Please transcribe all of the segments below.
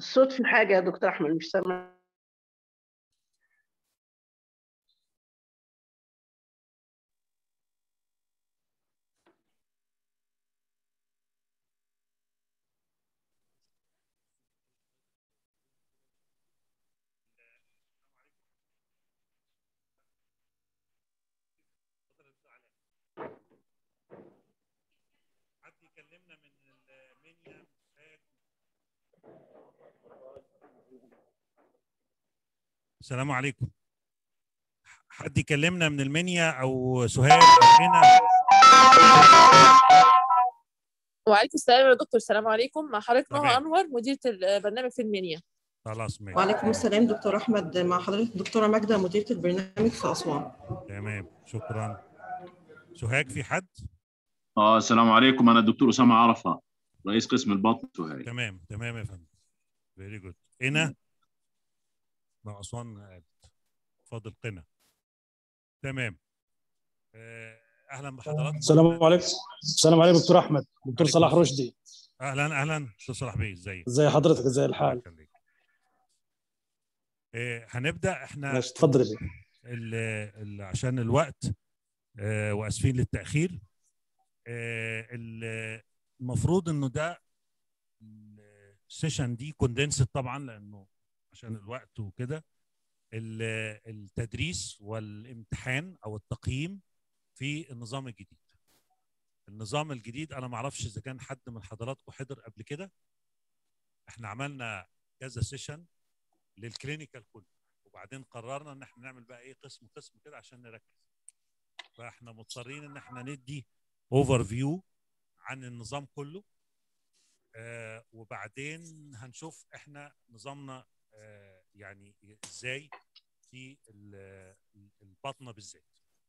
الصوت في حاجة يا دكتور أحمد مش سامع حد يكلمنا من المنيا السلام عليكم حد يكلمنا من المنيا او سهيل او هنا وعليكم السلام يا دكتور السلام عليكم مع حضرتك تمام. نهى انور مديره البرنامج في المنيا خلاص ماشي وعليكم السلام دكتور احمد مع حضرتك الدكتوره ماجده مديره البرنامج في اسوان تمام شكرا سهاج في حد اه السلام عليكم انا الدكتور اسامه عرفه رئيس قسم البطن سهيل تمام تمام يا فندم فيري جود هنا مع اسوان قالت فاضل قنا تمام آه، اهلا بحضراتكم السلام عليكم السلام عليكم دكتور احمد دكتور عليكم صلاح السلام. رشدي اهلا اهلا استاذ صلاح بيه ازيك ازي حضرتك ازاي الله الحال يخليك. آه، هنبدا احنا ماشي اتفضل يا بيه. ال- ال- عشان الوقت آه، واسفين للتاخير آه، ال- المفروض انه ده السيشن دي كوندنسد طبعا لانه عشان الوقت وكده ال- التدريس والامتحان او التقييم في النظام الجديد النظام الجديد انا ما اعرفش اذا كان حد من حضراتكم حضر قبل كده احنا عملنا كذا سيشن للكلينيكال كله وبعدين قررنا ان احنا نعمل بقى ايه قسم قسم كده عشان نركز فاحنا مضطرين ان احنا ندي اوفر فيو عن النظام كله آه وبعدين هنشوف احنا نظامنا آه يعني ازاي في ال- البطنه بالذات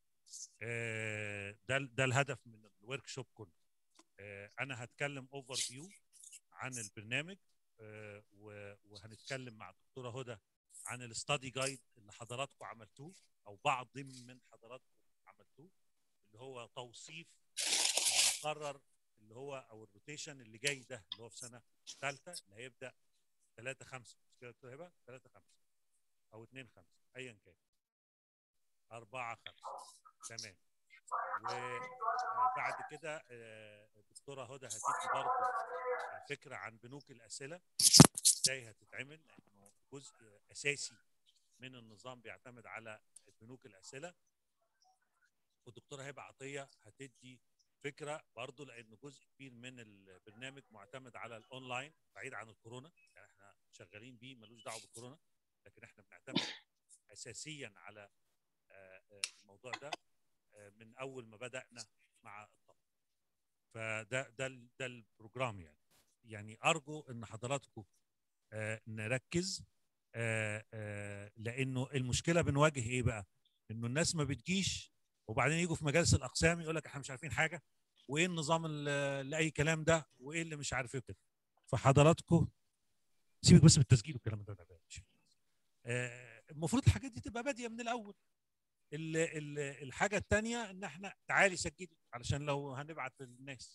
آه ده ده الهدف من الورك شوب كله آه انا هتكلم اوفر فيو عن البرنامج آه و- وهنتكلم مع الدكتوره هدى عن الاستادي جايد اللي حضراتكم عملتوه او بعض من حضراتكم عملتوه اللي هو توصيف المقرر اللي هو او الروتيشن اللي جاي ده اللي هو في سنه ثالثه اللي هيبدا 3 5 مش كده دكتور هبه 3 5 او 2 5 ايا كان 4 5 تمام وبعد كده آه، الدكتوره هدى هتدي برضه فكره عن بنوك الاسئله ازاي هتتعمل لانه جزء اساسي من النظام بيعتمد على بنوك الاسئله والدكتوره هبه عطيه هتدي فكره برضه لان جزء كبير من البرنامج معتمد على الاونلاين بعيد عن الكورونا يعني احنا شغالين بيه ملوش دعوه بالكورونا لكن احنا بنعتمد اساسيا على آه، آه، الموضوع ده آه، من اول ما بدانا مع الطلبه فده ده ال- ده البروجرام يعني يعني ارجو ان حضراتكم آه، نركز آه، آه، لانه المشكله بنواجه ايه بقى؟ انه الناس ما بتجيش وبعدين يجوا في مجالس الاقسام يقول لك احنا مش عارفين حاجه وايه النظام ال- اللي اي كلام ده وايه اللي مش عارف ايه كده فحضراتكم سيبك بس بالتسجيل والكلام ده, ده ماشي. آه، المفروض الحاجات دي تبقى باديه من الاول ال- ال- الحاجه الثانيه ان احنا تعالي سجلي علشان لو هنبعت للناس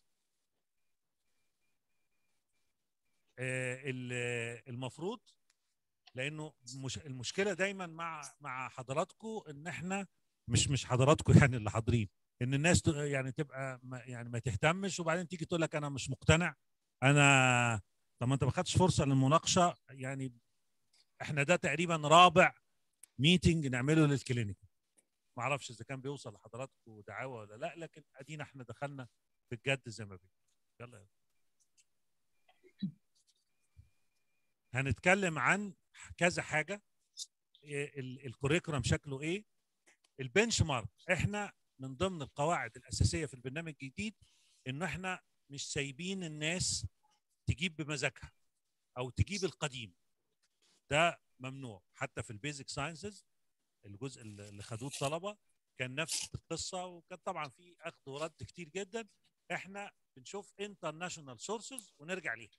آه، ال- المفروض لانه مش المشكله دايما مع مع حضراتكم ان احنا مش مش حضراتكم يعني اللي حاضرين ان الناس ت- يعني تبقى ما يعني ما تهتمش وبعدين تيجي تقول لك انا مش مقتنع انا طب ما انت ما خدتش فرصه للمناقشه يعني احنا ده تقريبا رابع ميتنج نعمله للكلينيك ما اعرفش اذا كان بيوصل لحضراتكم دعاوى ولا لا لكن ادينا احنا دخلنا في الجد زي ما بيقول يلا يلا. هنتكلم عن كذا حاجه إيه ال- الكوريكولم شكله ايه البنش مارك احنا من ضمن القواعد الاساسيه في البرنامج الجديد انه احنا مش سايبين الناس تجيب بمزاجها او تجيب القديم ده ممنوع حتى في البيزك ساينسز الجزء اللي خدوه الطلبه كان نفس القصه وكان طبعا في اخذ ورد كتير جدا احنا بنشوف انترناشونال سورسز ونرجع ليها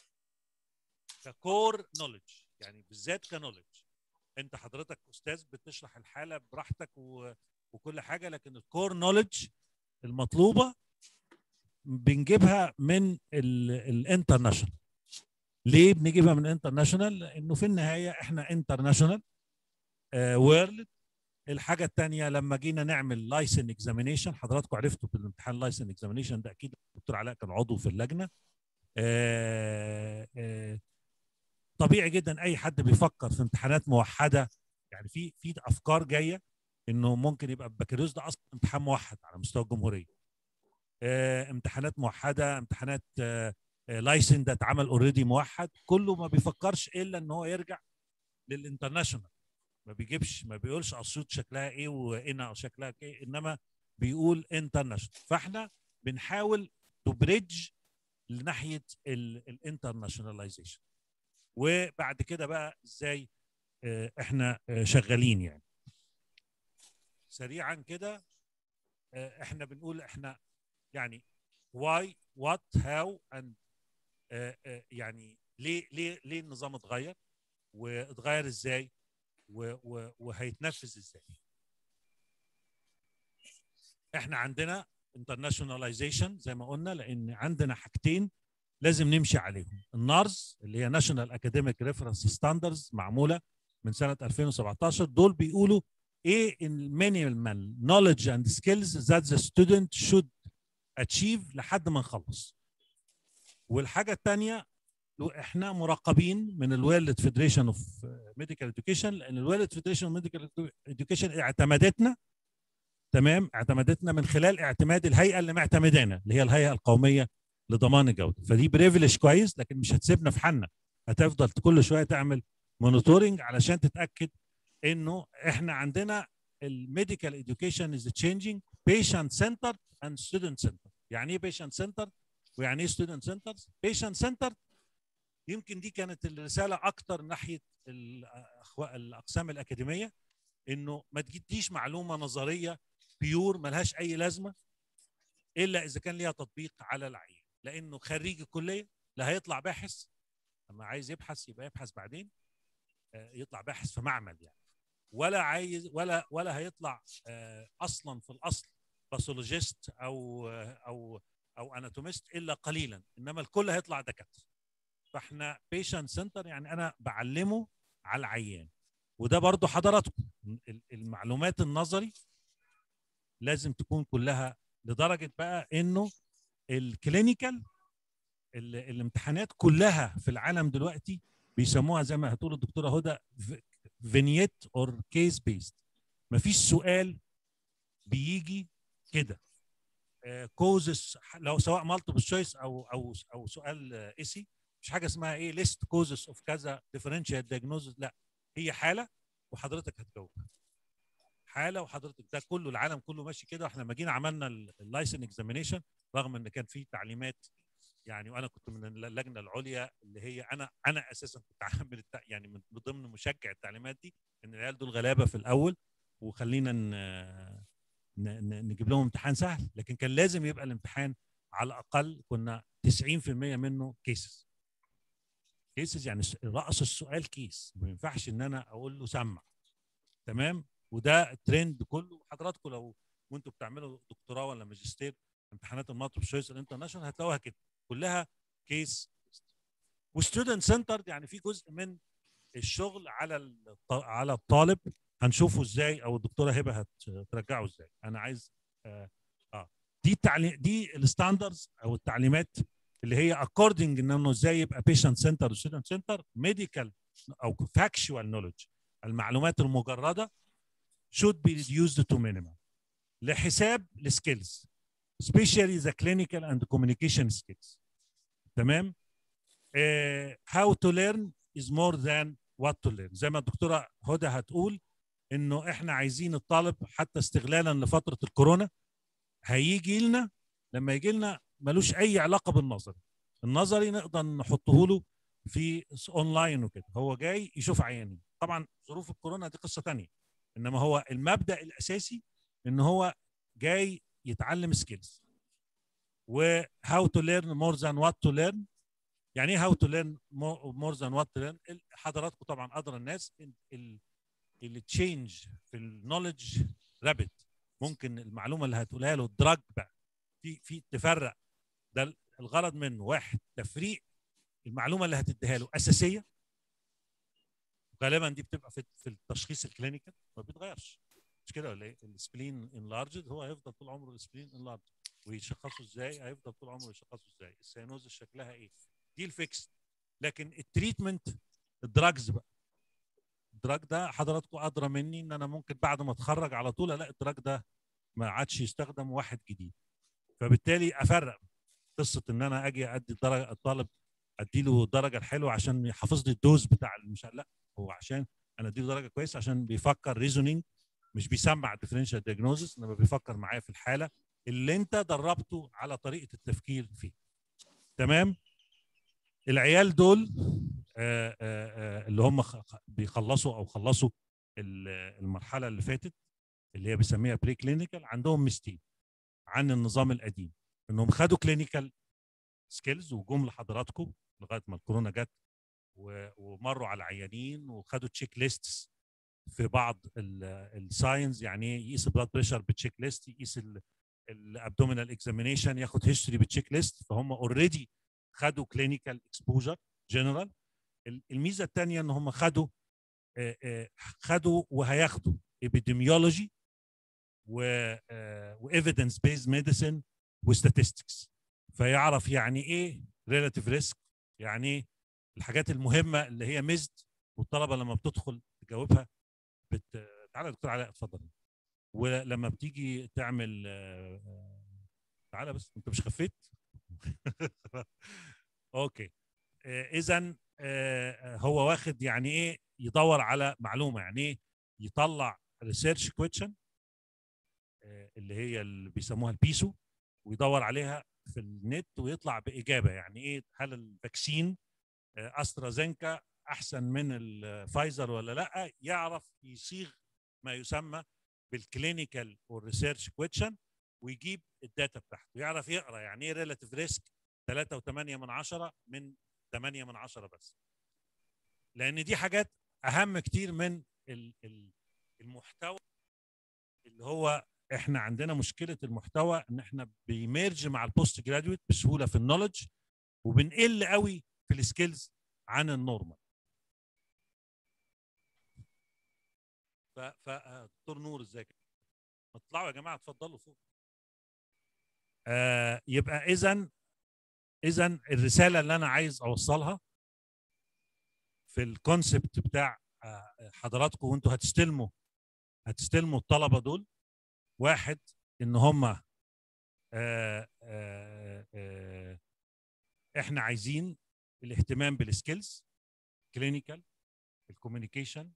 ككور نوليدج يعني بالذات كنوليدج انت حضرتك استاذ بتشرح الحاله براحتك و... وكل حاجه لكن الكور نوليدج المطلوبه بنجيبها من الانترناشونال ليه بنجيبها من انترناشونال لانه في النهايه احنا انترناشونال وورلد الحاجه الثانيه لما جينا نعمل لايسن اكزامينيشن حضراتكم عرفتوا في الامتحان لايسن اكزامينيشن ده اكيد الدكتور علاء كان عضو في اللجنه آه، آه، طبيعي جدا اي حد بيفكر في امتحانات موحده يعني في في افكار جايه انه ممكن يبقى البكالوريوس ده اصلا امتحان موحد على مستوى الجمهوريه آه، امتحانات موحده امتحانات لايسن ده اتعمل اوريدي موحد كله ما بيفكرش الا ان هو يرجع للانترناشونال ما بيجيبش ما بيقولش اسيوط شكلها ايه وقنا شكلها ايه انما بيقول انترناشونال فاحنا بنحاول تبريدج لناحيه الانترناشوناليزيشن وبعد كده بقى ازاي آه، احنا آه، شغالين يعني سريعا كده آه، احنا بنقول احنا يعني why what how and آه، آه، يعني ليه ليه ليه النظام اتغير واتغير ازاي و- و- وهيتنفذ ازاي احنا عندنا internationalization زي ما قلنا لان عندنا حاجتين لازم نمشي عليهم النارز اللي هي ناشونال اكاديميك ريفرنس ستاندرز معموله من سنه 2017 دول بيقولوا ايه المينيمال نوليدج اند سكيلز ذات ذا ستودنت شود اتشيف لحد ما نخلص والحاجه الثانيه احنا مراقبين من الويلد فيدريشن اوف ميديكال اديوكيشن لان الويلد فيدريشن اوف ميديكال اديوكيشن اعتمدتنا تمام اعتمدتنا من خلال اعتماد الهيئه اللي معتمدانا اللي هي الهيئه القوميه لضمان الجوده فدي بريفليج كويس لكن مش هتسيبنا في حالنا هتفضل كل شويه تعمل مونيتورنج علشان تتاكد انه احنا عندنا الميديكال اديوكيشن از تشينجينج بيشنت سنتر اند ستودنت سنتر يعني ايه بيشنت سنتر ويعني ايه ستودنت سنتر بيشنت سنتر يمكن دي كانت الرساله اكتر ناحيه الأخو- الاقسام الاكاديميه انه ما تجيبليش معلومه نظريه بيور ملهاش اي لازمه الا اذا كان ليها تطبيق على العين لانه خريج الكليه لا هيطلع باحث لما عايز يبحث يبقى يبحث بعدين آه، يطلع باحث في معمل يعني ولا عايز ولا ولا هيطلع آه، اصلا في الاصل باثولوجيست او آه، او او اناتوميست الا قليلا انما الكل هيطلع دكاتره فاحنا بيشنت سنتر يعني انا بعلمه على العيان وده برضو حضراتكم ال- المعلومات النظري لازم تكون كلها لدرجه بقى انه الكلينيكال ال- الامتحانات كلها في العالم دلوقتي بيسموها زي ما هتقول الدكتوره هدى فينيت اور كيس بيست مفيش سؤال بيجي كده كوزس لو سواء مالتيبل تشويس او او او سؤال اسي مش حاجه اسمها ايه ليست كوزس اوف كذا ديفرنشال دياجنوزس لا هي حاله وحضرتك هتجاوبها حاله وحضرتك ده كله العالم كله ماشي كده واحنا لما جينا عملنا اللايسن اكزامينيشن رغم ان كان في تعليمات يعني وانا كنت من اللجنه العليا اللي هي انا انا اساسا كنت عامل التع... يعني من ضمن مشجع التعليمات دي ان العيال دول غلابه في الاول وخلينا ن... ن... ن- نجيب لهم امتحان سهل لكن كان لازم يبقى الامتحان على الاقل كنا 90% منه كيسز كيسز يعني س- راس السؤال كيس ما ينفعش ان انا اقول له سمع تمام وده الترند كله حضراتكم لو وانتوا بتعملوا دكتوراه ولا ماجستير امتحانات المالتيبل تشويس الانترناشونال هتلاقوها كده كلها كيس وستودنت سنتر يعني في جزء من الشغل على الط- على الطالب هنشوفه ازاي او الدكتوره هبه هترجعه ازاي انا عايز اه, آه. دي التعليم دي الستاندرز او التعليمات اللي هي اكوردنج انه ازاي يبقى بيشنت سنتر وستودنت سنتر ميديكال او فاكشوال نولج المعلومات المجرده should be reduced to minimum لحساب السكيلز especially the clinical and communication skills تمام uh, how to learn is more than what to learn زي ما الدكتوره هدى هتقول انه احنا عايزين الطالب حتى استغلالا لفتره الكورونا هيجي لنا لما يجي لنا ملوش اي علاقه بالنظري النظري نقدر نحطه له في اونلاين وكده هو جاي يشوف عيانين طبعا ظروف الكورونا دي قصه تانية انما هو المبدا الاساسي ان هو جاي يتعلم سكيلز و how to learn more than what to learn يعني ايه how to learn more, more than what to learn حضراتكم طبعا ادرى الناس التشينج في النولج رابid ممكن المعلومه اللي هتقولها له الدراج بقى في في تفرق ده الغرض منه واحد تفريق المعلومه اللي هتديها له اساسيه غالبا دي بتبقى في في التشخيص الكلينيكال ما بيتغيرش مش كده ولا ايه؟ السبلين انلارجد هو هيفضل طول عمره السبلين انلارجد ويشخصه ازاي؟ هيفضل طول عمره يشخصه ازاي؟ السيانوز شكلها ايه؟ دي الفيكس لكن التريتمنت الدراجز بقى الدراج ده حضراتكم ادرى مني ان انا ممكن بعد ما اتخرج على طول الاقي الدراج ده ما عادش يستخدم واحد جديد فبالتالي افرق قصه ان انا اجي ادي الدرجه الطالب ادي له الدرجه الحلوه عشان يحافظ لي الدوز بتاع مش لا هو عشان انا ادي له درجه كويسه عشان بيفكر ريزونينج مش بيسمع الديفرنشال دياجنوزس انما بيفكر معايا في الحاله اللي انت دربته على طريقه التفكير فيه تمام العيال دول آآ آآ اللي هم بيخلصوا او خلصوا المرحله اللي فاتت اللي هي بيسميها بري كلينيكال عندهم ميزتين عن النظام القديم انهم خدوا كلينيكال سكيلز وجم لحضراتكم لغايه ما الكورونا جت ومروا على العيانين وخدوا تشيك ليستس في بعض الساينز يعني يقيس البلاد بريشر بتشيك ليست يقيس الابدومينال اكزامينيشن ياخد هيستوري بتشيك ليست فهم اوريدي خدوا كلينيكال اكسبوجر جنرال الميزه الثانيه ان هم خدوا خدوا وهياخدوا epidemiology و وايفيدنس بيز ميديسن وستاتستكس فيعرف يعني ايه ريلاتيف ريسك يعني ايه الحاجات المهمه اللي هي ميزد والطلبه لما بتدخل تجاوبها بت... تعالى يا دكتور علاء اتفضل ولما بتيجي تعمل تعالى بس انت مش خفيت اوكي اذا هو واخد يعني ايه يدور على معلومه يعني ايه يطلع ريسيرش كويشن اللي هي اللي بيسموها البيسو ويدور عليها في النت ويطلع باجابه يعني ايه هل الفاكسين استرازينكا احسن من الفايزر ولا لا يعرف يصيغ ما يسمى بالكلينيكال والريسيرش كويشن ويجيب الداتا بتاعته يعرف يقرا يعني ايه ريلاتيف ريسك 3.8 من عشرة من 8 من عشرة بس لان دي حاجات اهم كتير من المحتوى اللي هو احنا عندنا مشكله المحتوى ان احنا بيميرج مع البوست جراديويت بسهوله في النولج وبنقل قوي في السكيلز عن النورمال ف ف دكتور نور ازيك اطلعوا يا جماعه اتفضلوا فوق آه يبقى اذا اذا الرساله اللي انا عايز اوصلها في الكونسبت بتاع آه حضراتكم وانتوا هتستلموا هتستلموا الطلبه دول واحد ان هم آه آه آه احنا عايزين الاهتمام بالسكيلز كلينيكال الكوميونيكيشن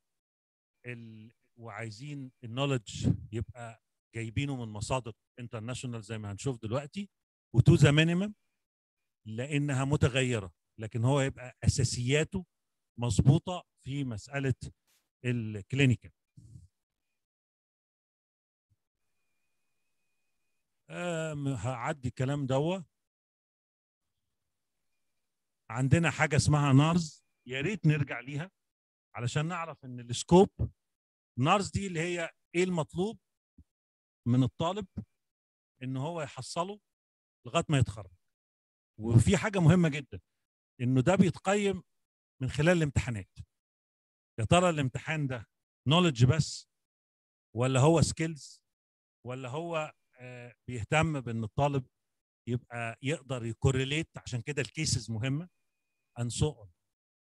وعايزين النولج يبقى جايبينه من مصادر انترناشونال زي ما هنشوف دلوقتي وتو ذا مينيمم لانها متغيره لكن هو يبقى اساسياته مظبوطه في مساله الكلينيكال هعدي الكلام دوا عندنا حاجه اسمها نارز يا ريت نرجع ليها علشان نعرف ان السكوب نارز دي اللي هي ايه المطلوب من الطالب ان هو يحصله لغايه ما يتخرج وفي حاجه مهمه جدا انه ده بيتقيم من خلال الامتحانات يا ترى الامتحان ده نولج بس ولا هو سكيلز ولا هو آه بيهتم بان الطالب يبقى يقدر يكورليت عشان كده الكيسز مهمه and so on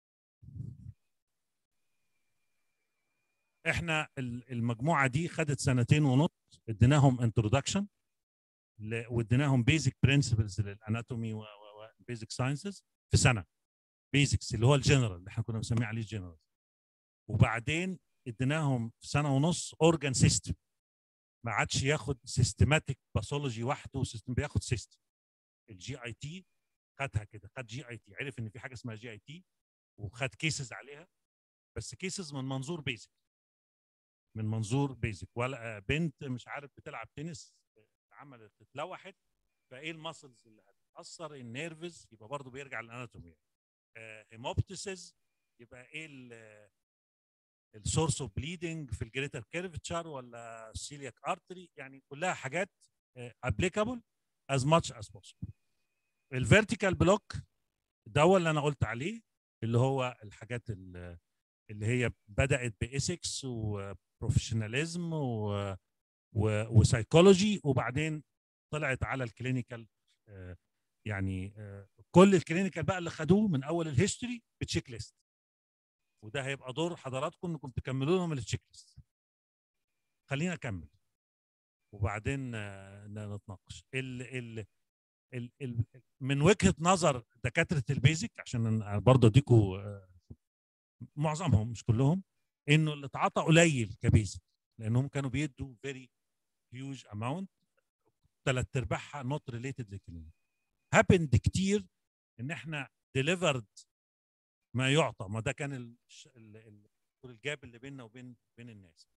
احنا المجموعه دي خدت سنتين ونص اديناهم انترودكشن واديناهم بيزك برنسبلز للاناتومي وبيزك ساينسز في سنه بيزكس اللي هو الجنرال اللي احنا كنا بنسميه عليه الجنرال وبعدين اديناهم في سنه ونص اورجان سيستم ما عادش ياخد سيستماتيك باثولوجي وحده سيستم بياخد سيستم الجي اي تي خدها كده خد جي اي تي عرف ان في حاجه اسمها جي اي تي وخد كيسز عليها بس كيسز من منظور بيزك من منظور بيزك ولا بنت مش عارف بتلعب تنس عملت اتلوحت فايه المسلز اللي هتتاثر النيرفز يبقى برضه بيرجع للاناتومي هيموبتسز يبقى ايه السورس اوف بليدنج في الجريتر كيرفتشر ولا سيلياك ارتري يعني كلها حاجات ابليكابل as much as possible الفيرتيكال بلوك ده هو اللي انا قلت عليه اللي هو الحاجات ال- اللي هي بدات باسكس وبروفيشناليزم وسايكولوجي وبعدين طلعت على الكلينيكال آه، يعني آه، كل الكلينيكال بقى اللي خدوه من اول الهيستوري بتشيك ليست وده هيبقى دور حضراتكم انكم تكملوا لهم التشيك ليست خلينا اكمل وبعدين آه، ن- نتناقش ال ال ال ال من وجهه نظر دكاتره البيزك عشان أنا برضه اديكوا آه، معظمهم مش كلهم انه اللي اتعاطى قليل كبيزك لانهم كانوا بيدوا فيري هيوج اماونت ثلاث ارباعها نوت ريليتد للكلينيك هابند كتير ان احنا ديليفرد ما يعطى ما ده كان ال- ال- ال- الجاب اللي بيننا وبين بين الناس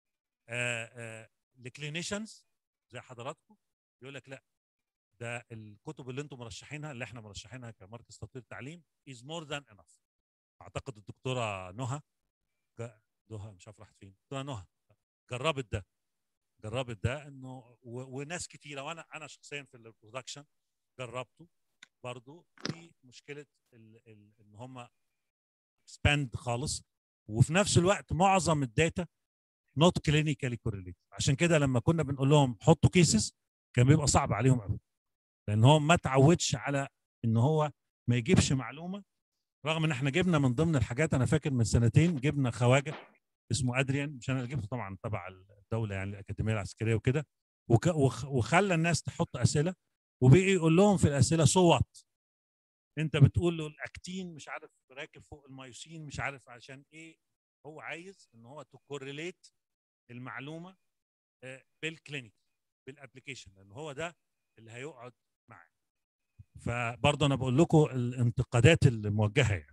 الكلينيشنز زي حضراتكم يقول لك لا ده الكتب اللي انتم مرشحينها اللي احنا مرشحينها كمركز تطوير التعليم از مور ذان انف اعتقد الدكتوره نهى ج- نهى مش عارف راحت فين دكتوره نهى جربت ده جربت ده انه و- وناس كتيره وانا انا شخصيا في البرودكشن جربته برضو في مشكله ال ال ان هم سباند خالص وفي نفس الوقت معظم الداتا نوت كلينيكالي كورليت عشان كده لما كنا بنقول لهم حطوا كيسز كان بيبقى صعب عليهم قوي لان هو ما تعودش على ان هو ما يجيبش معلومه رغم ان احنا جبنا من ضمن الحاجات انا فاكر من سنتين جبنا خواجه اسمه ادريان مش انا اللي جبته طبعا تبع الدوله يعني الاكاديميه العسكريه وكده وك- وخ- وخلى الناس تحط اسئله وبقي يقول لهم في الاسئله صوت انت بتقول له الاكتين مش عارف راكب فوق المايوسين مش عارف عشان ايه هو عايز ان هو تكورليت المعلومه آه، بالكلينيك بالابلكيشن لان هو ده اللي هيقعد معاه فبرضه انا بقول لكم الانتقادات الموجهه يعني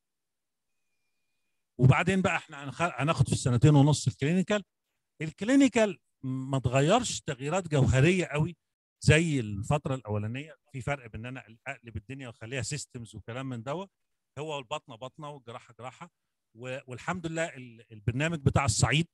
وبعدين بقى احنا هنخ- هناخد في السنتين ونص الكلينيكال الكلينيكال ما اتغيرش تغييرات جوهريه قوي زي الفتره الاولانيه في فرق بين ان انا اقلب الدنيا واخليها سيستمز وكلام من دوت هو البطنه بطنه والجراحه جراحه و- والحمد لله ال- البرنامج بتاع الصعيد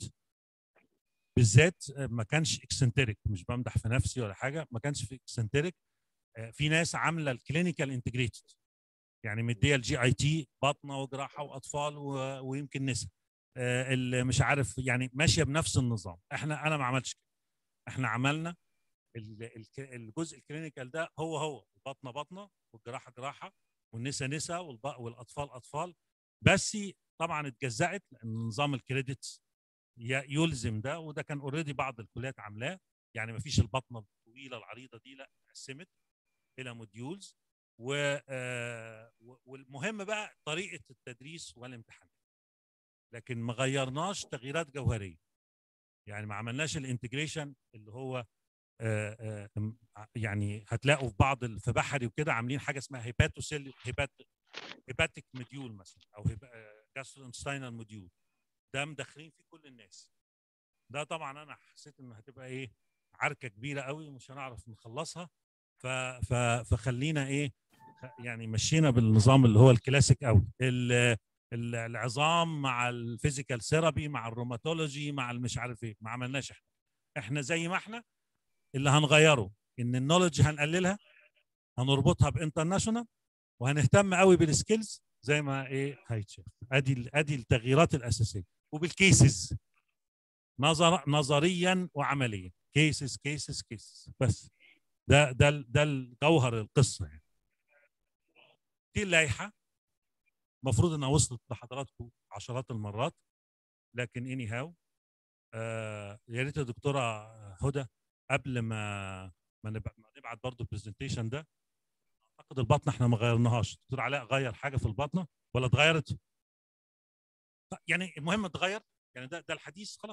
بالذات ما كانش اكسنتريك مش بمدح في نفسي ولا حاجه ما كانش في اكسنتريك في ناس عامله الكلينيكال انتجريتد يعني مديه الجي اي تي بطنه وجراحه واطفال و- ويمكن نساء آه، اللي مش عارف يعني ماشيه بنفس النظام احنا انا ما عملتش كده احنا عملنا ال- الك- الجزء الكلينيكال ده هو هو البطنه بطنه والجراحه جراحه والنساء نساء والب- والاطفال اطفال بس طبعا اتجزأت لان نظام الكريدتس ي- يلزم ده وده كان اوريدي بعض الكليات عاملاه يعني ما فيش البطنه الطويله العريضه دي لا قسمت الى موديولز و آه، و- والمهم بقى طريقه التدريس والامتحان لكن ما غيرناش تغييرات جوهريه يعني ما عملناش الانتجريشن اللي هو آه، آه، م- يعني هتلاقوا في بعض ال- في بحري وكده عاملين حاجه اسمها هيباتوسيل هيبات هيباتيك موديول مثلا او جاسترونستاينال موديول ده مدخلين فيه كل الناس ده طبعا انا حسيت انه هتبقى ايه عركه كبيره قوي ومش هنعرف نخلصها ف ف فخلينا ايه خ- يعني مشينا بالنظام اللي هو الكلاسيك قوي ال- ال- العظام مع الفيزيكال ثيرابي مع الروماتولوجي مع المش عارف ايه ما عملناش احنا احنا زي ما احنا اللي هنغيره ان النولج هنقللها هنربطها بانترناشونال وهنهتم قوي بالسكيلز زي ما ايه هيتشاف ادي ال- ادي التغييرات الاساسيه وبالكيسز نظر نظريا وعمليا كيسز كيسز كيسز بس ده ده ال- ده الجوهر القصه يعني دي اللائحه المفروض انها وصلت لحضراتكم عشرات المرات لكن اني هاو آه يا ريت يا دكتوره هدى قبل ما ما نبع- ما نبعت برضو البرزنتيشن ده اعتقد البطنه احنا ما غيرناهاش دكتور علاء غير حاجه في البطنه ولا اتغيرت يعني المهم اتغير يعني ده ده الحديث خلاص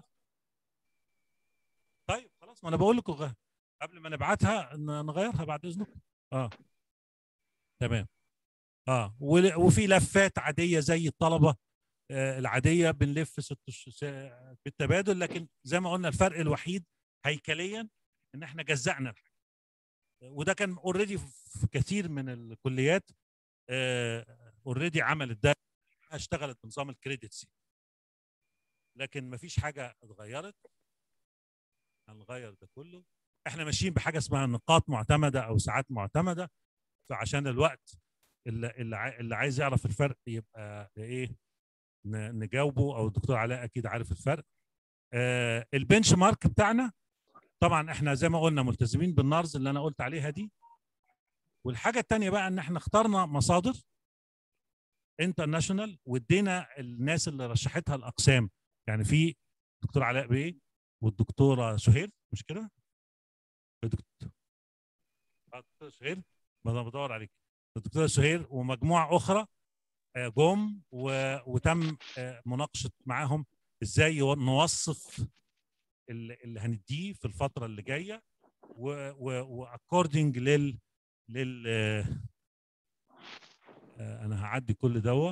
طيب خلاص ما انا بقول لكم غ- قبل ما نبعتها ن- نغيرها بعد اذنكم اه تمام اه ول- وفي لفات عاديه زي الطلبه آه العاديه بنلف ست ش- س- بالتبادل لكن زي ما قلنا الفرق الوحيد هيكليا ان احنا جزأنا الحاجه وده كان اوريدي في كثير من الكليات اوريدي عملت ده اشتغلت بنظام الكريدتس لكن ما فيش حاجه اتغيرت هنغير ده كله احنا ماشيين بحاجه اسمها نقاط معتمده او ساعات معتمده فعشان الوقت اللي اللي, عاي- اللي عايز يعرف الفرق يبقى ايه ن- نجاوبه او الدكتور علاء اكيد عارف الفرق آه البنش مارك بتاعنا طبعا احنا زي ما قلنا ملتزمين بالنارز اللي انا قلت عليها دي والحاجه الثانيه بقى ان احنا اخترنا مصادر انترناشونال وادينا الناس اللي رشحتها الاقسام يعني في دكتور علاء بيه والدكتوره سهير مش كده؟ الدكتور آه، الدكتوره سهير ما انا بدور عليك الدكتوره سهير ومجموعه اخرى آه، جم و- وتم آه، مناقشه معاهم ازاي يو- نوصف اللي اللي هنديه في الفتره اللي جايه واكوردنج لل لل آه، آه، انا هعدي كل دوا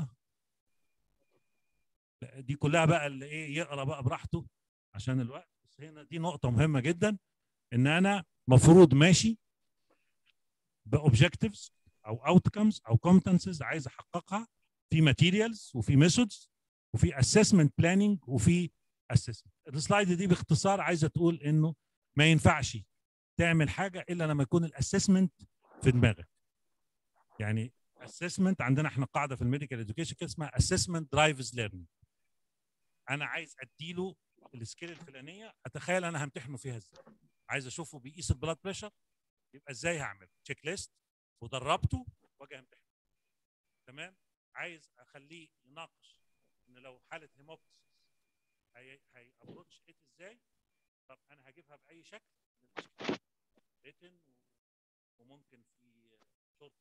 دي كلها بقى اللي ايه يقرا بقى براحته عشان الوقت بس هنا دي نقطه مهمه جدا ان انا مفروض ماشي باوبجكتيفز او اوتكمز او كومبتنسز عايز احققها في ماتيريالز وفي ميثودز وفي اسسمنت بلاننج وفي اسسمنت السلايد دي باختصار عايزه تقول انه ما ينفعش تعمل حاجه الا لما يكون الاسسمنت في دماغك يعني اسسمنت عندنا احنا قاعده في الميديكال اديوكيشن كده اسمها اسسمنت درايفز ليرنينج انا عايز اديله السكيل الفلانيه اتخيل انا همتحنه فيها ازاي عايز اشوفه بيقيس البلاد بريشر يبقى ازاي هعمل تشيك ليست ودربته واجي امتحنه تمام عايز اخليه يناقش ان لو حاله هيموبتسيس هي هي ابروتش ات ازاي طب انا هجيبها باي شكل ريتن وممكن في شورت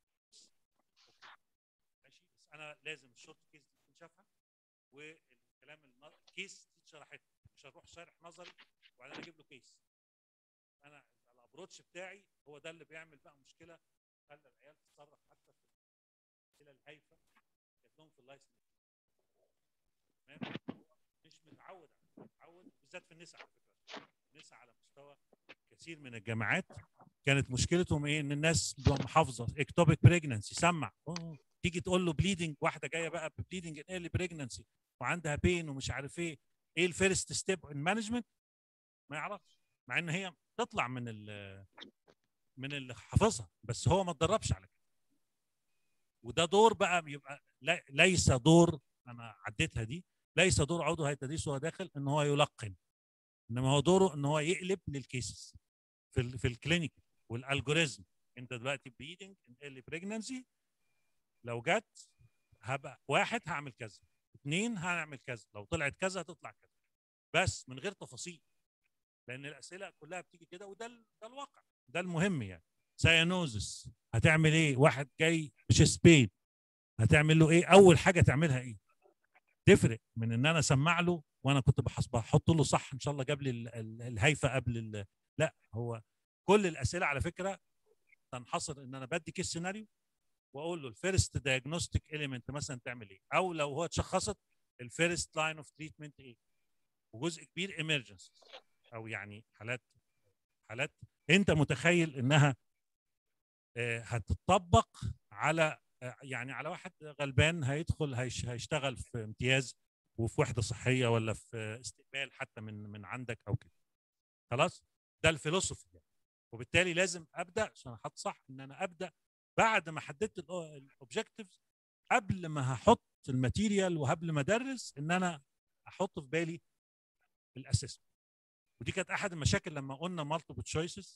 ماشي بس انا لازم الشورت كيس دي تكون شافها والكلام الكيس دي اتشرحت مش هروح شارح نظري وبعدين اجيب له كيس انا الابروتش بتاعي هو ده اللي بيعمل بقى مشكله خلى العيال تتصرف حتى في الاسئله الهايفه جات لهم في اللايسنس تمام مش متعود على متعود بالذات في النساء على فكره النساء على مستوى كثير من الجامعات كانت مشكلتهم ايه ان الناس محافظه اكتوبيك بريجننسي سمع أوه. تيجي تقول له بليدنج واحده جايه بقى ببليدنج ان ايرلي بريجننسي وعندها بين ومش عارف ايه ايه الفيرست ستيب ان مانجمنت ما يعرفش مع ان هي تطلع من ال من اللي حافظها بس هو ما اتدربش على كده وده دور بقى بيبقى لي- ليس دور انا عديتها دي ليس دور عضو هيئه التدريس وهو داخل ان هو يلقن انما هو دوره ان هو يقلب للكيسز في ال في الكلينيك والالجوريزم انت دلوقتي بليدنج ان ايرلي بريجننسي لو جت هبقى واحد هعمل كذا اثنين هنعمل كذا لو طلعت كذا هتطلع كذا بس من غير تفاصيل لان الاسئله كلها بتيجي كده وده ال- ده الواقع ده المهم يعني سايانوزس هتعمل ايه واحد جاي بشيست بين هتعمل له ايه اول حاجه تعملها ايه تفرق من ان انا اسمع له وانا كنت بحس- بحط له صح ان شاء الله جاب لي ال- ال- الهايفه قبل ال- لا هو كل الاسئله على فكره تنحصر ان انا بدي كيس سيناريو واقول له الفيرست دايجنوستيك اليمنت مثلا تعمل ايه او لو هو اتشخصت الفيرست لاين اوف تريتمنت ايه وجزء كبير ايمرجنسي او يعني حالات حالات انت متخيل انها آه، هتطبق على آه، يعني على واحد غلبان هيدخل هيش- هيشتغل في امتياز وفي وحده صحيه ولا في استقبال حتى من من عندك او كده خلاص ده الفيلوسوفي يعني. وبالتالي لازم ابدا عشان احط صح ان انا ابدا بعد ما حددت الاوبجكتيفز قبل ما هحط الماتيريال وقبل ما ادرس ان انا احط في بالي الاسسمنت ودي كانت احد المشاكل لما قلنا مالتيبل تشويسز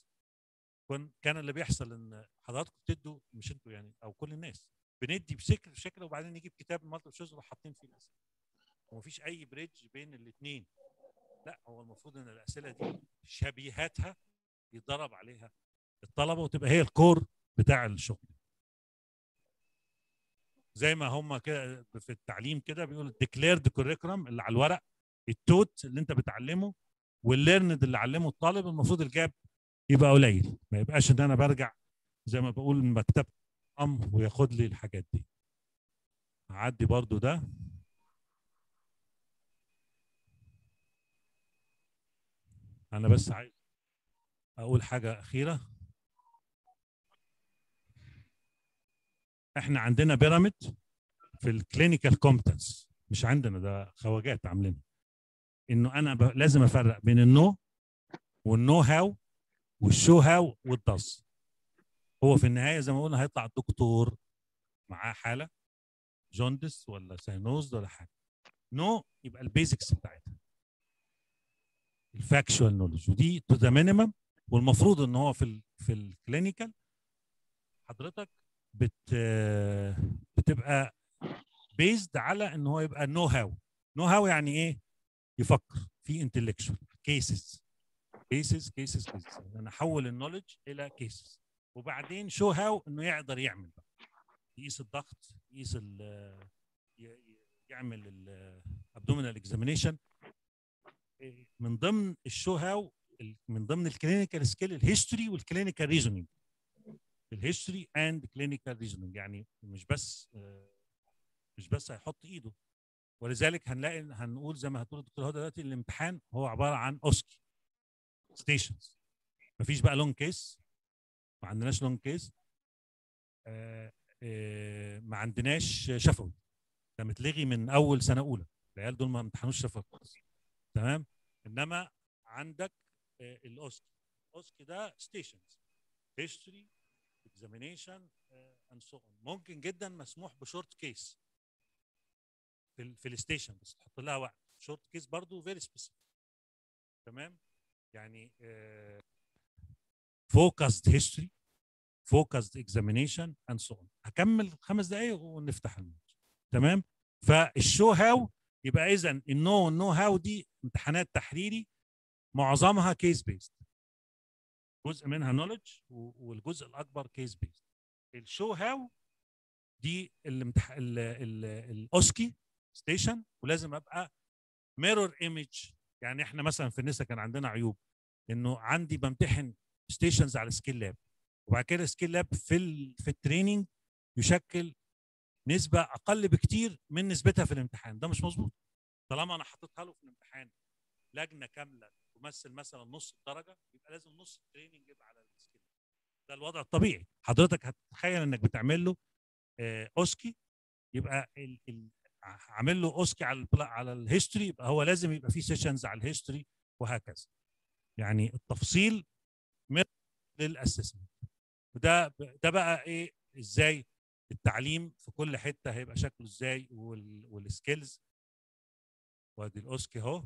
كان اللي بيحصل ان حضراتكم بتدوا مش انتوا يعني او كل الناس بندي بشكل بشكل وبعدين نجيب كتاب مالتيبل تشويس ونروح حاطين فيه الاسئله ومفيش اي بريدج بين الاثنين لا هو المفروض ان الاسئله دي شبيهاتها يتدرب عليها الطلبه وتبقى هي الكور بتاع الشغل زي ما هم كده في التعليم كده بيقول ديكليرد كوريكولم اللي على الورق التوت اللي انت بتعلمه والليرند اللي علمه الطالب المفروض الجاب يبقى قليل ما يبقاش ان انا برجع زي ما بقول من مكتبه ام وياخد لي الحاجات دي هعدي برضو ده انا بس عايز اقول حاجه اخيره احنا عندنا بيراميد في الكلينيكال كومبتنس مش عندنا ده خواجات عاملينها انه انا ب... لازم افرق بين النو والنو هاو والشو هاو والداز هو في النهايه زي ما قلنا هيطلع الدكتور معاه حاله جوندس ولا ساينوز ولا حاجه نو يبقى البيزكس بتاعتها الفاكشوال نولج ودي تو ذا مينيمم والمفروض ان هو في ال في الكلينيكال حضرتك بت بتبقى بيزد على ان هو يبقى نو هاو نو هاو يعني ايه يفكر في انتلكشوال كيسز كيسز كيسز كيسز انا احول النولج الى كيسز وبعدين شو هاو انه يقدر يعمل بقى يقيس الضغط يقيس ال ي- يعمل الابدومينال اكزامينيشن من ضمن الشو هاو ال- من ضمن الكلينيكال سكيل الهيستوري والكلينيكال ريزونينج الهيستوري اند كلينيكال ريزونينج يعني مش بس آه، مش بس هيحط ايده ولذلك هنلاقي هنقول زي ما هتقول الدكتور هدى دلوقتي الامتحان هو عباره عن اوسكي ستيشنز مفيش بقى لونج كيس ما عندناش لونج كيس آه، آه، ما عندناش شفوي ده متلغي من اول سنه اولى العيال دول ما امتحنوش شفوي خالص تمام انما عندك آه، الاوسكي الاوسكي ده ستيشنز هيستوري اكزامينيشن اند سو ممكن جدا مسموح بشورت كيس في ال في الستيشن بس تحط لها وقت شورت كيس برضو فيري سبيسيفيك تمام يعني فوكسد هيستوري فوكسد اكزامينيشن اند سو اون هكمل خمس دقائق ونفتح الموضوع تمام فالشو هاو يبقى اذا النو والنو هاو دي امتحانات تحريري معظمها كيس بيست جزء منها نولج والجزء الاكبر كيس بيست الشو هاو دي الامتح... ال... ال... الاوسكي ستيشن ولازم ابقى ميرور ايمج يعني احنا مثلا في النسا كان عندنا عيوب انه عندي بمتحن ستيشنز على سكيل لاب وبعد كده سكيل لاب في ال... في التريننج يشكل نسبه اقل بكتير من نسبتها في الامتحان ده مش مظبوط طالما انا حاططها له في الامتحان لجنه كامله تمثل مثلا نص الدرجه يبقى لازم نص التريننج يبقى على السكيل ده الوضع الطبيعي حضرتك هتتخيل انك بتعمل له آه، اوسكي يبقى ال... ال... عامل له اوسكي على البلا... على الهيستوري يبقى هو لازم يبقى فيه سيشنز على الهيستوري وهكذا يعني التفصيل للاسسمنت وده ده بقى ايه ازاي التعليم في كل حته هيبقى شكله ازاي وال... والسكيلز وادي الاوسكي اهو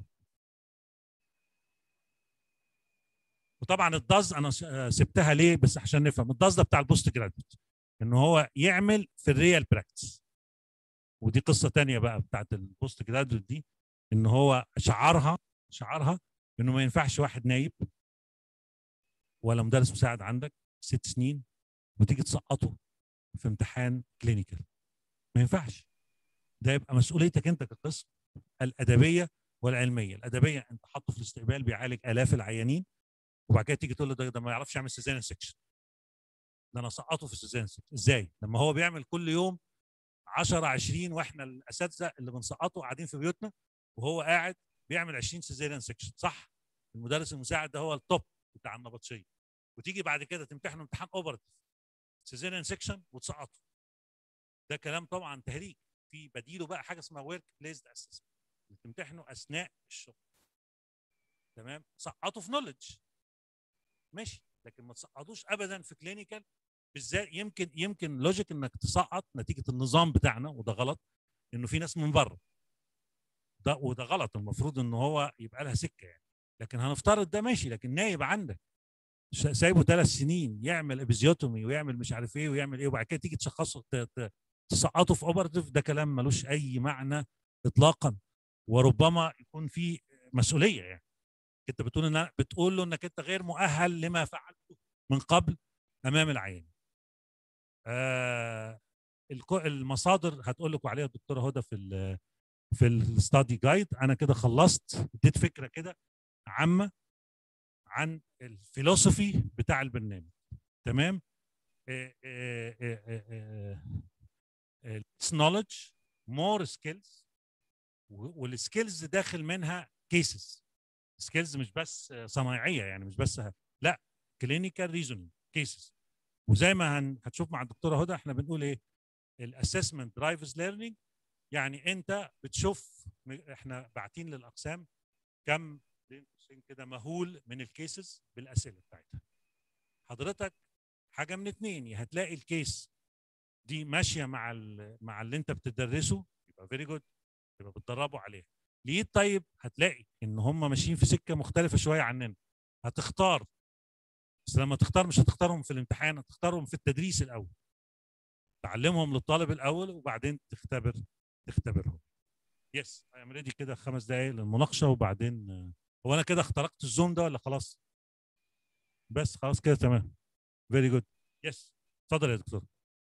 وطبعا الداز انا س- آه، سبتها ليه بس عشان نفهم الداز ده بتاع البوست جرادويت ان هو يعمل في الريال براكتس ودي قصه تانية بقى بتاعت البوست جرادويت دي ان هو شعارها شعارها انه ما ينفعش واحد نايب ولا مدرس مساعد عندك ست سنين وتيجي تسقطه في امتحان كلينيكال ما ينفعش ده يبقى مسؤوليتك انت كقسم الادبيه والعلميه الادبيه انت حاطه في الاستقبال بيعالج الاف العيانين وبعد كده تيجي تقول له ده, ده ما يعرفش يعمل سيزيريان سكشن ده انا سقطه في السيزيريان سكشن ازاي لما هو بيعمل كل يوم 10 20 واحنا الاساتذه اللي بنسقطه قاعدين في بيوتنا وهو قاعد بيعمل 20 سيزيريان سكشن صح المدرس المساعد ده هو التوب بتاع النبطشيه وتيجي بعد كده تمتحنه امتحان اوبرتيف سيزيريان سكشن وتسقطه ده كلام طبعا تهريج في بديله بقى حاجه اسمها ورك بليزد اسسمنت تمتحنه اثناء الشغل تمام سقطه في نولج ماشي لكن ما تسقطوش ابدا في كلينيكال بالذات يمكن يمكن لوجيك انك تسقط نتيجه النظام بتاعنا وده غلط انه في ناس من بره ده وده غلط المفروض ان هو يبقى لها سكه يعني لكن هنفترض ده ماشي لكن نايب عندك ش- سايبه ثلاث سنين يعمل ابيزيوتومي ويعمل مش عارف ايه ويعمل ايه وبعد كده تيجي تشخصه ت- ت- تسقطه في اوبرتيف ده كلام ملوش اي معنى اطلاقا وربما يكون في مسؤوليه يعني انت بتقول ان أنا- بتقول له انك انت غير مؤهل لما فعلته من قبل امام العين آه الكو- المصادر هتقول لكم عليها الدكتوره هدى في ال في الستادي جايد انا كده خلصت اديت فكره كده عامه عن الفيلوسفي بتاع البرنامج تمام نولج مور سكيلز والسكيلز داخل منها كيسز سكيلز مش بس آه، صنايعيه يعني مش بس ه- لا كلينيكال ريزونينج كيسز وزي ما هن- هتشوف مع الدكتوره هدى احنا بنقول ايه الاسسمنت درايفز ليرنينج يعني انت بتشوف م- احنا باعتين للاقسام كم بين قوسين كده مهول من الكيسز بالاسئله بتاعتها حضرتك حاجه من اتنين يا هتلاقي الكيس دي ماشيه مع ال- مع اللي انت بتدرسه يبقى فيري جود يبقى بتدربوا عليها ليه طيب هتلاقي ان هم ماشيين في سكه مختلفه شويه عننا هتختار بس لما تختار مش هتختارهم في الامتحان هتختارهم في التدريس الاول تعلمهم للطالب الاول وبعدين تختبر تختبرهم يس اي ام ريدي كده خمس دقايق للمناقشه وبعدين آه، هو انا كده اخترقت الزوم ده ولا خلاص بس خلاص كده تمام فيري جود يس اتفضل يا دكتور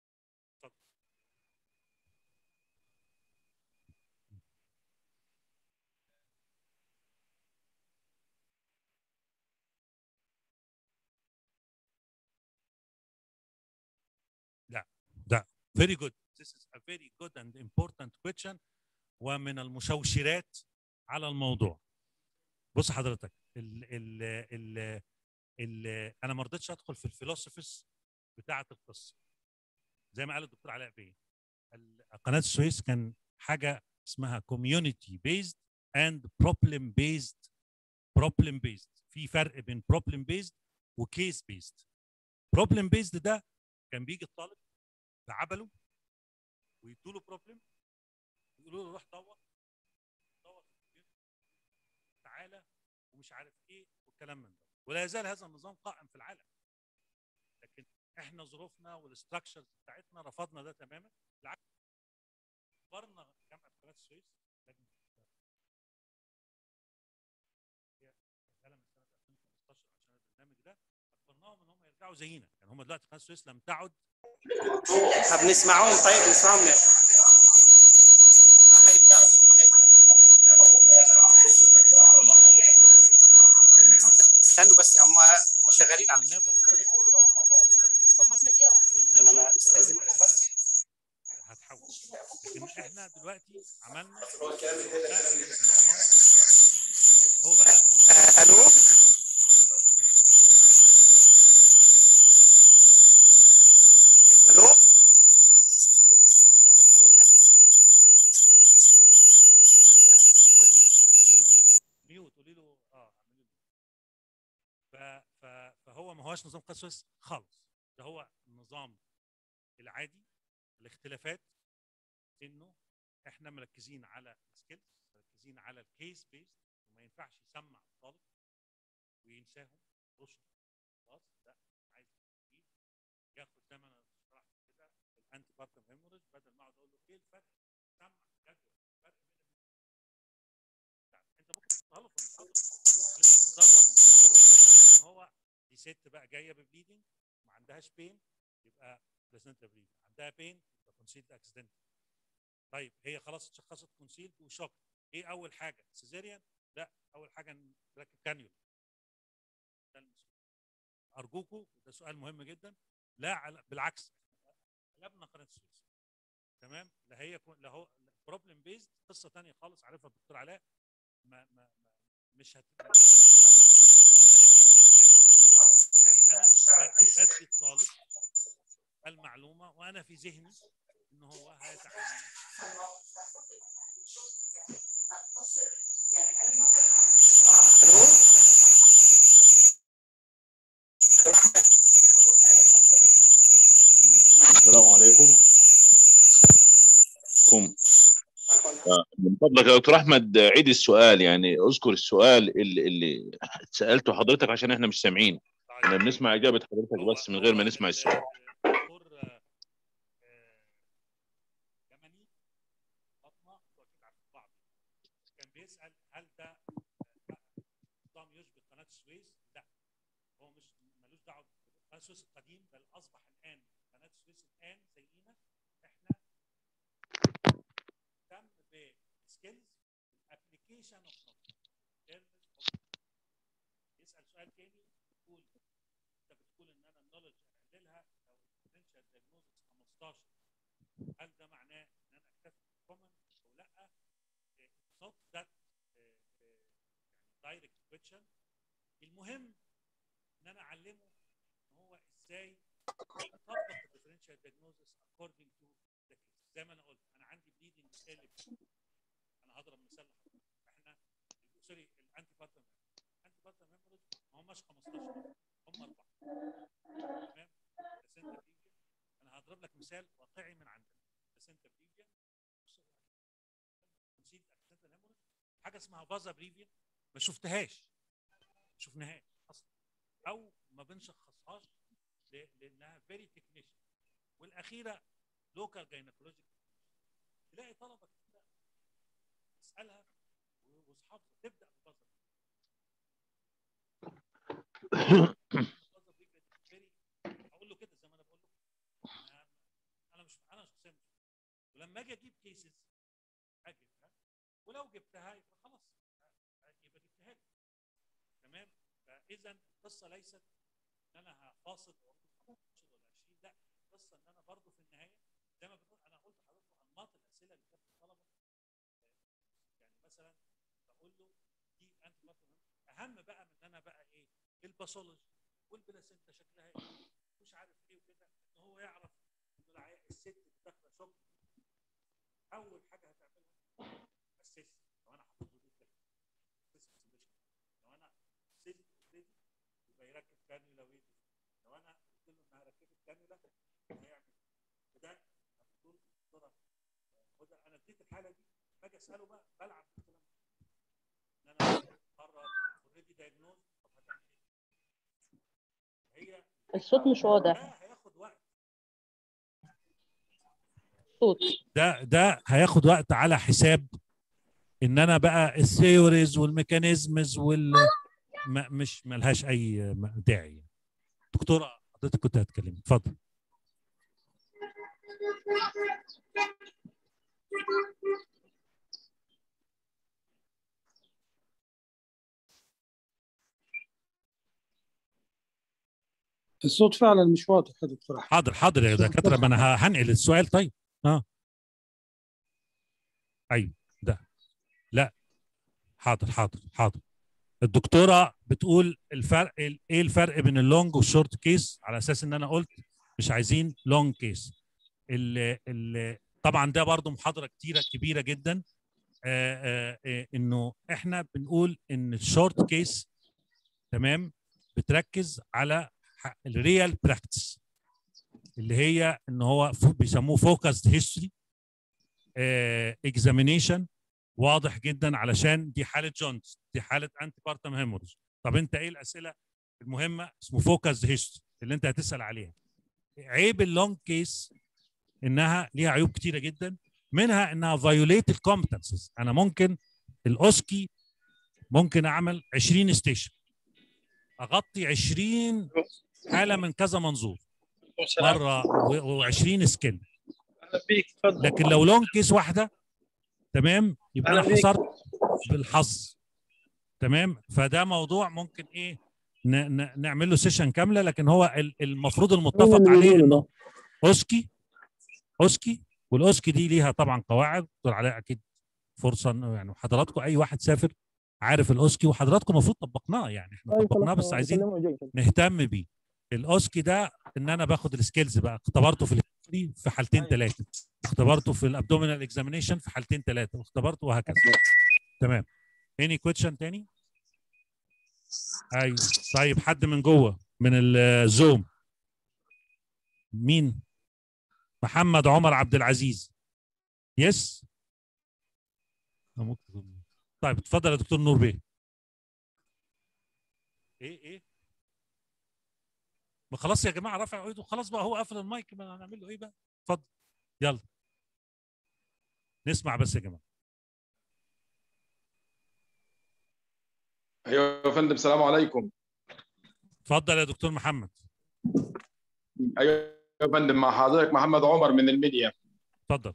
very good this is a very good and important question ومن المشوشرات على الموضوع بص حضرتك ال ال ال ال انا ما رضيتش ادخل في الفلوسفيز بتاعه القصه زي ما قال الدكتور علاء بيه ال- قناه السويس كان حاجه اسمها community based and problem based problem based في فرق بين problem based وكيس based problem based ده كان بيجي الطالب بعبله ويدوا له بروبلم يقولوا له روح دور دور في الكمبيوتر تعالى ومش عارف ايه والكلام من ده ولا يزال هذا النظام قائم في العالم لكن احنا ظروفنا والاستراكشرز بتاعتنا رفضنا ده تماما بالعكس اجبرنا جامعه قناه السويس لجنه هي شغاله من سنه 2015 عشان البرنامج ده اجبرناهم ان هم يرجعوا زينا يعني هم دلوقتي قناه السويس لم تعد طب نسمعهم طيب نسمعهم يا استنوا بس هم هم شغالين على ما انا استاذن هتحول لكن احنا دلوقتي عملنا هو بقى آه، الو الو طب طب انا بتكلم ميوت قولي له اه اعملي له ف ف فهو ما هوش نظام قناه السويس خالص ده هو النظام العادي الاختلافات انه احنا مركزين على السكيلز مركزين على الكيس بيست وما ينفعش يسمع الطالب وينساهم رشد خلاص لا عايز يجيب ياخد زي ما انا شرحت كده الانتي بارتم هيموريج بدل ما اقعد اقول له ايه الفرق سمع جدول الفرق بين ال- انت ممكن تحطها له في المحاضره لازم تدرب ان هو دي ست بقى جايه ببليدنج ما عندهاش بين يبقى بلاسنتا بريد عندها بين يبقى كونسيلد اكسيدنت طيب هي خلاص اتشخصت كونسيلد وشوك ايه اول حاجه سيزيريان لا اول حاجه نركب كانيولا ده المسؤول. ارجوكم ده سؤال مهم جدا لا على بالعكس قلبنا قناه السويس تمام لا هي كو- لا هو بروبلم بيزد قصه ثانيه خالص عارفها الدكتور علاء ما ما, ما مش هت انما ده كيس بيزد يعني ايه كيس بيزد؟ يعني انا ب- بدي الطالب المعلومه وانا في ذهني ان هو هيتعامل السلام عليكم كم من فضلك يا دكتور احمد عيد السؤال يعني اذكر السؤال اللي, اللي سالته حضرتك عشان احنا مش سامعين احنا بنسمع اجابه حضرتك بس من غير ما نسمع السؤال الدكتور آه، آه، يمني فاطمه انتوا اكيد عارفين بعض كان بيسال هل ده آه، نظام يشبه قناه السويس؟ لا هو مش ملوش دعوه بقناه السويس القديم بل اصبح الان قناه السويس الان زينا احنا تم بسكيلز ابلكيشن اوف يسال سؤال تاني يقول انت بتقول ان انا النولج اقللها لو الديفرنشال دايجنوستس 15 هل ده معناه ان انا اكتفي بالكومن او لا؟ نوت ذات دايركت كويشن المهم ان انا اعلمه ان هو ازاي يطبق الديفرنشال دايجنوستس اكوردنج تو ذا كيس زي ما انا قلت انا عندي بليدنج قالب انا هضرب مثال لحضرتك. احنا سوري الانتي بارتم الانتي بارتم هيموريج ما هماش 15 هم اربعه تمام بس انت بتيجي انا هضرب لك مثال مثال واقعي من عندنا بلاسنتا بريفيا نسيت بلاسنتا هيموريج حاجه اسمها فازا بريفيا ما شفتهاش ما شفناهاش اصلا او ما بنشخصهاش ل- لانها فيري تكنيشن والاخيره لوكال جاينكولوجيك تلاقي طلبه كده تسالها واصحابها تبدا بفازا اقول له كده زي ما انا بقول له أنا- انا مش انا شخصيا مش ولما اجي اجيب كيسز اجيبها ولو جبتها يبقى خلاص يبقى جبتها لي تمام فاذا القصه ليست ان انا هفاصل واقول 15 ولا 20 لا القصه ان انا برضو في النهايه زي ما بقول انا قلت لحضرتك انماط الاسئله اللي كانت الطلبه يعني مثلا بقول له دي انت برضو اهم بقى من ان انا بقى ايه الباثولوجي والبلاسنتا شكلها ايه مش عارف ايه وكده ان هو يعرف ان العيال الست اللي داخله شغل اول حاجه هتعملها اسس لو انا حاطط له دي لو انا سيلت اوريدي يبقى يركب كانيولا ويدي لو انا قلت له ان هركب الكانيولا هيعمل وده دكتور دكتوره هدى انا اديت الحاله دي باجي اساله بقى بلعب في الكلام ده. ان انا مره اوريدي دايجنوز طب هتعمل ايه؟ هي الصوت مش واضح ده هياخد وقت صوت ده ده هياخد وقت على حساب ان انا بقى الثيوريز والميكانيزمز وال ما مش ملهاش اي م- داعي دكتوره حضرتك كنت هتكلمي اتفضل الصوت فعلا مش واضح يا دكتور احمد حاضر حاضر يا دكاتره ما انا ه- هنقل السؤال طيب اه ايوه ده لا حاضر حاضر حاضر الدكتوره بتقول الفرق ال- ايه الفرق بين اللونج والشورت كيس على اساس ان انا قلت مش عايزين لونج كيس ال ال طبعا ده برضو محاضره كتيره كبيره جدا آه آه آه انه احنا بنقول ان الشورت كيس تمام بتركز على الريال براكتس اللي هي ان هو فو- بيسموه فوكسد هيستوري اكزامينيشن واضح جدا علشان دي حاله جونز دي حاله انتي بارتم هيموريج طب انت ايه الاسئله المهمه اسمه فوكسد هيستوري اللي انت هتسال عليها عيب اللونج كيس انها ليها عيوب كتيره جدا منها انها فايوليت الكومبتنسز انا ممكن الاوسكي ممكن اعمل 20 ستيشن اغطي 20 حاله من كذا منظور مره و20 سكيل اهلا بيك تفضل لكن لو لونج كيس واحده تمام يبقى انا أهلا بيك. حصرت بالحظ تمام فده موضوع ممكن ايه ن- ن- نعمل له سيشن كامله لكن هو ال- المفروض المتفق عليه انه اوسكي اوسكي والاوسكي دي ليها طبعا قواعد دكتور علاء اكيد فرصه إنه يعني حضراتكم اي واحد سافر عارف الاوسكي وحضراتكم المفروض طبقناه يعني احنا طبقناه بس عايزين نهتم بيه الاوسكي ده ان انا باخد السكيلز بقى اختبرته في الهيستوري في حالتين ثلاثه اختبرته في الابدومينال اكزامينيشن في حالتين ثلاثه واختبرته وهكذا تمام اني كويشن تاني ايوه طيب حد من جوه من الزوم مين محمد عمر عبد العزيز يس ممكن طيب اتفضل يا دكتور نور بيه ايه ايه ما خلاص يا جماعه رفع ايده خلاص بقى هو قفل المايك ما هنعمل له ايه بقى اتفضل يلا نسمع بس يا جماعه ايوه يا فندم السلام عليكم اتفضل يا دكتور محمد ايوه يا فندم مع حضرتك محمد عمر من المنيا اتفضل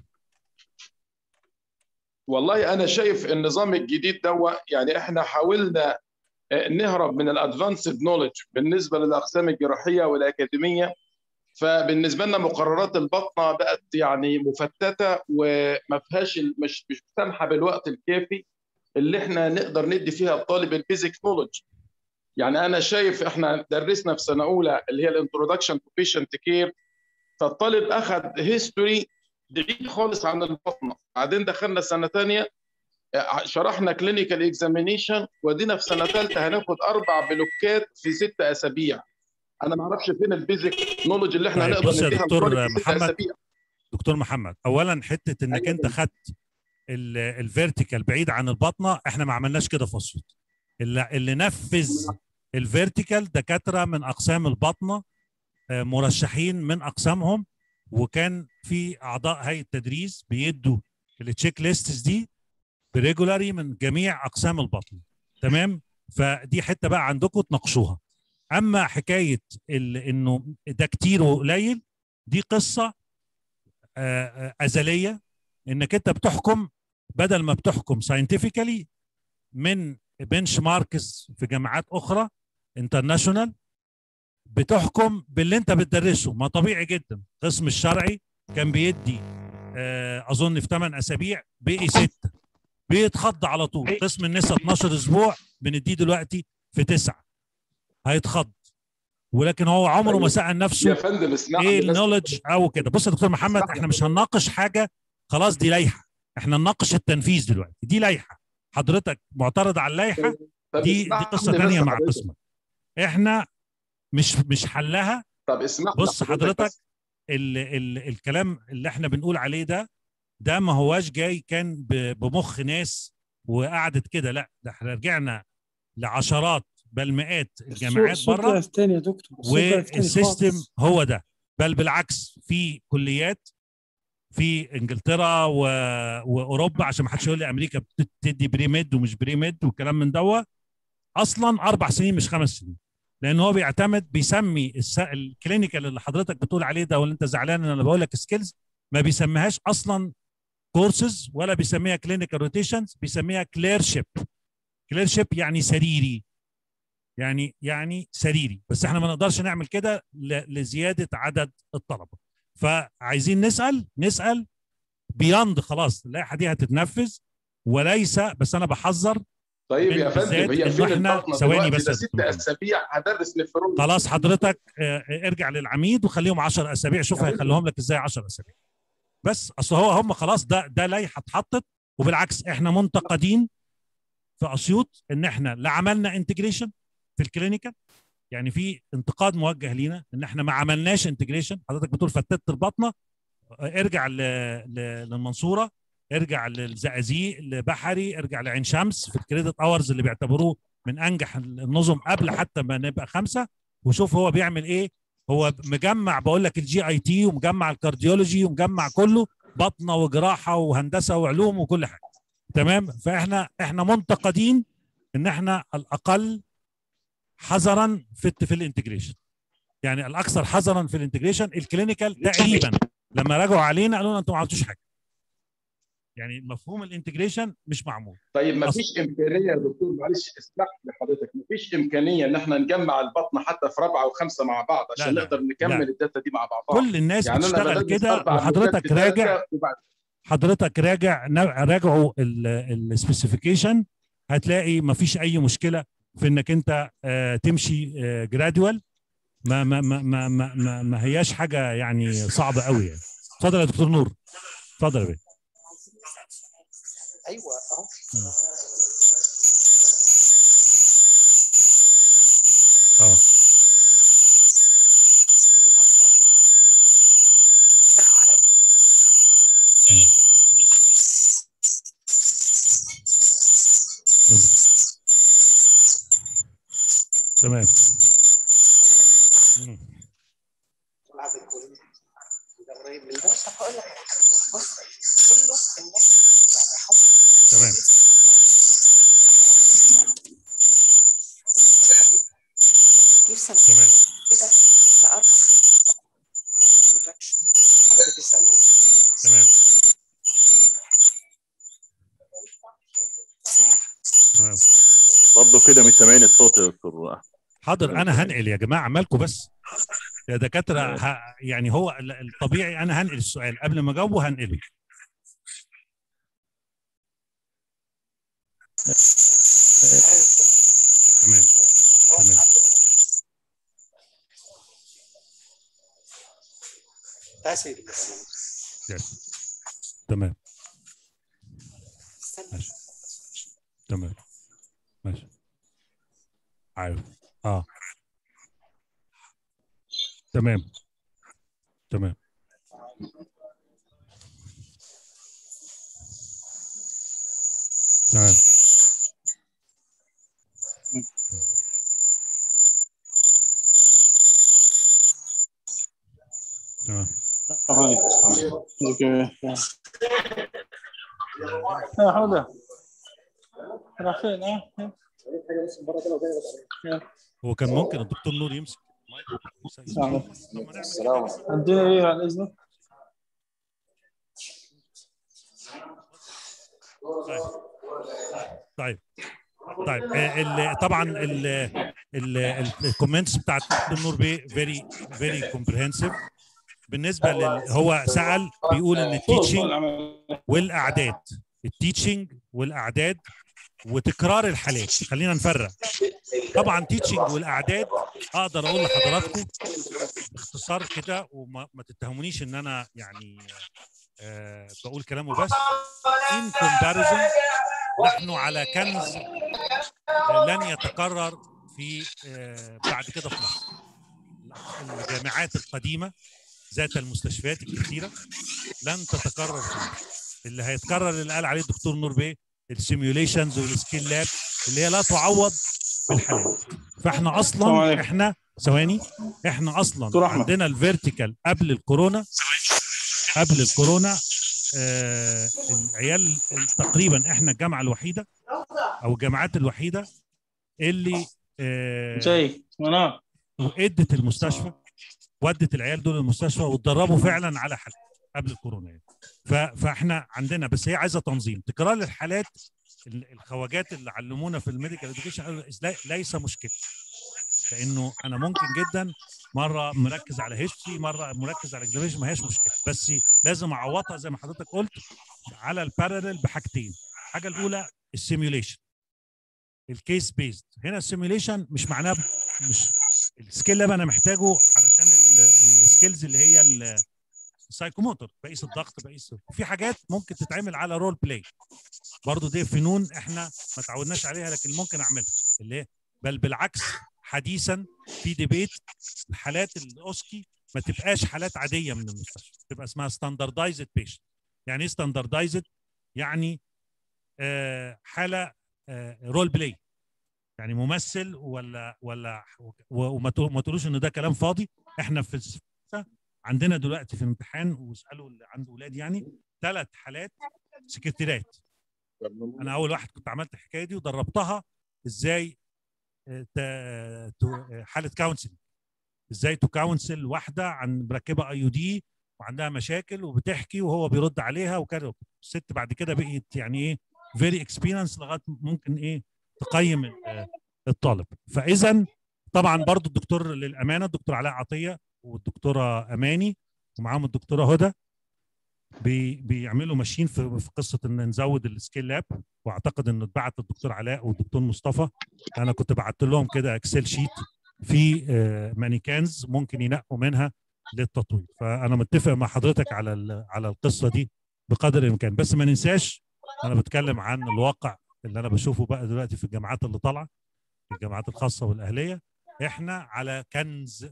والله انا شايف النظام الجديد ده يعني احنا حاولنا نهرب من الادفانسد نولج بالنسبه للاقسام الجراحيه والاكاديميه فبالنسبه لنا مقررات البطنه بقت يعني مفتته وما فيهاش مش مش سامحه بالوقت الكافي اللي احنا نقدر ندي فيها الطالب البيزك نولج يعني انا شايف احنا درسنا في سنه اولى اللي هي الانترودكشن تو بيشنت كير فالطالب اخذ هيستوري بعيد خالص عن البطنه بعدين دخلنا سنه ثانيه شرحنا كلينيكال اكزامينيشن ودينا في سنه ثالثه هناخد اربع بلوكات في ست اسابيع انا ما اعرفش فين البيزك نولج اللي احنا طيب هنقدر بص يا نديها دكتور للطالب في ست محمد أسابيع. دكتور محمد اولا حته انك أيوة. انت خدت الفيرتيكال بعيد عن البطنه احنا ما عملناش كده في اسيوط اللي, اللي نفذ الفيرتيكال دكاتره من اقسام البطنه آه، مرشحين من اقسامهم وكان في اعضاء هيئه التدريس بيدوا التشيك ليستس دي بريجولاري من جميع اقسام البطن تمام فدي حته بقى عندكم تناقشوها اما حكايه ال- انه ده كتير وقليل دي قصه آه، آه، ازليه انك انت بتحكم بدل ما بتحكم ساينتفيكالي من بنش ماركس في جامعات اخرى انترناشونال بتحكم باللي انت بتدرسه ما طبيعي جدا قسم الشرعي كان بيدي آه، اظن في 8 اسابيع بقي 6 بيتخض على طول قسم النساء 12 اسبوع بنديه دلوقتي في 9 هيتخض ولكن هو عمره ما سال يا نفسه فندم اسمح ايه لي بس النولج او كده بص يا دكتور محمد احنا مش هنناقش حاجه خلاص دي لائحه احنا نناقش التنفيذ دلوقتي دي لائحه حضرتك معترض على اللائحه طب دي دي اسمح قصه لي بس ثانيه مع حضرتك. قسمك احنا مش مش حلها طب اسمح لي بص حضرتك بس. ال ال الكلام اللي احنا بنقول عليه ده ده ما هواش جاي كان ب- بمخ ناس وقعدت كده لا ده احنا رجعنا لعشرات بل مئات الجامعات الصوت بره ضعف تاني يا دكتور الصوت ضعف تاني والسيستم خالص. هو ده بل بالعكس في كليات في انجلترا و... واوروبا عشان ما حدش يقول لي امريكا بتدي بري ميد ومش بري ميد والكلام من دوا اصلا اربع سنين مش خمس سنين لان هو بيعتمد بيسمي الس... الكلينيكال اللي حضرتك بتقول عليه ده واللي انت زعلان ان انا بقول لك سكيلز ما بيسميهاش اصلا كورسز ولا بيسميها كلينيكال روتيشنز بيسميها كليرشيب كليرشيب يعني سريري يعني يعني سريري بس احنا ما نقدرش نعمل كده ل- لزياده عدد الطلبه فعايزين نسال نسال بياند خلاص اللائحه دي هتتنفذ وليس بس انا بحذر طيب يا بالذات فندم هي إنه فين إحنا- البطنه ثواني دلوقتي بس ده يا ست دكتور محمد. اسابيع هدرس نفرون خلاص حضرتك آه، ارجع للعميد وخليهم 10 اسابيع شوف هيخليهم لك ازاي 10 اسابيع بس اصل هو هم خلاص ده ده لائحه اتحطت وبالعكس احنا منتقدين في اسيوط ان احنا لا عملنا انتجريشن في الكلينيكال يعني في انتقاد موجه لينا ان احنا ما عملناش انتجريشن حضرتك بتقول فتت البطنه آه، ارجع ل- ل- للمنصوره ارجع للزقازيق لبحري ارجع لعين شمس في الكريدت اورز اللي بيعتبروه من انجح النظم قبل حتى ما نبقى خمسه وشوف هو بيعمل ايه هو مجمع بقول لك الجي اي تي ومجمع الكارديولوجي ومجمع كله بطنه وجراحه وهندسه وعلوم وكل حاجه تمام فاحنا احنا منتقدين ان احنا الاقل حذرا في في الانتجريشن يعني الاكثر حذرا في الانتجريشن الكلينيكال تقريبا لما راجعوا علينا قالوا لنا انتوا ما عملتوش حاجه يعني مفهوم الانتجريشن مش معمول طيب ما فيش امكانيه يا دكتور معلش اسمح لي حضرتك ما فيش امكانيه ان احنا نجمع البطنه حتى في رابعه وخمسه مع بعض عشان لا، لا، نقدر نكمل لا. الداتا دي مع بعضها كل الناس يعني انا بتشتغل بدرس كده أربع وحضرتك مدات راجع ثلاثة وبعد حضرتك راجع راجعوا السبيسيفيكيشن هتلاقي ما فيش اي مشكله في انك انت آه، تمشي جرادوال ما ما ما ما ما, ما, ما هياش حاجه يعني صعبه قوي يعني اتفضل يا دكتور نور اتفضل يا بيه ايوه اهو اه مم. تمام مم. بعد الكل ده قريب من ده طب هقول لك على حاجة. بص كله الناس حط تمام كيف سنة تمام كده لأربع برودكشن حد بيسألوا تمام تمام برضه كده مش سامعين الصوت يا دكتور أحمد. حاضر انا هنقل يا جماعه مالكم بس يا دكاتره ه... يعني هو ال- الطبيعي انا هنقل السؤال قبل ما اجاوبه هنقله تمام تمام تأثير يس. تمام استنى ماشي تمام ماشي عارف اه تمام تمام تمام تمام يا حوده راح فين اه هو كان ممكن الدكتور نور يمسك المايك. طب ما نعمل كده. اديني ايه على اذنك طيب طيب آه، ال- طبعا الكومنتس بتاعت دكتور نور بيه فيري فيري كومبريهنسيف بالنسبه لل هو سال بيقول ان التيتشنج والاعداد التيتشنج والاعداد وتكرار الحالات خلينا نفرق طبعا تيتشنج والاعداد اقدر اقول لحضراتكم باختصار كده وما ما تتهمونيش ان انا يعني آه بقول كلام وبس ان كومباريزون نحن على كنز لن يتكرر في آه بعد كده في مصر الجامعات القديمه ذات المستشفيات الكثيره لن تتكرر في مصر اللي هيتكرر اللي قال عليه الدكتور نور بيه السيميوليشنز والسكيل لاب اللي هي لا تعوض بالحالات فاحنا السلام اصلا عليكم. احنا ثواني احنا اصلا دكتور أحمد. عندنا الفيرتيكال قبل الكورونا قبل الكورونا آه العيال تقريبا احنا الجامعه الوحيده او الجامعات الوحيده اللي آه جاي منى وادت المستشفى ودت العيال دول المستشفى واتدربوا فعلا على حالات قبل الكورونا يعني. ف- فاحنا عندنا بس هي عايزه تنظيم تكرار الحالات ال- الخواجات اللي علمونا في الميديكال اديوكيشن قالوا لا- ليس مشكله لانه انا ممكن جدا مره مركز على هيستوري مره مركز على اكزاميشن ما هيش مشكله بس لازم اعوضها زي ما حضرتك قلت على الباراليل بحاجتين الحاجه الاولى السيميوليشن الكيس بيزد هنا السيميوليشن مش معناه مش السكيل لاب انا محتاجه علشان ال- السكيلز اللي هي ال- السايكوموتور بقيس الضغط بقيس في حاجات ممكن تتعمل على رول بلاي برضو دي فنون احنا ما تعودناش عليها لكن ممكن اعملها اللي هي بل بالعكس حديثا في ديبيت الحالات الاوسكي ما تبقاش حالات عاديه من المستشفى تبقى اسمها ستاندردايزد بيشنت يعني ايه ستاندردايزد يعني آه حاله آه رول بلاي يعني ممثل ولا ولا و- وما تقول- ما تقولوش ان ده كلام فاضي احنا في الس- عندنا دلوقتي في الامتحان واسالوا اللي عنده اولاد يعني ثلاث حالات سكرتيرات انا اول واحد كنت عملت الحكايه دي ودربتها ازاي آه، ت- تو- حاله كونسل ازاي تكونسل واحده عن مركبه اي يو دي وعندها مشاكل وبتحكي وهو بيرد عليها وكده الست بعد كده بقيت يعني ايه فيري اكسبيرينس لغايه ممكن ايه تقيم ال- الطالب فاذا طبعا برضو الدكتور للامانه الدكتور علاء عطيه والدكتوره اماني ومعاهم الدكتوره هدى بي بيعملوا ماشيين في في قصه ان نزود السكيل لاب واعتقد انه اتبعت الدكتور علاء والدكتور مصطفى انا كنت بعت لهم كده اكسل شيت في آه، مانيكانز ممكن ينقوا منها للتطوير فانا متفق مع حضرتك على ال- على القصه دي بقدر الامكان بس ما ننساش انا بتكلم عن الواقع اللي انا بشوفه بقى دلوقتي في الجامعات اللي طالعه الجامعات الخاصه والاهليه احنا على كنز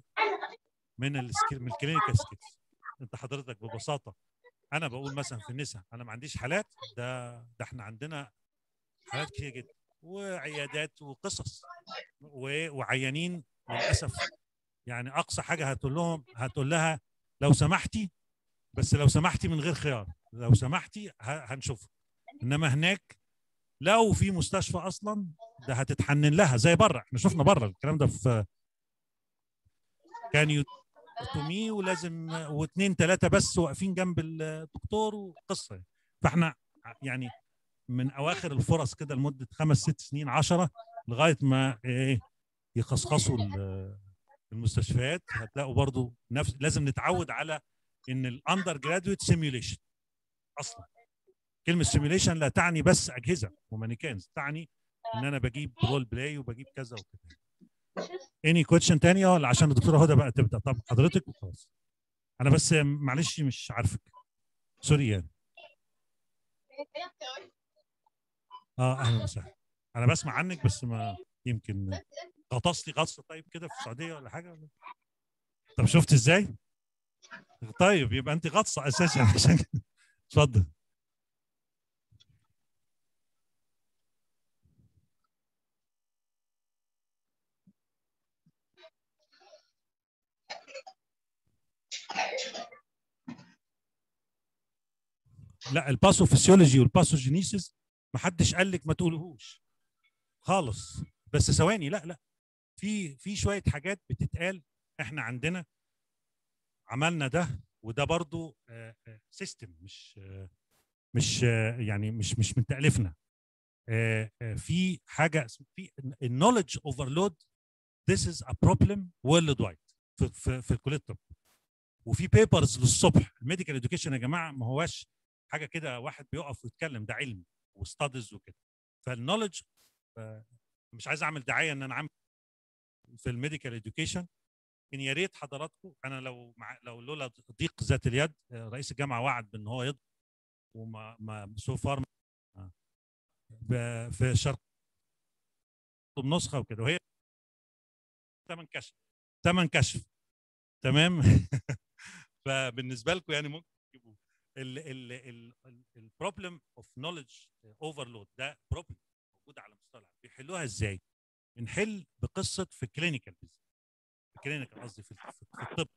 من السكيل من الكلينيكال سكيلز انت حضرتك ببساطه انا بقول مثلا في النساء انا ما عنديش حالات ده ده احنا عندنا حالات كتير جدا وعيادات وقصص و- وعيانين للاسف يعني اقصى حاجه هتقول لهم هتقول لها لو سمحتي بس لو سمحتي من غير خيار لو سمحتي ه- هنشوفها انما هناك لو في مستشفى اصلا ده هتتحنن لها زي بره احنا شفنا بره الكلام ده في كان يوتومي ولازم واثنين ثلاثه بس واقفين جنب الدكتور وقصه يعني. فاحنا يعني من اواخر الفرص كده لمده خمس ست سنين عشرة لغايه ما ايه يخصخصوا ال- المستشفيات هتلاقوا برضو نفس لازم نتعود على ان الاندر جرادويت سيميوليشن اصلا كلمه سيميوليشن لا تعني بس اجهزه ومانيكانز تعني ان انا بجيب رول بلاي وبجيب كذا وكذا اني كويشن تانية ولا عشان الدكتوره هدى بقى تبدا طب حضرتك خلاص انا بس معلش مش عارفك سوري يعني اه اهلا وسهلا انا بسمع عنك بس ما يمكن غطستي غطسه طيب كده في السعوديه ولا حاجه ولا طب شفت ازاي؟ طيب يبقى انت غطسه اساسا عشان كده. اتفضل لا الباثوفيسيولوجي والباثوجينيسيس ما حدش قال لك ما تقولهوش خالص بس ثواني لا لا في في شويه حاجات بتتقال احنا عندنا عملنا ده وده برضو سيستم مش آه، مش آه، يعني مش مش من تاليفنا آه، آه، في حاجه اسم- في النولج اوفرلود this is a problem worldwide في في في كليه الطب وفي بيبرز للصبح الميديكال اديوكيشن يا جماعه ما هواش حاجه كده واحد بيقف ويتكلم ده علم وستادز وكده فالنولج مش عايز اعمل دعايه ان انا عامل في الميديكال اديوكيشن ان يا ريت حضراتكم انا لو مع لو لولا ضيق ذات اليد آه، رئيس الجامعه وعد بان هو يض وما ما سو فار في شرق بنسخه وكده وهي ثمن كشف ثمن كشف تمام فبالنسبه لكم يعني ممكن تجيبوه البروبلم اوف نولج اوفرلود ده بروبلم موجود على مستوى العالم بيحلوها ازاي؟ بنحل بقصه في كلينيكال في كلينيكال قصدي في في في الطب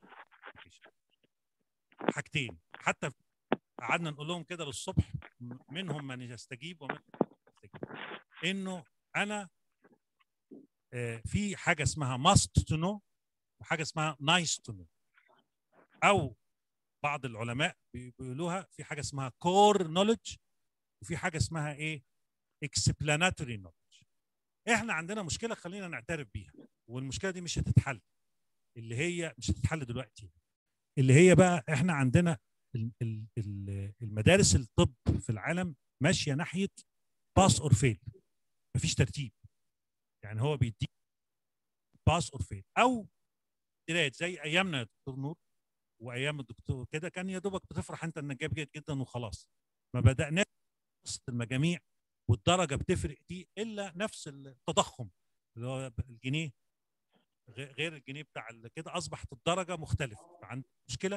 حاجتين حتى قعدنا نقول لهم كده للصبح م- منهم من يستجيب ومن يستجيب انه انا آه، في حاجه اسمها ماست تو نو وحاجه اسمها نايس تو نو او بعض العلماء بي- بيقولوها في حاجه اسمها كور نولج وفي حاجه اسمها ايه اكسبلاناتوري نولج احنا عندنا مشكله خلينا نعترف بيها والمشكله دي مش هتتحل اللي هي مش هتتحل دلوقتي اللي هي بقى احنا عندنا ال- ال- ال- المدارس الطب في العالم ماشيه ناحيه باس اور فيل مفيش ترتيب يعني هو بيديك باس اور فيل او قراءات زي ايامنا يا دكتور نور وايام الدكتور كده كان يا دوبك بتفرح انت انك جايب جيد جدا وخلاص ما بداناش قصه المجاميع والدرجه بتفرق دي الا نفس التضخم اللي هو الجنيه غ- غير الجنيه بتاع ال- كده اصبحت الدرجه مختلفه فعندي مشكله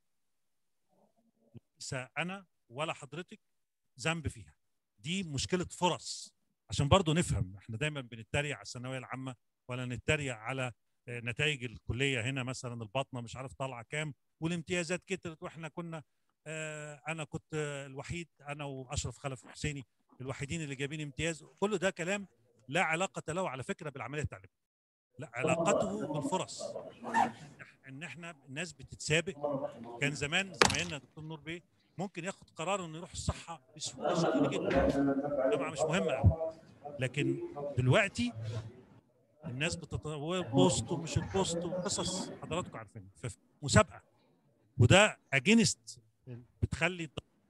ليس انا ولا حضرتك ذنب فيها دي مشكله فرص عشان برضو نفهم احنا دايما بنتريق على الثانويه العامه ولا نتريق على آه، نتائج الكليه هنا مثلا الباطنه مش عارف طالعه كام والامتيازات كترت واحنا كنا آه، انا كنت آه، الوحيد انا واشرف خلف الحسيني الوحيدين اللي جايبين امتياز كل ده كلام لا علاقه له على فكره بالعمليه التعليميه لا علاقته بالفرص ان احنا الناس بتتسابق كان زمان زمايلنا دكتور نور بيه ممكن ياخد قرار انه يروح الصحه بسهوله شديده جدا طبعا مش مهمه قوي لكن دلوقتي الناس بتتطور بوست ومش البوست وقصص حضراتكم عارفينها فمسابقه وده اجينست بتخلي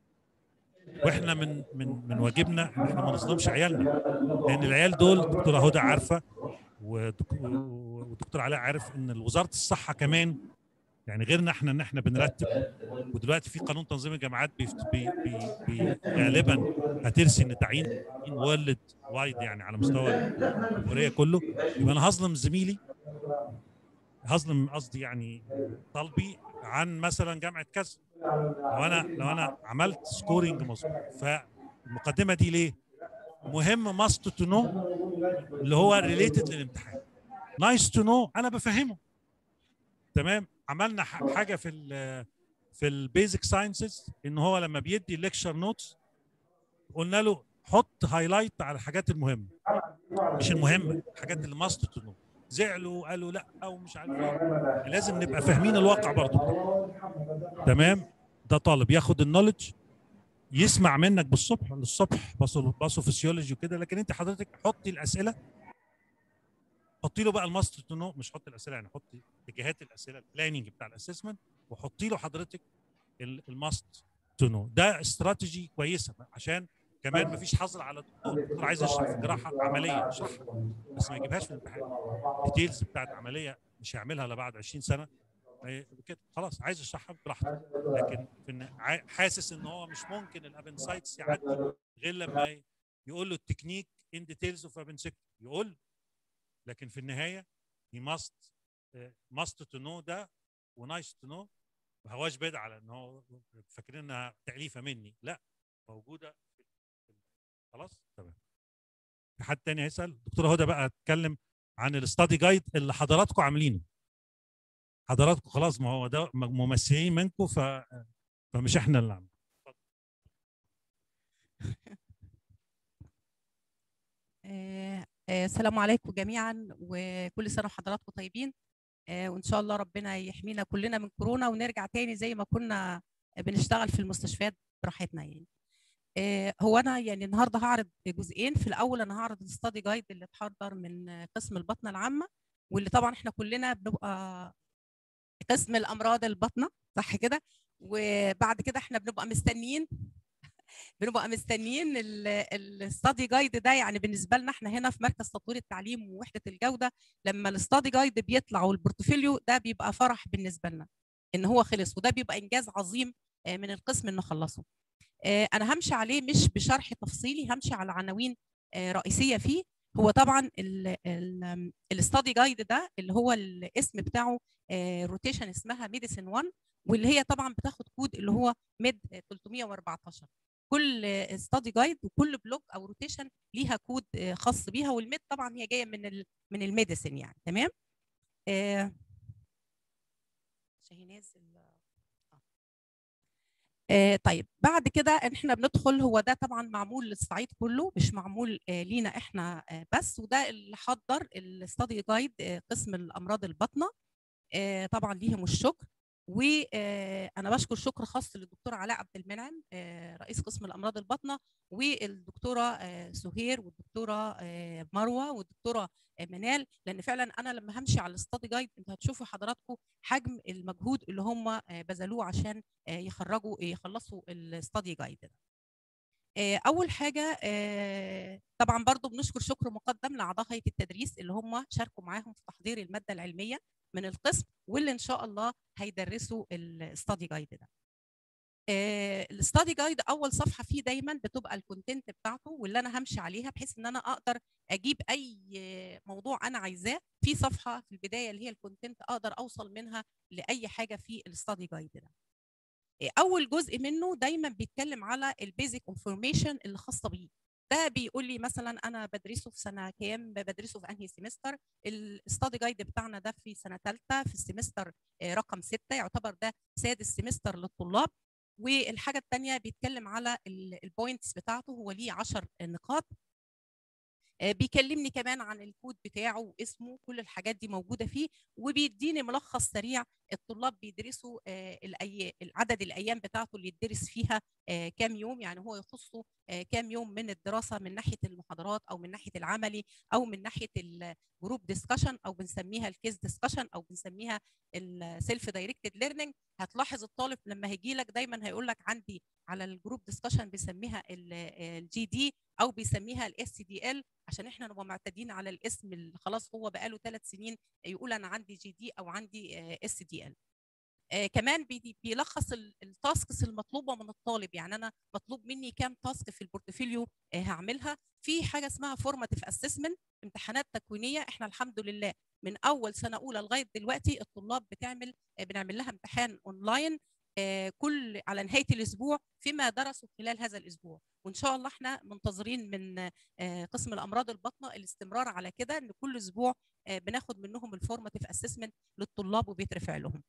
واحنا من من من واجبنا ان احنا ما نظلمش عيالنا لان العيال دول دكتوره هدى عارفه ودك- ودكتور علاء عارف ان وزاره الصحه كمان يعني غيرنا احنا ان احنا بنرتب ودلوقتي في قانون تنظيم الجامعات بيفت- بي بي بي غالبا هترسي ان تعيين وورلد وايد يعني على مستوى الجمهوريه كله يبقى انا هظلم زميلي هظلم قصدي يعني طلبي عن مثلا جامعه كذا لو انا لو انا عملت سكورنج مظبوط فالمقدمه دي ليه؟ مهم ماست تو نو اللي هو ريليتد للامتحان نايس تو نو انا بفهمه تمام عملنا ح- حاجه في ال في البيزك ساينسز ان هو لما بيدي ليكشر نوتس قلنا له حط هايلايت على الحاجات المهمه مش المهمه الحاجات اللي ماست تو نو زعلوا قالوا لا او مش عارف ايه لازم نبقى فاهمين الواقع برضو تمام ده طالب ياخد النولج يسمع منك بالصبح للصبح باثو باثو فيسيولوجي وكده لكن انت حضرتك حطي الاسئله حطي له بقى الماستر تو نو مش حطي الاسئله يعني حطي اتجاهات الاسئله البلاننج بتاع الاسسمنت وحطي له حضرتك الماست تو نو ده استراتيجي كويسه عشان كمان ما فيش حظر على الدكتور الدكتور عايز يشرح في جراحه عمليه يشرحها بس ما يجيبهاش في الامتحان الديتيلز بتاعت عمليه مش هيعملها الا بعد 20 سنه ما كده خلاص عايز يشرحها براحته لكن في الن- عا- حاسس ان هو مش ممكن الابنسايتس يعدي غير لما يقول له التكنيك ان ديتيلز اوف ابنسكت يقول لكن في النهايه هي ماست ماست تو نو ده ونايس تو نو ما هواش بدعه على ان هو فاكرين انها تاليفه مني لا موجوده في في- خلاص تمام في حد تاني هيسال دكتوره هدى بقى اتكلم عن الاستادي جايد اللي حضراتكم عاملينه حضراتكم خلاص ما هو ده ممثلين منكم ف فمش احنا اللي عاملين آه، السلام عليكم جميعا وكل سنه وحضراتكم طيبين آه، وان شاء الله ربنا يحمينا كلنا من كورونا ونرجع تاني زي ما كنا بنشتغل في المستشفيات براحتنا يعني آه، هو انا يعني النهارده هعرض جزئين في الاول انا هعرض الستادي جايد اللي اتحضر من قسم البطنه العامه واللي طبعا احنا كلنا بنبقى قسم الامراض البطنه صح كده وبعد كده احنا بنبقى مستنيين بنبقى مستنيين الستادي جايد ده يعني بالنسبه لنا احنا هنا في مركز تطوير التعليم ووحده الجوده لما الستادي جايد بيطلع والبورتفوليو ده بيبقى فرح بالنسبه لنا ان هو خلص وده بيبقى انجاز عظيم آه، من القسم انه خلصه آه، انا همشي عليه مش بشرح تفصيلي همشي على عناوين آه، رئيسيه فيه هو طبعا الستادي جايد ده اللي هو الاسم بتاعه روتيشن اسمها ميديسن 1 واللي هي طبعا بتاخد كود اللي هو ميد 314 كل ستادي جايد وكل بلوك او روتيشن ليها كود آه، خاص بيها والميد طبعا هي جايه من ال من الميديسن يعني تمام آه، شاهيناز ال- آه. آه، طيب بعد كده احنا بندخل هو ده طبعا معمول للصعيد كله مش معمول آه، لينا احنا آه، بس وده اللي حضر الستادي جايد آه، قسم الامراض الباطنه آه، طبعا ليهم الشكر وانا بشكر شكر خاص للدكتوره علاء عبد المنعم آه، رئيس قسم الامراض الباطنه والدكتوره آه، سهير والدكتوره آه، مروه والدكتوره آه، منال لان فعلا انا لما همشي على الستادي جايد انتوا هتشوفوا حضراتكم حجم المجهود اللي هم آه، بذلوه عشان آه، يخرجوا يخلصوا الستادي جايد ده آه، اول حاجه آه، طبعا برضو بنشكر شكر مقدم لاعضاء هيئه التدريس اللي هم شاركوا معاهم في تحضير الماده العلميه من القسم واللي ان شاء الله هيدرسوا الستادي جايد ده الستادي جايد اول صفحه فيه دايما بتبقى الكونتنت بتاعته واللي انا همشي عليها بحيث ان انا اقدر اجيب اي موضوع انا عايزاه في صفحه في البدايه اللي هي الكونتنت اقدر اوصل منها لاي حاجه في الستادي جايد ده اول جزء منه دايما بيتكلم على البيزك انفورميشن اللي خاصه بيه ده بيقول لي مثلا انا بدرسه في سنه كام بدرسه في انهي سيمستر الستادي جايد بتاعنا ده في سنه ثالثه في السيمستر آه، رقم ستة يعتبر ده سادس سيمستر للطلاب والحاجه الثانيه بيتكلم على البوينتس بتاعته هو ليه 10 نقاط آه، بيكلمني كمان عن الكود بتاعه واسمه كل الحاجات دي موجوده فيه وبيديني ملخص سريع الطلاب بيدرسوا آه، الأي... العدد الايام بتاعته اللي يدرس فيها آه، كام يوم يعني هو يخصه آه، كام يوم من الدراسه من ناحيه المحاضرات او من ناحيه العملي او من ناحيه الجروب ديسكشن او بنسميها الكيس ديسكشن او بنسميها السيلف دايركتد ليرنينج هتلاحظ الطالب لما هيجي لك دايما هيقول لك عندي على الجروب ديسكشن بيسميها الجي دي او بيسميها الاس دي ال عشان احنا نبقى معتادين على الاسم اللي خلاص هو بقاله ثلاث سنين يقول انا عندي جي دي او عندي اس دي ال كمان بي- بيلخص ال- التاسكس المطلوبه من الطالب يعني انا مطلوب مني كام تاسك في البورتفوليو آه، هعملها في حاجه اسمها فورماتيف اسسمنت امتحانات تكوينيه احنا الحمد لله من اول سنه اولى لغايه دلوقتي الطلاب بتعمل آه، بنعمل لها امتحان اونلاين آه، كل على نهايه الاسبوع فيما درسوا خلال هذا الاسبوع وان شاء الله احنا منتظرين من آه، قسم الامراض الباطنه الاستمرار على كده ان كل اسبوع آه، بناخد منهم الفورماتيف اسسمنت للطلاب وبيترفع لهم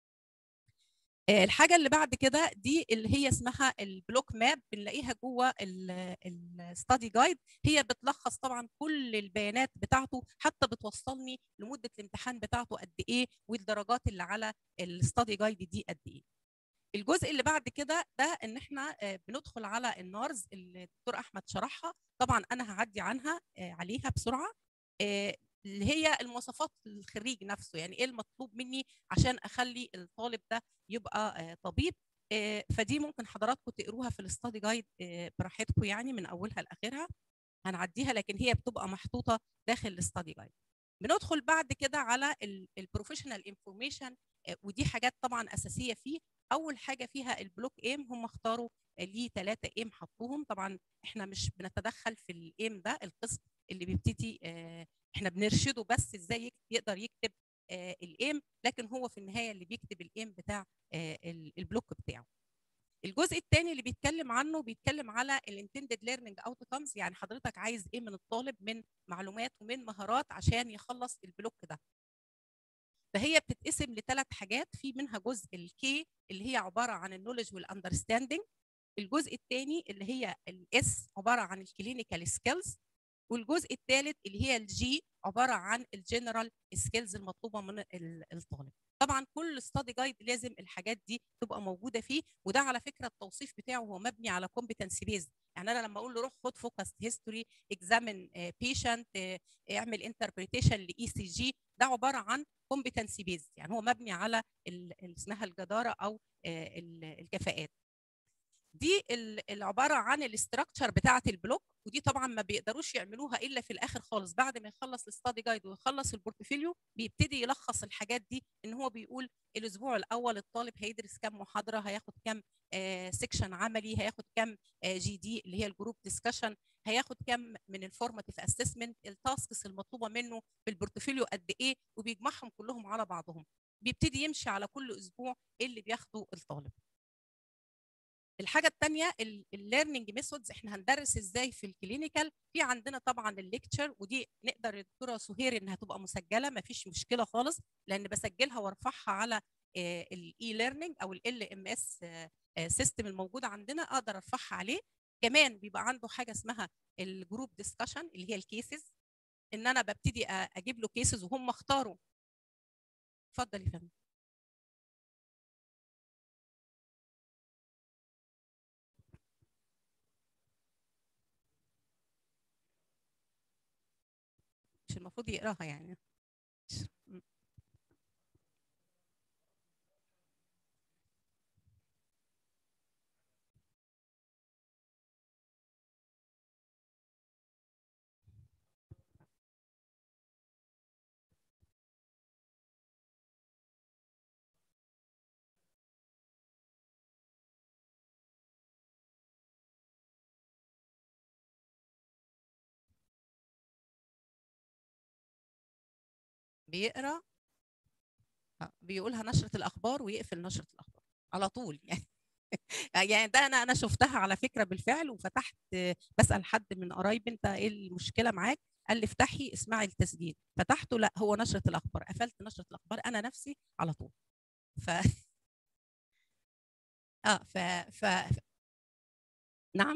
آه، الحاجه اللي بعد كده دي اللي هي اسمها البلوك ماب بنلاقيها جوه الستادي جايد هي بتلخص طبعا كل البيانات بتاعته حتى بتوصلني لمده الامتحان بتاعته قد ايه والدرجات اللي على الستادي جايد دي قد ايه الجزء اللي بعد كده ده ان احنا آه، بندخل على النارز اللي الدكتور احمد شرحها طبعا انا هعدي عنها آه، عليها بسرعه آه، اللي هي المواصفات الخريج نفسه يعني ايه المطلوب مني عشان اخلي الطالب ده يبقى آه، طبيب آه، فدي ممكن حضراتكم تقروها في الاستادي جايد آه، براحتكم يعني من اولها لاخرها هنعديها لكن هي بتبقى محطوطه داخل الاستادي جايد بندخل بعد كده على البروفيشنال انفورميشن ودي حاجات طبعا اساسيه فيه اول حاجه فيها البلوك ايم هم اختاروا ليه ثلاثه ايم حطوهم طبعا احنا مش بنتدخل في الايم ده القسم اللي بيبتدي آه، احنا بنرشده بس ازاي يك- يقدر يكتب آه، الايم لكن هو في النهايه اللي بيكتب الايم بتاع آه، ال- البلوك بتاعه الجزء الثاني اللي بيتكلم عنه بيتكلم على الانتندد ليرنينج اوتكمز يعني حضرتك عايز ايه من الطالب من معلومات ومن مهارات عشان يخلص البلوك ده فهي بتتقسم لثلاث حاجات في منها جزء الكي اللي هي عباره عن النولج والاندرستاندينج الجزء الثاني اللي هي الاس عباره عن الكلينيكال سكيلز والجزء الثالث اللي هي الجي عباره عن الجنرال سكيلز المطلوبه من ال- الطالب طبعا كل ستادي جايد لازم الحاجات دي تبقى موجوده فيه وده على فكره التوصيف بتاعه هو مبني على كومبتنسي بيز يعني انا لما اقول له روح خد فوكس هيستوري اكزامن بيشنت اعمل انتربريتيشن لاي سي جي ده عباره عن كومبتنسي بيز يعني هو مبني على ال- ال- اسمها الجداره او آه، ال- الكفاءات دي ال- العباره عن الاستراكشر بتاعه البلوك ودي طبعا ما بيقدروش يعملوها الا في الاخر خالص بعد ما يخلص الستادي جايد ويخلص البورتفوليو بيبتدي يلخص الحاجات دي ان هو بيقول الاسبوع الاول الطالب هيدرس كام محاضره هياخد كام سيكشن عملي هياخد كام جي دي اللي هي الجروب ديسكشن هياخد كام من الفورماتيف اسسمنت التاسكس المطلوبه منه في البورتفوليو قد ايه وبيجمعهم كلهم على بعضهم بيبتدي يمشي على كل اسبوع ايه اللي بياخده الطالب الحاجه الثانيه الليرنينج ميثودز احنا هندرس ازاي في الكلينيكال في عندنا طبعا الليكتشر ودي نقدر الدكتوره سهير انها تبقى مسجله ما فيش مشكله خالص لان بسجلها وارفعها على الاي ليرنينج او ال ام اس سيستم الموجود عندنا اقدر ارفعها عليه كمان بيبقى عنده حاجه اسمها الجروب ديسكشن اللي هي الكيسز ان انا ببتدي أ- اجيب له كيسز وهم اختاروا اتفضل يا فندم مش المفروض يقراها يعني بيقرا آه، بيقولها نشرة الأخبار ويقفل نشرة الأخبار على طول يعني يعني ده أنا أنا شفتها على فكرة بالفعل وفتحت آه، بسأل حد من قرايبي أنت إيه المشكلة معاك؟ قال لي افتحي اسمعي التسجيل فتحته لا هو نشرة الأخبار قفلت نشرة الأخبار أنا نفسي على طول ف اه ف ف نعم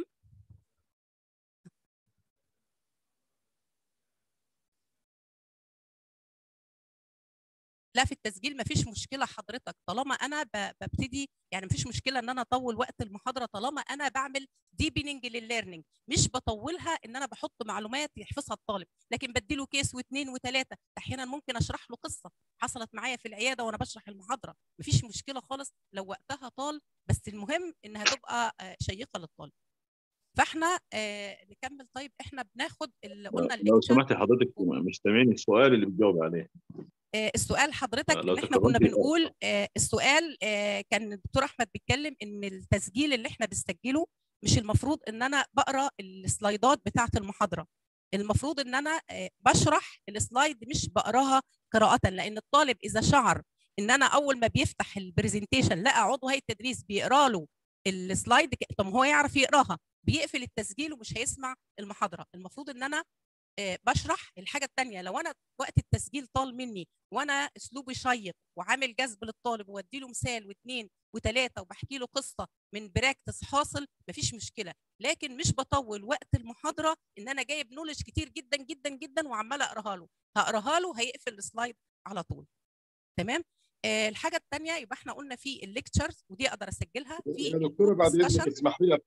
لا في التسجيل مفيش مشكله حضرتك طالما انا ب- ببتدي يعني مفيش مشكله ان انا اطول وقت المحاضره طالما انا بعمل ديبننج للليرنينج مش بطولها ان انا بحط معلومات يحفظها الطالب لكن بديله كيس واثنين وثلاثه احيانا ممكن اشرح له قصه حصلت معايا في العياده وانا بشرح المحاضره مفيش مشكله خالص لو وقتها طال بس المهم انها تبقى آه، شيقه للطالب فاحنا آه، نكمل طيب احنا بناخد اللي قلنا لو الليكتشر سمحت حضرتك مش سامعين السؤال اللي بتجاوب عليه آه، السؤال حضرتك آه، لو ان احنا كنا تكرمتي بنقول آه، السؤال آه، كان الدكتور احمد بيتكلم ان التسجيل اللي احنا بنسجله مش المفروض ان انا بقرا السلايدات بتاعه المحاضره المفروض ان انا آه، بشرح السلايد مش بقراها قراءه لان الطالب اذا شعر ان انا اول ما بيفتح البرزنتيشن لقى عضو هيئه التدريس بيقرا له السلايد ك- طب هو يعرف يقراها بيقفل التسجيل ومش هيسمع المحاضره المفروض ان انا آه، بشرح الحاجه الثانيه لو انا وقت التسجيل طال مني وانا اسلوبي شيق وعامل جذب للطالب وادي له مثال واثنين وثلاثه وبحكي له قصه من براكتس حاصل مفيش مشكله لكن مش بطول وقت المحاضره ان انا جايب نولج كتير جدا جدا جدا وعماله اقراها له هقراها له هيقفل السلايد على طول تمام آه الحاجه الثانيه يبقى احنا قلنا في الليكتشرز ودي اقدر اسجلها في يا دكتوره بعد اذنك discussion. اسمح لي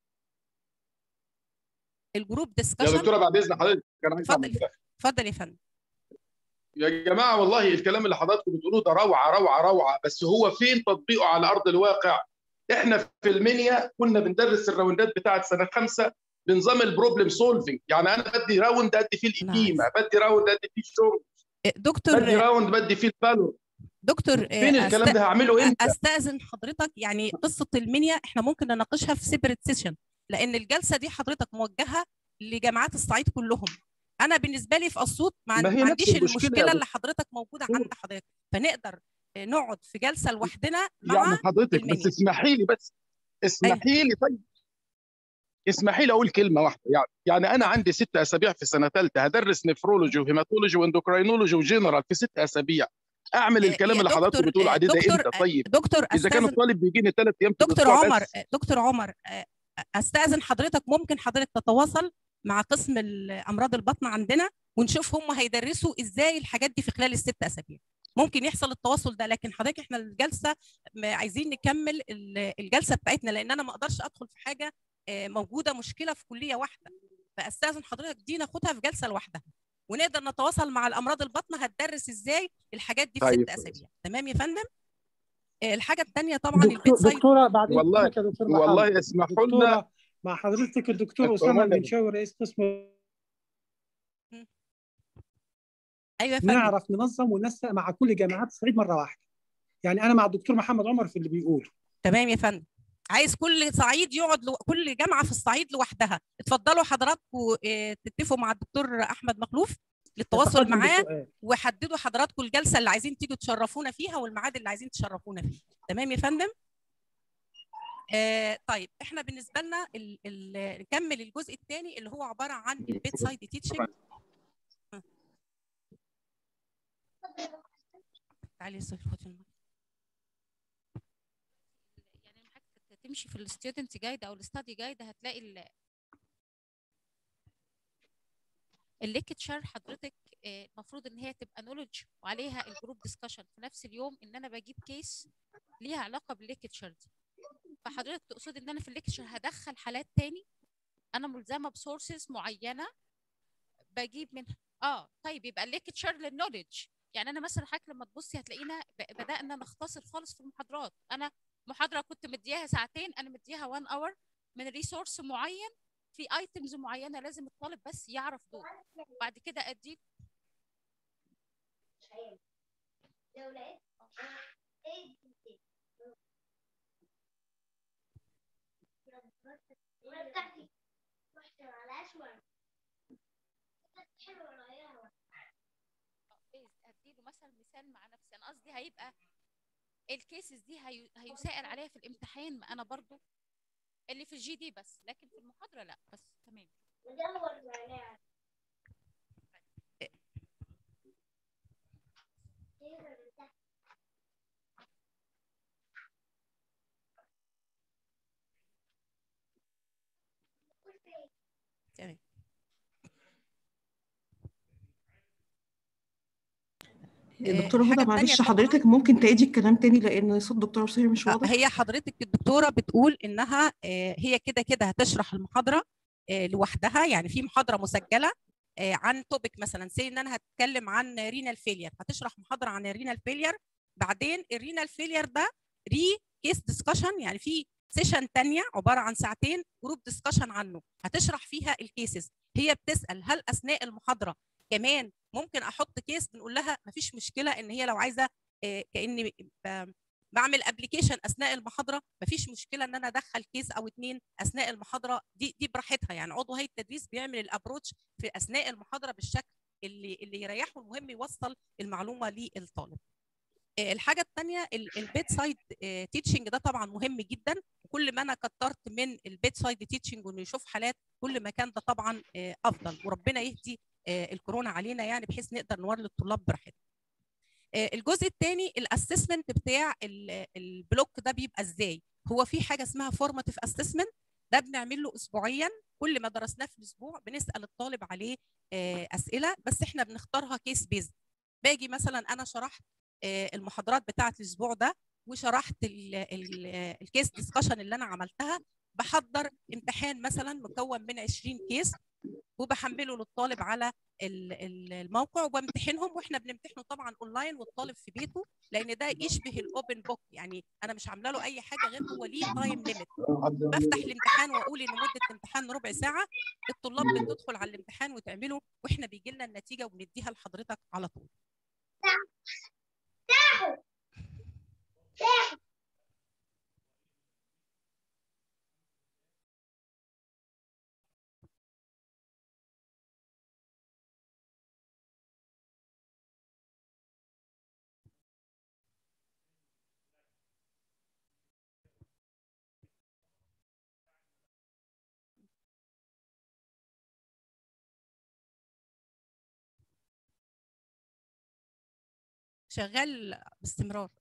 الجروب يا ديسكشن دكتوره بعد اذن حضرتك كان عايز اتفضل. أعمل مداخلة. اتفضل يا فندم يا جماعه والله الكلام اللي حضراتكم بتقولوه ده روعه روعه روعه بس هو فين تطبيقه على ارض الواقع؟ احنا في المنيا كنا بندرس الراوندات بتاعت سنه خمسه بنظام البروبلم سولفنج يعني انا بدي راوند ادي فيه القيمه بدي راوند ادي فيه الشغل آه، دكتور بدي راوند بدي فيه الفالور دكتور آه، فين الكلام أست- ده هعمله امتى؟ استاذن حضرتك يعني قصه المنيا احنا ممكن نناقشها في سيبريت سيشن لان الجلسه دي حضرتك موجهه لجامعات الصعيد كلهم انا بالنسبه لي في اسيوط ما, عن- ما هي ما نفس عنديش المشكلة يا المشكله اللي دكتور. حضرتك موجوده عند حضرتك فنقدر آه، نقعد في جلسه لوحدنا مع يعني حضرتك بس المنيا. اسمحي لي بس اسمحي لي طيب اسمحي لي اقول كلمه واحده يعني يعني انا عندي ست اسابيع في سنه ثالثه هدرس نفرولوجي وهيماتولوجي واندوكراينولوجي وجنرال في ست اسابيع اعمل آه، الكلام يا اللي حضراتكم دكتور- بتقولوا آه، عليه ده دكتور- امتى طيب دكتور اذا كان استاذن الطالب بيجيني ثلاث ايام في دكتور الأسبوع عمر بس. دكتور عمر آه، استاذن حضرتك ممكن حضرتك تتواصل مع قسم ال- امراض البطن عندنا ونشوف هم هيدرسوا ازاي الحاجات دي في خلال الست اسابيع ممكن يحصل التواصل ده لكن حضرتك احنا الجلسه م- عايزين نكمل ال- الجلسه بتاعتنا لان انا ما اقدرش ادخل في حاجه آه، موجوده مشكله في كليه واحده فاستاذن حضرتك دي ناخدها في جلسه لوحدها ونقدر نتواصل مع الامراض البطن هتدرس ازاي الحاجات دي في طيب، ست كويس. اسابيع تمام يا فندم آه، الحاجه الثانيه طبعا دكتور البيت سايد دكتوره بعد والله- اذنك يا دكتور محمد والله اسمحوا لنا دكتوره مع حضرتك الدكتور دكتور اسامه مجدي. المنشاوي رئيس قسم ايوه يا فندم نعرف ننظم وننسق مع كل جامعات الصعيد مره واحده يعني انا مع الدكتور محمد عمر في اللي بيقوله تمام يا فندم عايز كل صعيد يقعد لو... كل جامعه في الصعيد لوحدها اتفضلوا حضراتكم آه، تتفقوا مع الدكتور احمد مخلوف للتواصل تقدم معاه بسؤال. وحددوا حضراتكم الجلسه اللي عايزين تيجوا تشرفونا فيها والميعاد اللي عايزين تشرفونا فيه تمام يا فندم آه طيب احنا بالنسبه لنا ال... ال... نكمل الجزء الثاني اللي هو عباره عن البيت سايد تيتشنج تعالي يا سهيل خدي المايك. يعني لما حضرتك تمشي في الستودنت جايد او الستادي جايد هتلاقي ال الليكتشر حضرتك آه، المفروض ان هي تبقى نولج وعليها الجروب ديسكشن في نفس اليوم ان انا بجيب كيس ليها علاقه بالليكتشر دي فحضرتك تقصد ان انا في الليكتشر هدخل حالات تاني انا ملزمه بسورسز معينه بجيب منها اه طيب يبقى الليكتشر للنولج يعني انا مثلا حضرتك لما تبصي هتلاقينا ب- بدانا نختصر خالص في المحاضرات انا محاضره كنت مدياها ساعتين انا مديها 1 اور من ريسورس معين في ايتمز معينه لازم الطالب بس يعرف دول بعد كده اديه اديله مثلا مثال مع نفسي انا قصدي هيبقى الكيسز دي هي... هيسائل عليها في الامتحان ما انا برضو اللي في الجي دي بس لكن في المحاضره لا بس تمام تمام دكتورة الحاجة هدى التانية معلش طبعاً- حضرتك ممكن تعيدي الكلام تاني لأن صوت دكتورة سهير مش واضح هي حضرتك الدكتوره بتقول انها آه، هي كده كده هتشرح المحاضره آه، لوحدها يعني في محاضره مسجله آه، عن توبيك مثلا سي ان انا هتكلم عن رينال فيلير هتشرح محاضره عن الرينال فيلير بعدين الرينال فيلير ده ري كيس ديسكشن يعني في سيشن تانية عباره عن ساعتين جروب ديسكشن عنه هتشرح فيها الكيسز هي بتسال هل اثناء المحاضره كمان ممكن احط كيس بنقول لها مفيش مشكله ان هي لو عايزه آه، كاني ب- بعمل ابلكيشن اثناء المحاضره مفيش مشكله ان انا ادخل كيس او اتنين اثناء المحاضره دي دي براحتها يعني عضو هيئه التدريس بيعمل الابروتش في اثناء المحاضره بالشكل اللي اللي يريحه المهم يوصل المعلومه للطالب آه، الحاجه الثانيه البيت سايد تيتشنج ده طبعا مهم جدا وكل ما انا كترت من البيت سايد تيتشنج وانه يشوف حالات كل ما كان ده طبعا آه، افضل وربنا يهدي آه، الكورونا علينا يعني بحيث نقدر نوري للطلاب براحتنا آه، الجزء الثاني الاسسمنت بتاع ال- البلوك ده بيبقى ازاي هو في حاجه اسمها فورماتيف اسسمنت ده بنعمل له اسبوعيا كل ما درسناه في الاسبوع بنسال الطالب عليه آه، اسئله بس احنا بنختارها كيس بيزد باجي مثلا انا شرحت آه، المحاضرات بتاعه الاسبوع ده وشرحت الكيس ديسكشن اللي انا عملتها بحضر امتحان مثلا مكون من 20 كيس وبحمله للطالب على ال- ال- الموقع وبمتحنهم واحنا بنمتحنه طبعا اونلاين والطالب في بيته لان ده يشبه الاوبن بوك يعني انا مش عامله له اي حاجه غير هو ليه تايم ليميت بفتح الامتحان واقول ان مده الامتحان ربع ساعه الطلاب بتدخل على الامتحان وتعمله واحنا بيجي لنا النتيجه وبنديها لحضرتك على طول شغال باستمرار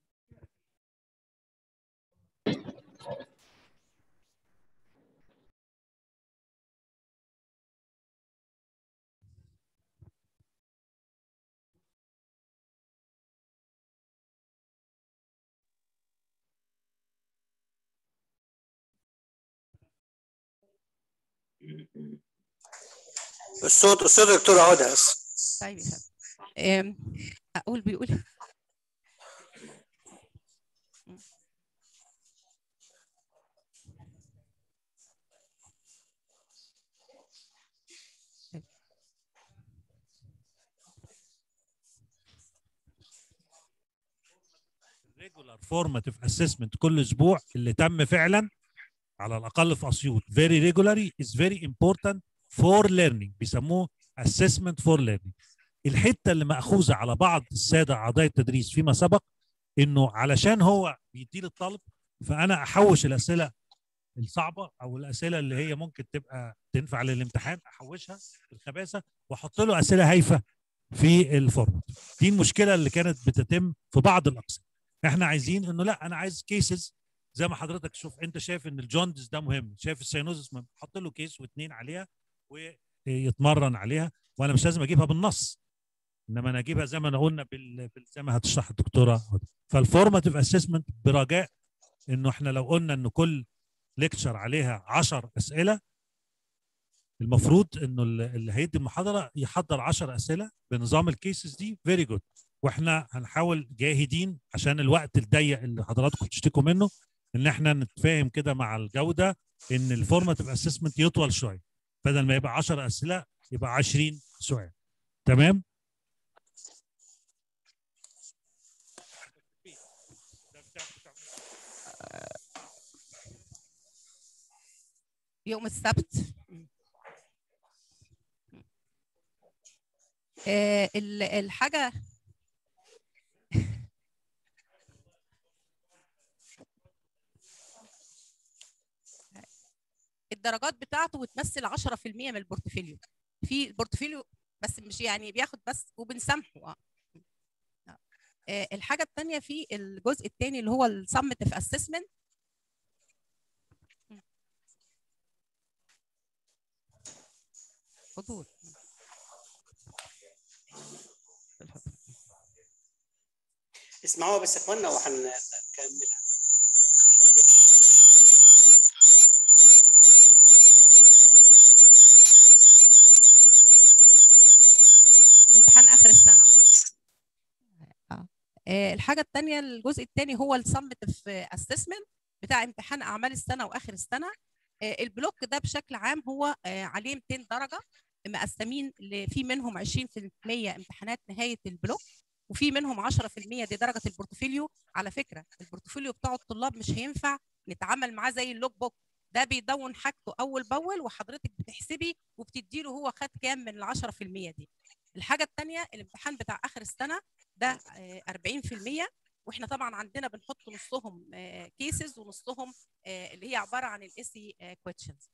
الصوت الصوت دكتورة هدى بس طيب يا فندم آم، اقول بيقول ريجولار فورماتيف اسسمنت كل اسبوع اللي تم فعلا على الاقل في اسيوط فيري ريجولاري از فيري امبورتنت فور ليرنينج بيسموه اسسمنت فور ليرنينج الحته اللي ماخوذه على بعض الساده اعضاء التدريس فيما سبق انه علشان هو بيدي للطالب فانا احوش الاسئله الصعبه او الاسئله اللي هي ممكن تبقى تنفع للامتحان احوشها بالخباثه واحط له اسئله هايفه في الفورمات دي المشكله اللي كانت بتتم في بعض الاقسام احنا عايزين انه لا انا عايز كيسز زي ما حضرتك شوف انت شايف ان الجوندس ده مهم شايف السينوزس مهم حط له كيس واثنين عليها ويتمرن عليها وانا مش لازم اجيبها بالنص انما انا اجيبها زي ما انا قلنا بال... بال- زي ما هتشرح الدكتوره هدى. فالفورماتيف اسسمنت برجاء انه احنا لو قلنا ان كل ليكتشر عليها 10 اسئله المفروض انه اللي اللي هيدي المحاضره يحضر 10 اسئله بنظام الكيسز دي فيري جود واحنا هنحاول جاهدين عشان الوقت الضيق اللي حضراتكم بتشتكوا منه ان احنا نتفاهم كده مع الجوده ان الفورماتيف اسسمنت يطول شويه بدل ما يبقى 10 اسئله يبقى 20 سؤال تمام يوم السبت آه، ال- الحاجة الدرجات بتاعته بتمثل 10% من البورتفوليو في البورتفوليو بس مش يعني بياخد بس وبنسامحه اه آه، الحاجة التانية في الجزء التاني اللي هو السمتيف اسسمنت حضور اسمعوها بس يا اخوانا وهنكملها امتحان اخر السنه اه آه، الحاجه الثانيه الجزء الثاني هو السمتيف اسسمنت بتاع امتحان اعمال السنه واخر السنه آه، البلوك ده بشكل عام هو آه، عليه 200 درجه مقسمين ل- في منهم 20% امتحانات نهايه البلوك وفي منهم 10% دي درجه البورتفوليو على فكره البورتفوليو بتاع الطلاب مش هينفع نتعامل معاه زي اللوج بوك ده بيدون حاجته اول باول وحضرتك بتحسبي وبتدي له هو خد كام من ال 10% دي الحاجه الثانيه الامتحان بتاع اخر السنه ده آه، 40% واحنا طبعا عندنا بنحط نصهم كيسز ونصهم آه، اللي هي عباره عن الاس كويشنز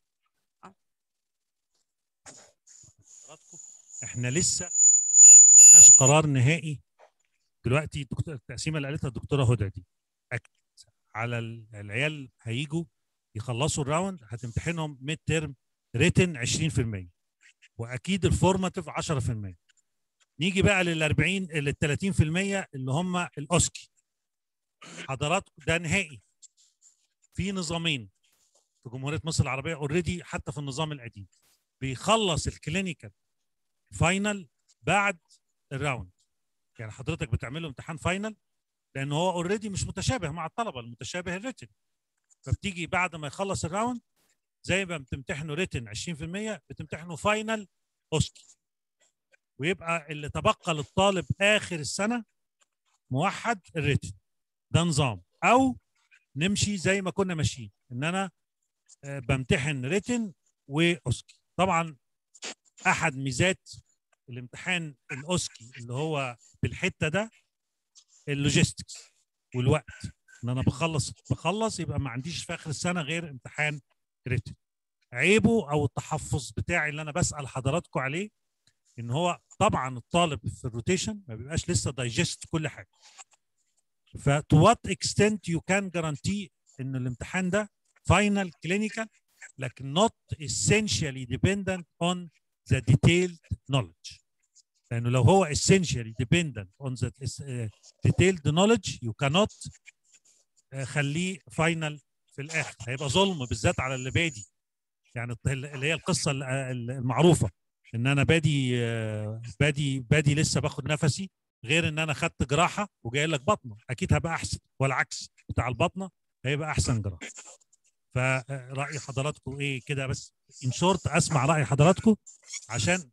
حضراتكم احنا لسه مش قرار نهائي دلوقتي الدكتور التقسيمه اللي قالتها الدكتوره هدى دي أكد على ال- العيال هيجوا يخلصوا الراوند هتمتحنهم ميد ترم ريتن 20% واكيد الفورماتيف 10% نيجي بقى لل 40 لل 30% اللي هم الاوسكي حضراتكم ده نهائي في نظامين في جمهوريه مصر العربيه اوريدي حتى في النظام القديم بيخلص الكلينيكال فاينل بعد الراوند يعني حضرتك بتعمل له امتحان فاينل لان هو اوريدي مش متشابه مع الطلبه المتشابه الريتن فبتيجي بعد ما يخلص الراوند زي ما بتمتحنوا ريتن 20% بتمتحنوا فاينل اوسكي ويبقى اللي تبقى للطالب اخر السنه موحد الريتن ده نظام او نمشي زي ما كنا ماشيين ان انا آه، بمتحن ريتن واوسكي طبعا احد ميزات الامتحان الاوسكي اللي هو بالحته ده اللوجيستكس والوقت ان انا بخلص بخلص يبقى ما عنديش في اخر السنه غير امتحان ريتن عيبه او التحفظ بتاعي اللي انا بسال حضراتكم عليه ان هو طبعا الطالب في الروتيشن ما بيبقاش لسه دايجست كل حاجه ف to what extent you can guarantee ان الامتحان ده final clinical لكن not essentially dependent on the detailed knowledge لانه لو هو essentially dependent on the uh, detailed knowledge you cannot uh, خليه final في الاخر هيبقى ظلم بالذات على اللي بادي يعني الط- اللي هي القصه ال- ال- المعروفه ان انا بادي آه، بادي بادي لسه باخد نفسي غير ان انا خدت جراحه وجاي لك بطنه اكيد هبقى احسن والعكس بتاع البطنه هيبقى احسن جراحه فراي حضراتكم ايه كده بس ان شورت اسمع راي حضراتكم عشان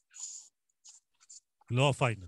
اللي هو فاينل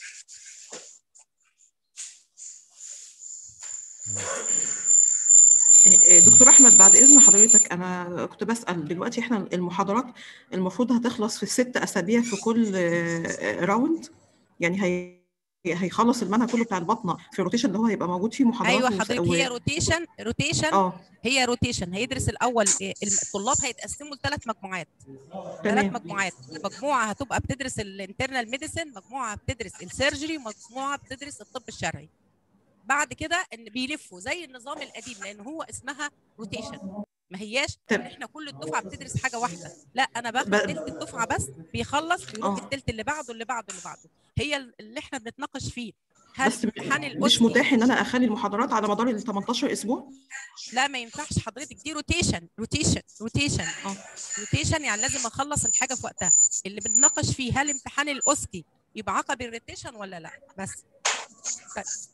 دكتور احمد بعد اذن حضرتك انا كنت بسال دلوقتي احنا المحاضرات المفروض هتخلص في ست اسابيع في كل آه، راوند يعني هي هيخلص المنهج كله بتاع البطنه في الروتيشن اللي هو هيبقى موجود فيه محاضرات ايوه وس- حضرتك و- هي روتيشن روتيشن اه هي روتيشن هيدرس الاول إيه، الطلاب هيتقسموا لثلاث مجموعات ثلاث تمام مجموعات مجموعه هتبقى بتدرس الانترنال ميديسن مجموعه بتدرس السيرجري مجموعه بتدرس الطب الشرعي بعد كده ان بيلفوا زي النظام القديم لان هو اسمها روتيشن ما هياش ان احنا كل الدفعه بتدرس حاجه واحده لا انا باخد ب- تلت الدفعه بس بيخلص بيروح آه. التلت اللي بعده اللي بعده اللي بعده هي اللي احنا بنتناقش فيه هل بس امتحان مش الأسري متاح ان انا اخلي المحاضرات على مدار ال 18 اسبوع لا ما ينفعش حضرتك دي روتيشن روتيشن روتيشن اه روتيشن يعني لازم اخلص الحاجه في وقتها اللي بنناقش فيه هل امتحان الاوسكي يبقى عقب الروتيشن ولا لا بس بس.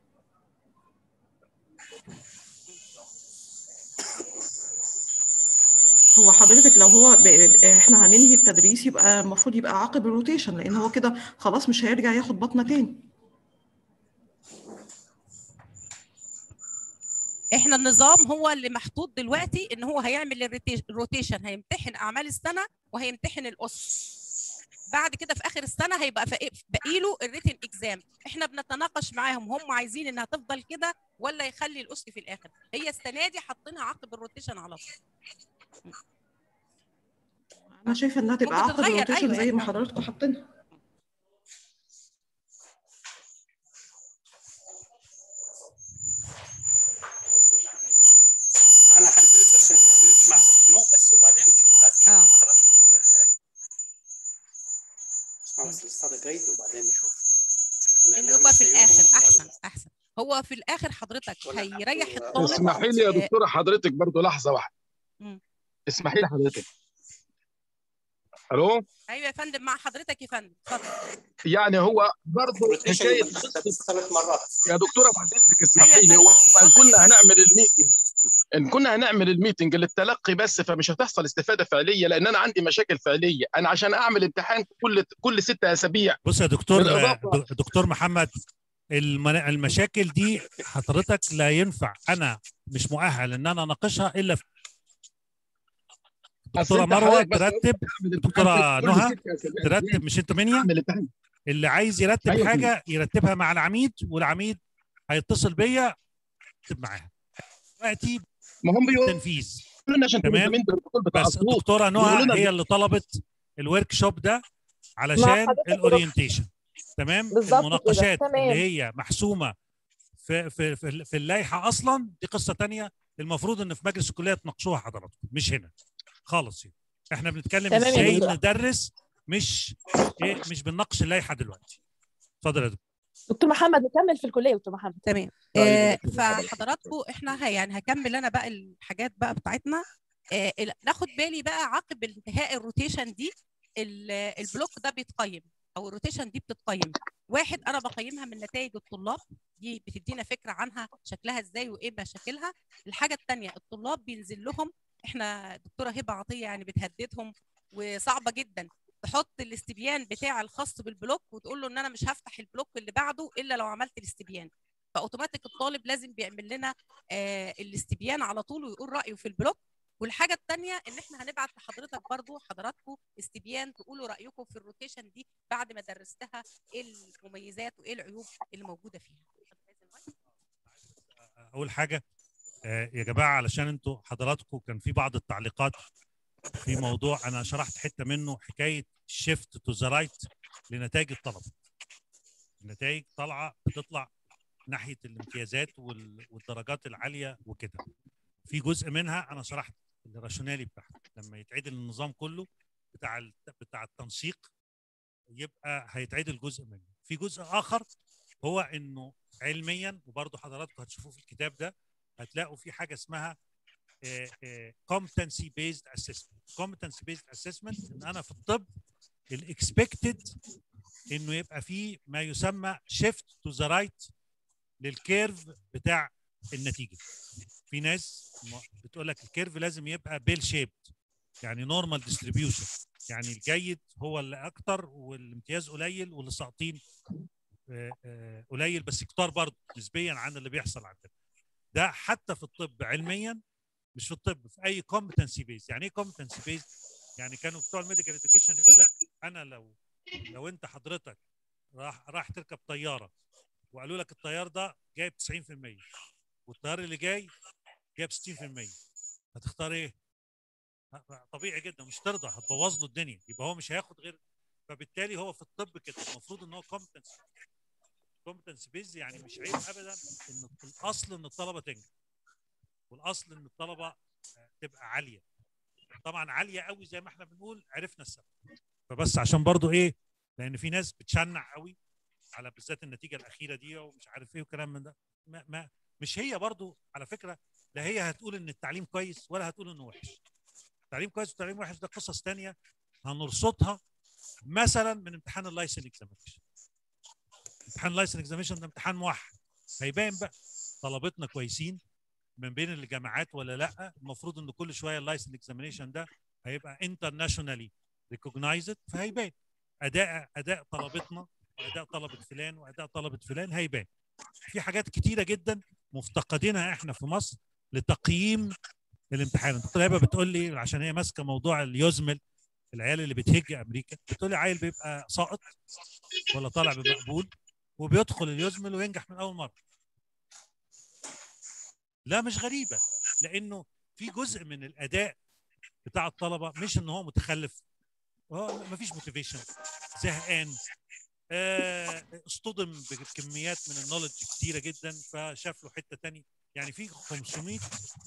هو حضرتك لو هو ب... ب- احنا هننهي التدريس يبقى المفروض يبقى عقب الروتيشن لان هو كده خلاص مش هيرجع ياخد بطنه تاني احنا النظام هو اللي محطوط دلوقتي ان هو هيعمل الروتيش- الروتيشن هيمتحن اعمال السنه وهيمتحن الاوسكي بعد كده في اخر السنه هيبقى فاق- باقي له الريتن اكزام احنا بنتناقش معاهم هم عايزين انها تفضل كده ولا يخلي الاوسكي في الاخر هي السنه دي حاطينها عقب الروتيشن على طول انا شايفه انها تبقى ممكن عقب تتغير، الروتيشن أيوة، زي ما إحنا- حضراتكم حاطينها انا هنقول بس نسمع نوع بس وبعدين نشوف لازم اه نسمع بس الاستاذ جيد وبعدين نشوف اللي يبقى في الاخر احسن احسن هو في الاخر حضرتك هيريح الطالب اسمحي لي يا دكتوره حضرتك برضو لحظه واحده مم. اسمحي لي حضرتك الو ايوه يا فندم مع حضرتك يا فندم اتفضل يعني هو برضه حكايه ثلاث مرات يا دكتوره بعد اذنك اسمحي لي هو ان كنا هنعمل الميتنج ان كنا هنعمل الميتنج للتلقي بس فمش هتحصل استفاده فعليه لان انا عندي مشاكل فعليه انا عشان اعمل امتحان كل كل ستة اسابيع بص يا دكتور بالإضافة- د- دكتور محمد المن- المشاكل دي حضرتك لا ينفع انا مش مؤهل ان انا اناقشها الا في دكتوره أنت مروه حضرتك بس ترتب أعمل دكتوره امتحان كل نهى ستة أسابيع. ترتب مش انت منيا أعمل امتحان. اللي عايز يرتب أيوة حاجه يرتبها مع العميد والعميد هيتصل بيا اكتب معاها دلوقتي ما هم بيقولوا تنفيذ لنا عشان تمام تمام بالبروتوكول بتاع بس الصوت الدكتوره بيقولوا لنا نهى هي اللي طلبت الورك شوب ده علشان حضرتك يا الاورينتيشن تمام بالظبط كده، المناقشات تمام. اللي هي محسومه في في في, في اللائحه اصلا دي قصه تانية المفروض ان في مجلس الكليه تناقشوها حضراتكم مش هنا خالص هنا احنا بنتكلم تمام يا ازاي دكتور. ندرس مش إيه مش بنناقش اللائحه دلوقتي اتفضل يا دكتور دكتور محمد نكمل في الكليه دكتور محمد تمام طيب، آه دكتور فحضراتكم احنا ه- يعني هكمل انا بقى الحاجات بقى بتاعتنا آه ال- ناخد بالي بقى عقب انتهاء الروتيشن دي ال- البلوك ده بيتقيم او الروتيشن دي بتتقيم واحد انا بقيمها من نتائج الطلاب دي بتدينا فكره عنها شكلها ازاي وايه مشاكلها الحاجه الثانيه الطلاب بينزل لهم احنا دكتوره هبه عطيه يعني بتهددهم وصعبه جدا تحط الاستبيان بتاع الخاص بالبلوك وتقول له ان انا مش هفتح البلوك اللي بعده الا لو عملت الاستبيان فاوتوماتيك الطالب لازم بيعمل لنا آه الاستبيان على طول ويقول رايه في البلوك والحاجه الثانيه ان احنا هنبعت لحضرتك برضو حضراتكم استبيان تقولوا رايكم في الروتيشن دي بعد ما درستها ايه المميزات وايه العيوب اللي موجوده فيها اول حاجه آه، يا جماعه علشان انتوا حضراتكم كان في بعض التعليقات في موضوع انا شرحت حته منه حكايه شيفت تو ذا رايت لنتائج الطلبه النتائج طالعه بتطلع ناحيه الامتيازات وال- والدرجات العاليه وكده في جزء منها انا شرحت الراشونالي بتاعها لما يتعدل النظام كله بتاع الت- بتاع التنسيق يبقى هيتعدل جزء منه في جزء اخر هو انه علميا وبرضه حضراتكم هتشوفوه في الكتاب ده هتلاقوا في حاجه اسمها competency based assessment competency based assessment ان انا في الطب الاكسبكتد انه يبقى فيه ما يسمى شيفت تو ذا رايت للكيرف بتاع النتيجه في ناس م- بتقول لك الكيرف لازم يبقى بيل شيبد يعني نورمال ديستريبيوشن يعني الجيد هو اللي اكتر والامتياز قليل واللي ساقطين آه، آه، قليل بس كتار برضه نسبيا عن اللي بيحصل عندنا ده حتى في الطب علميا مش في الطب في اي كومبتنسي بيز يعني ايه كومبتنسي بيز يعني كانوا بتوع الميديكال اديوكيشن يقول لك انا لو لو انت حضرتك راح راح تركب طياره وقالوا لك الطيار ده جايب 90% والطيار اللي جاي جايب 60% هتختار ايه؟ ه- طبيعي جدا مش ترضى هتبوظ له الدنيا يبقى هو مش هياخد غير فبالتالي هو في الطب كده المفروض ان هو كومبتنس كومبتنس بيز يعني مش عيب ابدا ان الاصل ان الطلبه تنجح والاصل ان الطلبه آه، تبقى عاليه طبعا عاليه قوي زي ما احنا بنقول عرفنا السبب فبس عشان برضو ايه لان في ناس بتشنع قوي على بالذات النتيجه الاخيره دي ومش عارف ايه وكلام من ده ما, ما مش هي برضو على فكره لا هي هتقول ان التعليم كويس ولا هتقول انه وحش التعليم كويس والتعليم وحش ده قصص تانية هنرصدها مثلا من امتحان اللايسن اكزامينشن امتحان اللايسن اكزامينشن ده امتحان موحد هيبان بقى طلبتنا كويسين من بين الجامعات ولا لا المفروض ان كل شويه اللايسن اكزامينشن ده هيبقى انترناشونالي ريكوجنايزد فهيبان اداء اداء طلبتنا واداء طلبه فلان واداء طلبه فلان هيبان في حاجات كتيره جدا مفتقدينها احنا في مصر لتقييم الامتحان انت هبه بتقول لي عشان هي ماسكه موضوع اليوزمل العيال اللي بتهج امريكا بتقول لي عيل بيبقى ساقط ولا طالع بمقبول وبيدخل اليوزمل وينجح من اول مره لا مش غريبه لانه في جزء من الاداء بتاع الطلبه مش ان هو متخلف هو مفيش موتيفيشن زهقان آه، اصطدم بكميات من النولج كتيره جدا فشاف له حته تانية يعني في 500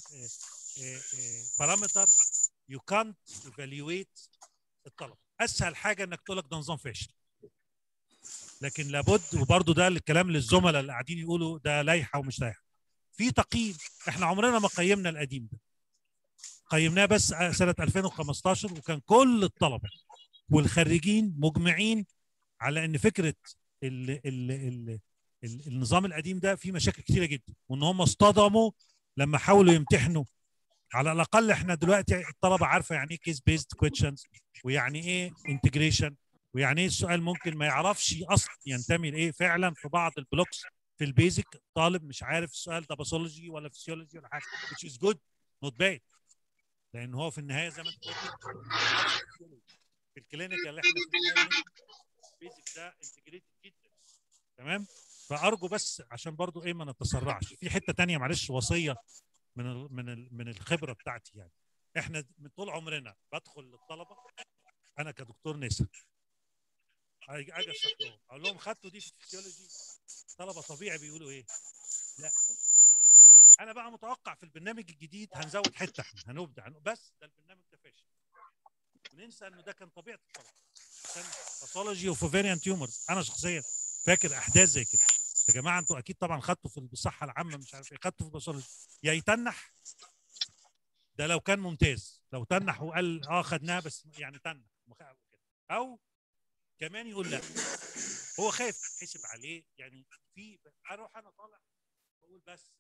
بارامتر يو كانت ايفالويت الطلبه اسهل حاجه انك تقول لك ده نظام فاشل لكن لابد وبرضه ده الكلام للزملاء اللي قاعدين يقولوا ده لايحه ومش لايحه في تقييم احنا عمرنا ما قيمنا القديم ده قيمناه بس سنه 2015 وكان كل الطلبه والخريجين مجمعين على ان فكره ال ال ال ال النظام القديم ده فيه مشاكل كتيره جدا وان هم اصطدموا لما حاولوا يمتحنوا على الاقل احنا دلوقتي الطلبه عارفه يعني ايه كيس بيست كويشنز ويعني ايه انتجريشن ويعني ايه السؤال ممكن ما يعرفش اصلا ينتمي لايه فعلا في بعض البلوكس في البيزك طالب مش عارف السؤال ده باثولوجي ولا فيسيولوجي ولا حاجه which is good not bad لان هو في النهايه زي ما انت قلت في الكلينيكال اللي احنا في النهايه البيزك ده انتجريتد جدا تمام فارجو بس عشان برضو ايه ما نتسرعش في حته تانية معلش وصيه من ال من ال من الخبره بتاعتي يعني احنا من طول عمرنا بدخل للطلبه انا كدكتور نسا اجي أجي اشرح لهم اقول لهم خدتوا دي في الفسيولوجي طلبه طبيعي بيقولوا ايه لا انا بقى متوقع في البرنامج الجديد هنزود حته احنا هنبدع هن- بس ده البرنامج ده فاشل وننسى انه ده كان طبيعه الطلبه كان باثولوجي وفوفيريان تيومرز انا شخصيا فاكر احداث زي كده يا جماعه انتوا اكيد طبعا خدتوا في الصحه العامه مش عارف ايه خدتوا في الباثولوجي يا يتنح ده لو كان ممتاز لو تنح وقال اه خدناها بس يعني تنح وخ- كده. او كمان يقول لا هو خايف حسب عليه يعني في اروح انا طالع بقول بس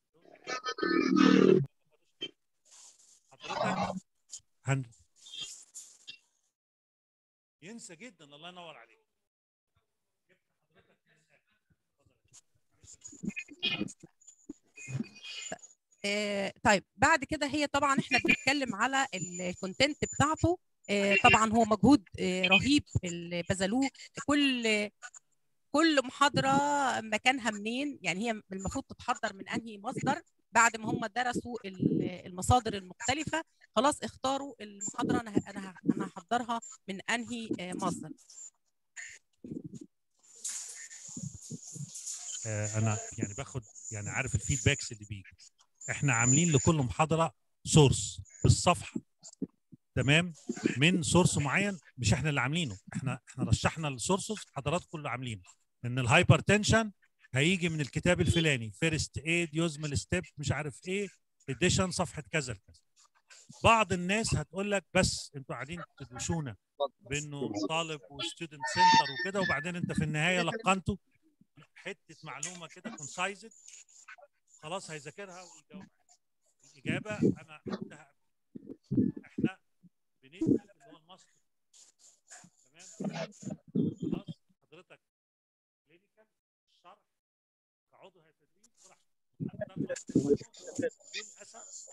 حضرتك هن... ينسى جدا الله ينور عليك آه، طيب بعد كده هي طبعا احنا بنتكلم على الكونتنت بتاعته آه، طبعا هو مجهود آه، رهيب اللي بذلوه كل كل محاضره مكانها منين يعني هي المفروض تتحضر من انهي مصدر بعد ما هم درسوا ال- المصادر المختلفه خلاص اختاروا المحاضره انا ه- انا ه- انا هحضرها من انهي آه، مصدر آه، انا يعني باخد يعني عارف الفيدباكس اللي بيجي احنا عاملين لكل محاضره سورس بالصفحه تمام من سورس معين مش احنا اللي عاملينه احنا احنا رشحنا السورسز حضراتكم اللي عاملينه ان الهايبر تنشن هيجي من الكتاب الفلاني فيرست ايد يزمل ستيب مش عارف ايه اديشن صفحه كذا لكذا بعض الناس هتقول لك بس انتوا قاعدين تدوشونا بانه طالب وستودنت سنتر وكده وبعدين انت في النهايه لقنته حته معلومه كده كونسايزد خلاص هيذاكرها ويجاوب الاجابه انا قلتها احنا بندي اللي هو الماستر تمام خلاص حضرتك كلينيكال الشرح كعضو هيئه التدريس للاسف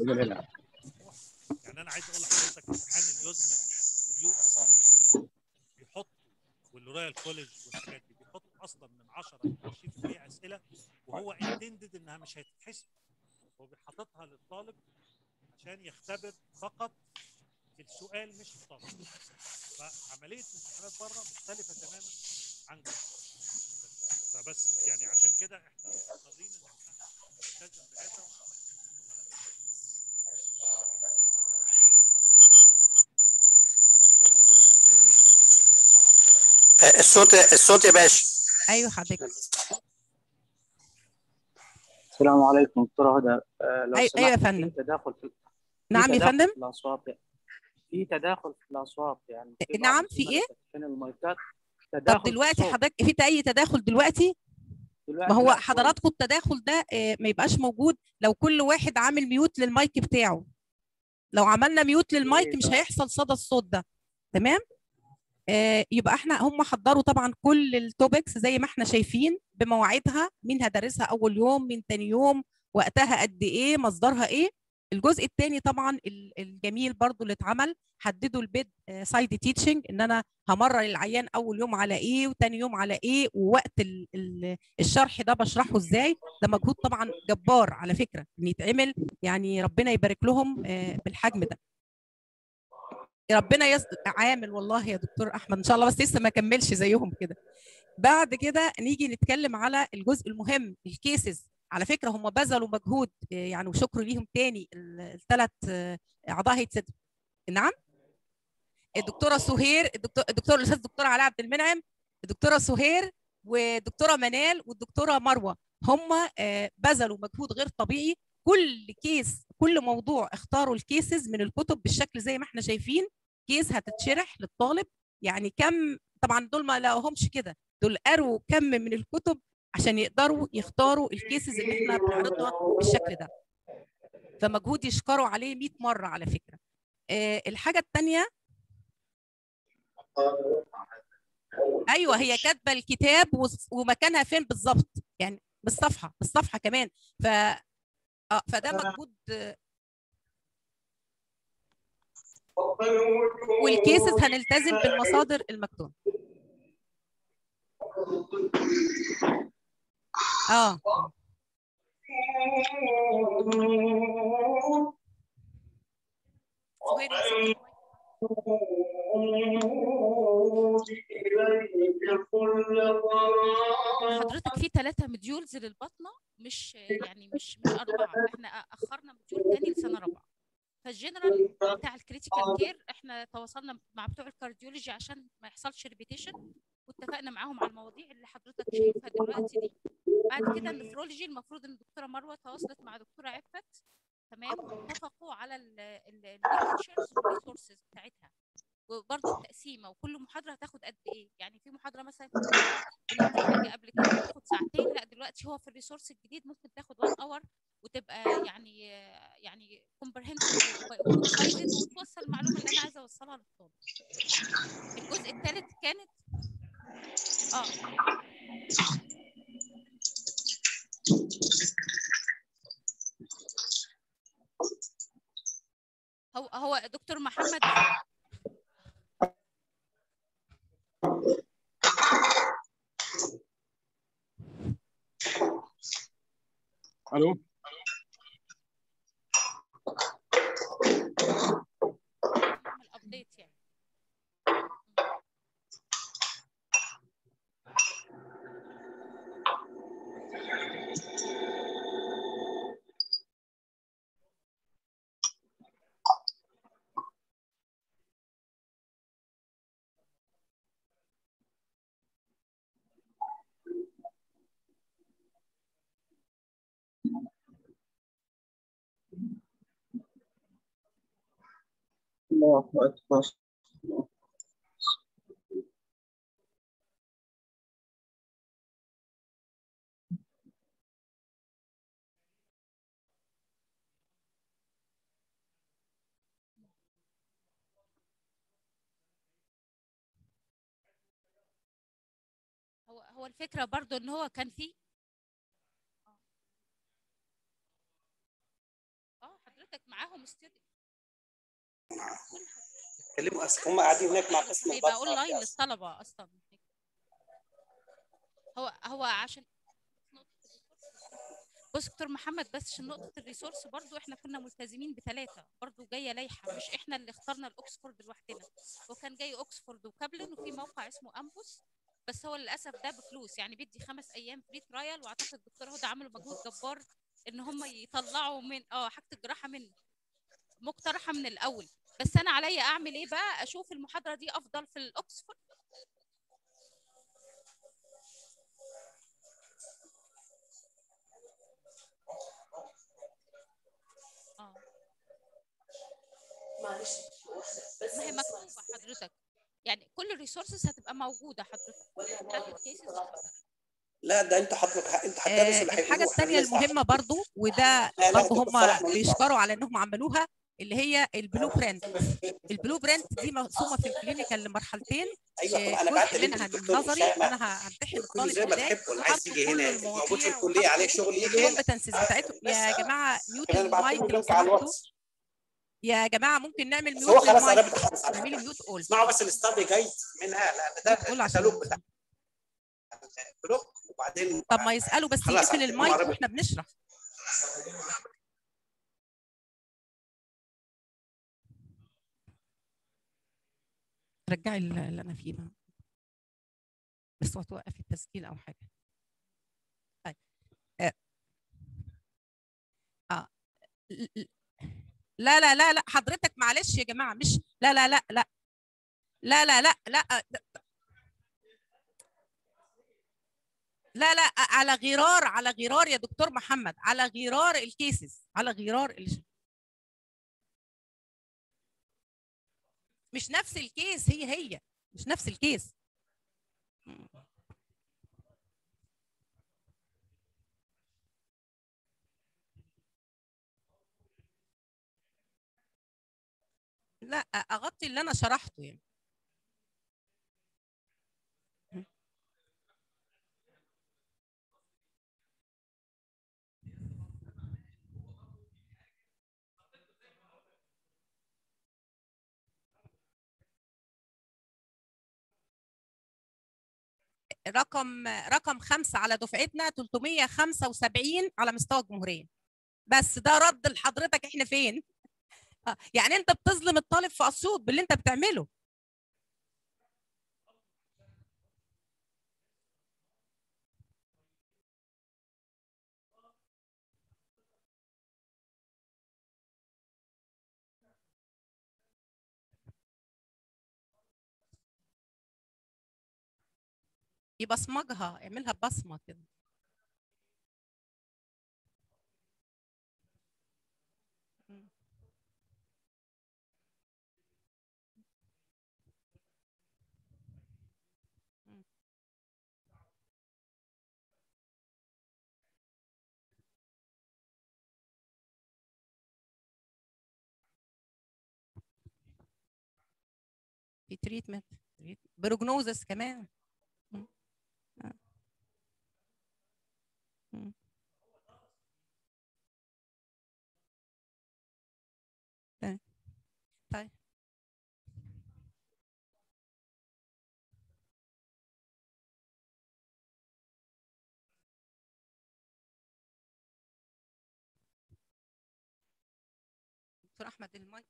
يعني انا عايز اقول لحضرتك امتحان اليوزمن واليو بيحط والرويال كوليج والحاجات دي بيحط اصلا من 10 ل 20% اسئله وهو انتندد انها مش هتتحسب هو بيحططها للطالب عشان يختبر فقط السؤال مش الطالب فعمليه الامتحانات بره مختلفه تماما عن جوه فبس يعني عشان كده احنا مضطرين ان احنا نلتزم بهذا الصوت الصوت يا باشا ايوه حضرتك السلام عليكم دكتورة هدى آه، لو أي- سمحت أيوة يا في فندم. تداخل في في نعم يا تداخل فندم في الأصوات في تداخل في الأصوات يعني في بعض نعم في ايه فين المايكات طب تداخل في دلوقتي الصوت. حضرتك في اي تداخل دلوقتي دلوقتي ما هو لا، حضراتكم التداخل ده آه، ما يبقاش موجود لو كل واحد عامل ميوت للمايك بتاعه لو عملنا ميوت للمايك مش هيحصل صدى الصوت ده تمام آه، يبقى احنا هم حضروا طبعا كل التوبكس زي ما احنا شايفين بمواعيدها مين هدرسها اول يوم مين تاني يوم وقتها قد ايه مصدرها ايه الجزء الثاني طبعا ال- الجميل برضو اللي اتعمل حددوا البيد سايد تيتشنج ان انا همرر العيان اول يوم على ايه وتاني يوم على ايه ووقت ال ال الشرح ده بشرحه ازاي ده مجهود طبعا جبار على فكره ان يتعمل يعني ربنا يبارك لهم آه، بالحجم ده ربنا يص... عامل والله يا دكتور احمد ان شاء الله بس لسه ما كملش زيهم كده بعد كده نيجي نتكلم على الجزء المهم الكيسز على فكره هم بذلوا مجهود آه، يعني وشكر ليهم تاني الثلاث اعضاء هيئه سد نعم الدكتوره سهير الدكتور الدكتور الاستاذ الدكتور علاء عبد المنعم الدكتوره سهير والدكتوره منال والدكتوره مروه هم آه، بذلوا مجهود غير طبيعي كل كيس كل موضوع اختاروا الكيسز من الكتب بالشكل زي ما احنا شايفين كيس هتتشرح للطالب يعني كم طبعا دول ما لقوهمش كده دول قروا كم من الكتب عشان يقدروا يختاروا الكيسز اللي احنا بنعرضها بالشكل ده فمجهود يشكروا عليه 100 مره على فكره آه الحاجه الثانيه ايوه هي كاتبه الكتاب وس- ومكانها فين بالظبط يعني بالصفحه بالصفحه كمان ف اه فده مجهود آه، والكيسز هنلتزم بالمصادر المكتوبه اه سهير يا ستي. حضرتك في ثلاثة مديولز للبطنة مش يعني مش مش أربعة احنا أخرنا مديول تاني لسنة رابعة فالجنرال بتاع الكريتيكال كير احنا تواصلنا مع بتوع الكارديولوجي عشان ما يحصلش ريبيتيشن واتفقنا معاهم على المواضيع اللي حضرتك شايفها دلوقتي دي بعد كده النفرولوجي المفروض ان الدكتوره مروه تواصلت مع دكتوره عفت تمام واتفقوا على الليكتشرز والريسورسز بتاعتها وبرضه التقسيمه وكل محاضره هتاخد قد ايه يعني في محاضره مثلا كنا بندي حاجه قبل كده بتاخد ساعتين لا دلوقتي هو في الريسورس الجديد ممكن تاخد 1 اور وتبقى يعني يعني كومبرهنسيف وتوصل المعلومه اللي انا عايزه اوصلها للطالب الجزء الثالث كانت اه هو هو دكتور محمد الو الابديت يعني الله أكبر هو هو الفكره برضو ان هو كان في اه حضرتك معاهم استوديو كلموا أس- هم قاعدين هناك مع قسم هيبقى البطنة اونلاين للطلبه اصلا هو هو عشان بص دكتور محمد بس عشان نقطه الريسورس برضو احنا كنا ملتزمين بثلاثه برضو جايه لايحه مش احنا اللي اخترنا الاوكسفورد لوحدنا وكان جاي اوكسفورد وكابلن وفي موقع اسمه امبوس بس هو للاسف ده بفلوس يعني بيدي خمس ايام فري ترايل واعتقد الدكتور هدى عملوا مجهود جبار ان هم يطلعوا من اه حاجه الجراحه من مقترحه من الاول بس انا عليا اعمل ايه بقى اشوف المحاضره دي افضل في الاوكسفورد اه معلش ما هي مكتوبه حضرتك يعني كل الريسورسز هتبقى موجوده حضرتك هل الكيسز لا ده انت حضرتك انت هتدرس آه، اللي الحاجه هيقولوه الثانيه احنا لسه المهمه برضو وده لا، برضو دكتور هم صلاح ملوش بيشكروا على انهم عملوها اللي هي البلو برنت البلو برنت دي مقسومه في الكلينيكال لمرحلتين ايوه آه، طبعا انا بعت جزء لينك منها للدكتور النظري اسامه انا همتحن كل الطالب زي ما ازاي تحب واللي عايز وحطوا يجي كل هنا موجود في المواضيع الكليه عليه وحطوا شغل يجي هنا الكومبتنسز بتاعتهم يا جماعه ميوت انا بعت المايك لكم لو لينك على سمحتوا الواتس يا جماعه ممكن نعمل بس هو ميوت خلاص للمايك قربت اخلص على اعملي فكره ميوت اول اسمعوا بس الاستادي جايد منها لان ده قول عشان الكتالوج بتاع البلوك وبعدين طب ما يسالوا بس خلاص يقفل على فكرة المايك قربت. واحنا بنشرح رجعي اللي اللي انا فيه بقى بس هتوقفي التسجيل او حاجه طيب آه. اه ل- ل- لا لا لا لا حضرتك معلش يا جماعه مش لا لا لا لا لا لا لا لا لا لا على غرار على غرار يا دكتور محمد على غرار الكيسز على غرار ال... مش نفس الكيس هي هي مش نفس الكيس لا اغطي اللي انا شرحته يعني رقم رقم خمسة على دفعتنا 375 على مستوى الجمهورية بس ده رد لحضرتك احنا فين آه، يعني انت بتظلم الطالب في اسيوط باللي انت بتعمله يبصمجها اعملها ببصمه كده مم. مم. في تريتمنت بروجنوزس كمان مم. آه. مم. طيب طيب دكتور احمد المايك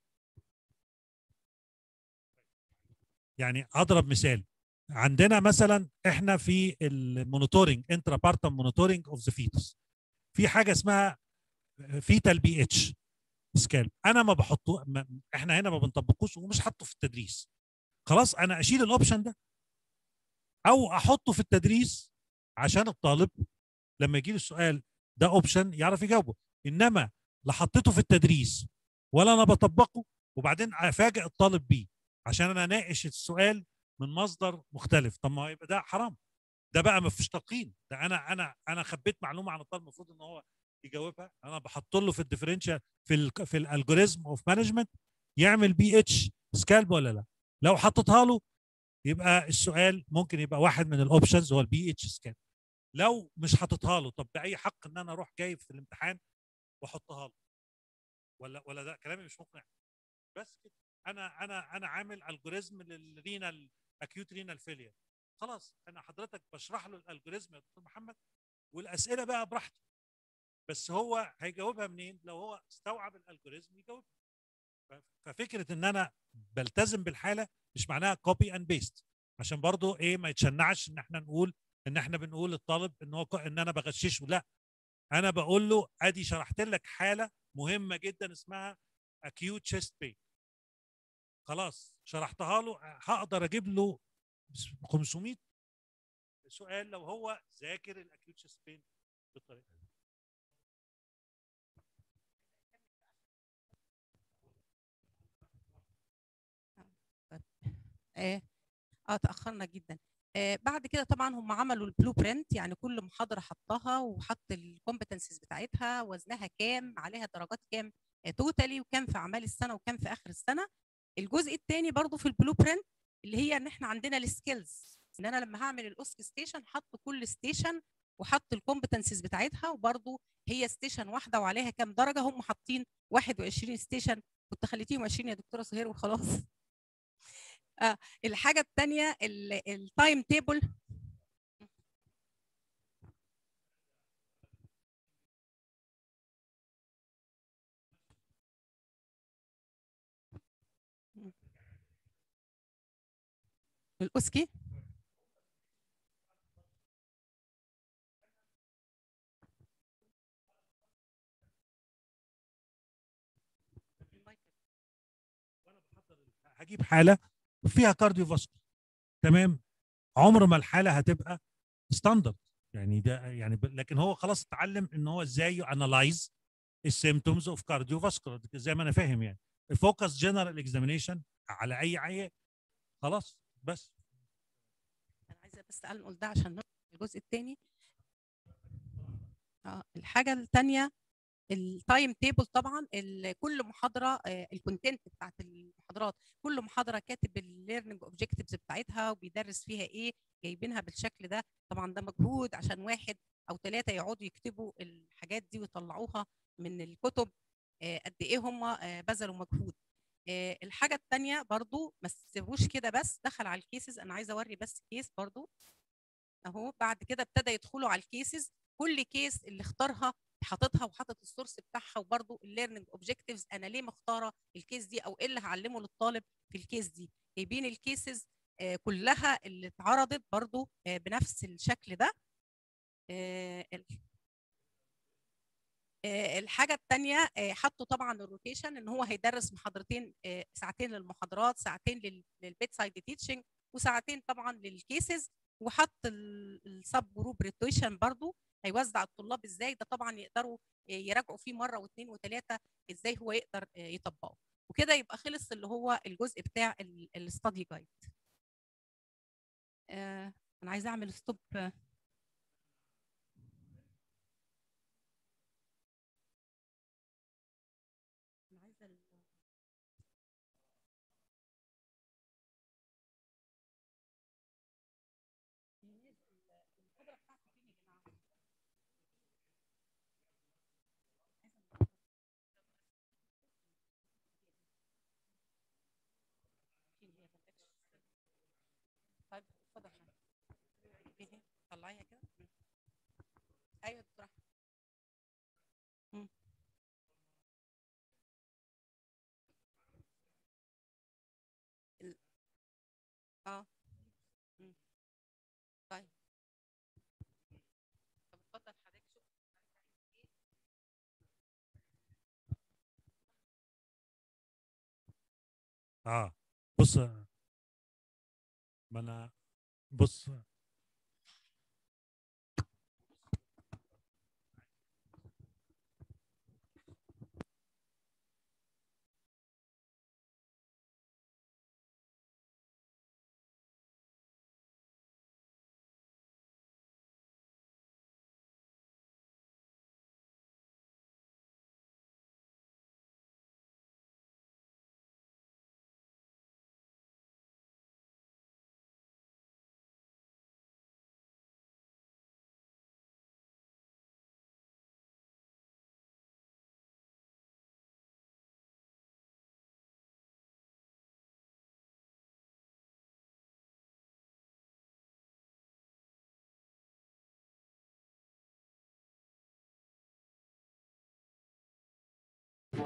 يعني اضرب مثال عندنا مثلا احنا في المونيتورنج انترا بارتم مونيتورنج اوف ذا فيتوس في حاجه اسمها فيتال بي اتش سكال انا ما بحطه ما احنا هنا ما بنطبقوش ومش حاطه في التدريس خلاص انا اشيل الاوبشن ده او احطه في التدريس عشان الطالب لما يجي له السؤال ده اوبشن يعرف يجاوبه انما لا حطيته في التدريس ولا انا بطبقه وبعدين افاجئ الطالب بيه عشان انا اناقش السؤال من مصدر مختلف طب ما يبقى ده حرام ده بقى ما فيش تلقين ده انا انا انا خبيت معلومه عن الطالب المفروض ان هو يجاوبها انا بحط له في الديفرنشال في ال في الالجوريزم اوف مانجمنت يعمل بي اتش سكالب ولا لا لو حطيتها له يبقى السؤال ممكن يبقى واحد من الاوبشنز هو البي اتش سكان لو مش حاططها له طب باي حق ان انا اروح جايب في الامتحان واحطها له ولا ولا ده كلامي مش مقنع بس كده انا انا انا عامل الجوريزم للرينال اكيوت رينال فيلير خلاص انا حضرتك بشرح له الالجوريزم يا دكتور محمد والاسئله بقى براحته بس هو هيجاوبها منين لو هو استوعب الالجوريزم يجاوبها ففكره ان انا بلتزم بالحاله مش معناها كوبي اند بيست عشان برضو ايه ما يتشنعش ان احنا نقول ان احنا بنقول للطالب ان هو ان انا بغششه لا انا بقول له ادي شرحت لك حاله مهمه جدا اسمها acute chest pain خلاص شرحتها له هقدر اجيب له 500 سؤال لو هو ذاكر الاكيوت chest pain بالطريقه دي اه اه تاخرنا جدا آه بعد كده طبعا هم عملوا البلو برنت يعني كل محاضره حطها وحط الكومبتنسز بتاعتها وزنها كام عليها درجات كام آه توتالي وكام في اعمال السنه وكام في اخر السنه الجزء الثاني برضو في البلو برنت اللي هي ان احنا عندنا السكيلز ان انا لما هعمل الاوسك ستيشن حط كل ستيشن وحط الكومبتنسز بتاعتها وبرضو هي ستيشن واحده وعليها كام درجه هم حاطين 21 ستيشن كنت خليتيهم 20 يا دكتوره سهير وخلاص آه الحاجه الثانيه التايم تيبل الاوسكي هجيب حاله فيها كارديو فاسكولار تمام عمر ما الحاله هتبقى ستاندرد يعني ده يعني ب... لكن هو خلاص اتعلم ان هو ازاي انالايز السيمتومز اوف كارديو فاسكولار زي ما انا فاهم يعني الفوكس جنرال اكزامينيشن على اي عيان خلاص بس انا عايزه بس انقل ده عشان الجزء الثاني اه الحاجه الثانيه التايم تيبل طبعا كل محاضره الكونتنت بتاعت المحاضرات كل محاضره كاتب الليرنينج اوبجكتيفز بتاعتها وبيدرس فيها ايه جايبينها بالشكل ده طبعا ده مجهود عشان واحد او ثلاثه يقعدوا يكتبوا الحاجات دي ويطلعوها من الكتب قد ايه هم بذلوا مجهود الحاجه الثانيه برضو ما تسيبوش كده بس دخل على الكيسز انا عايزه اوري بس كيس برضو اهو بعد كده ابتدى يدخلوا على الكيسز كل كيس اللي اختارها حاططها وحاطط السورس بتاعها وبرده الليرنينج اوبجكتيفز انا ليه مختاره الكيس دي او ايه اللي هعلمه للطالب في الكيس دي جايبين الكيسز آه كلها اللي اتعرضت برده آه بنفس الشكل ده آه الحاجه الثانيه حطوا طبعا الروتيشن ان هو هيدرس محاضرتين ساعتين للمحاضرات ساعتين للبيت سايد تيتشنج وساعتين طبعا للكيسز وحط السب جروب روتيشن برضو هيوزع الطلاب ازاي ده طبعا يقدروا يراجعوا فيه مره واثنين وثلاثه ازاي هو يقدر يطبقه وكده يبقى خلص اللي هو الجزء بتاع الاستادي جايد آه انا عايزه اعمل ستوب طيب اتفضل طلعيها كده ايوه دكتور اه طيب طب اتفضل حضرتك شوف اه بص ما انا بص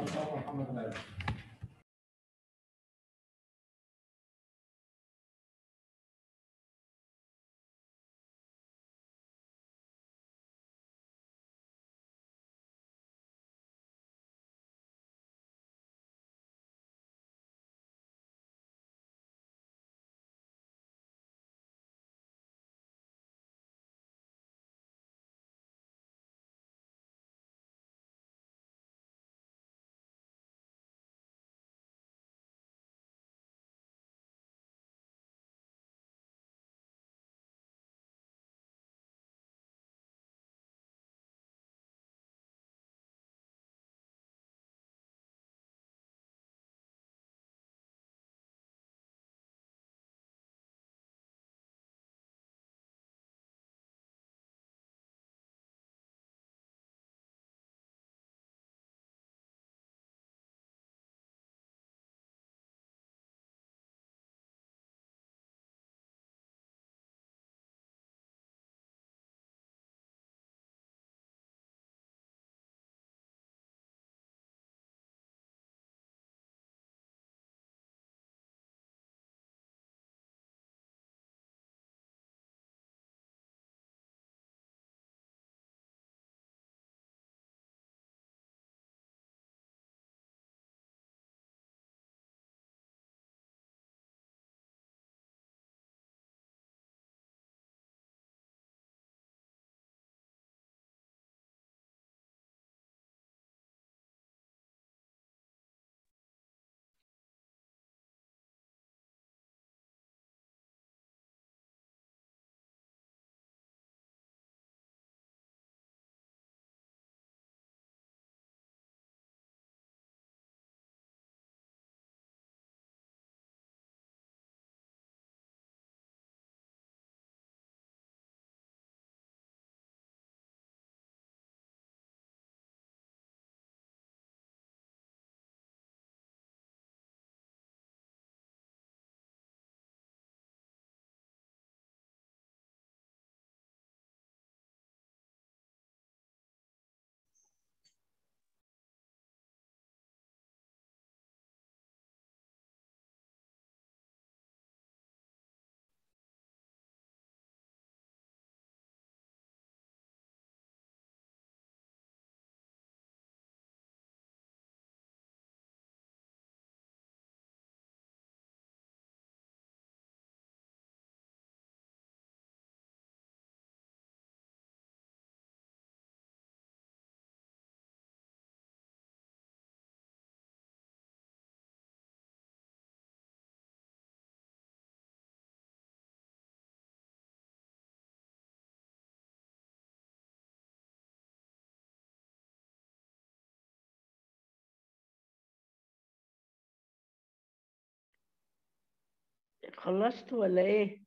خلصت ولا ايه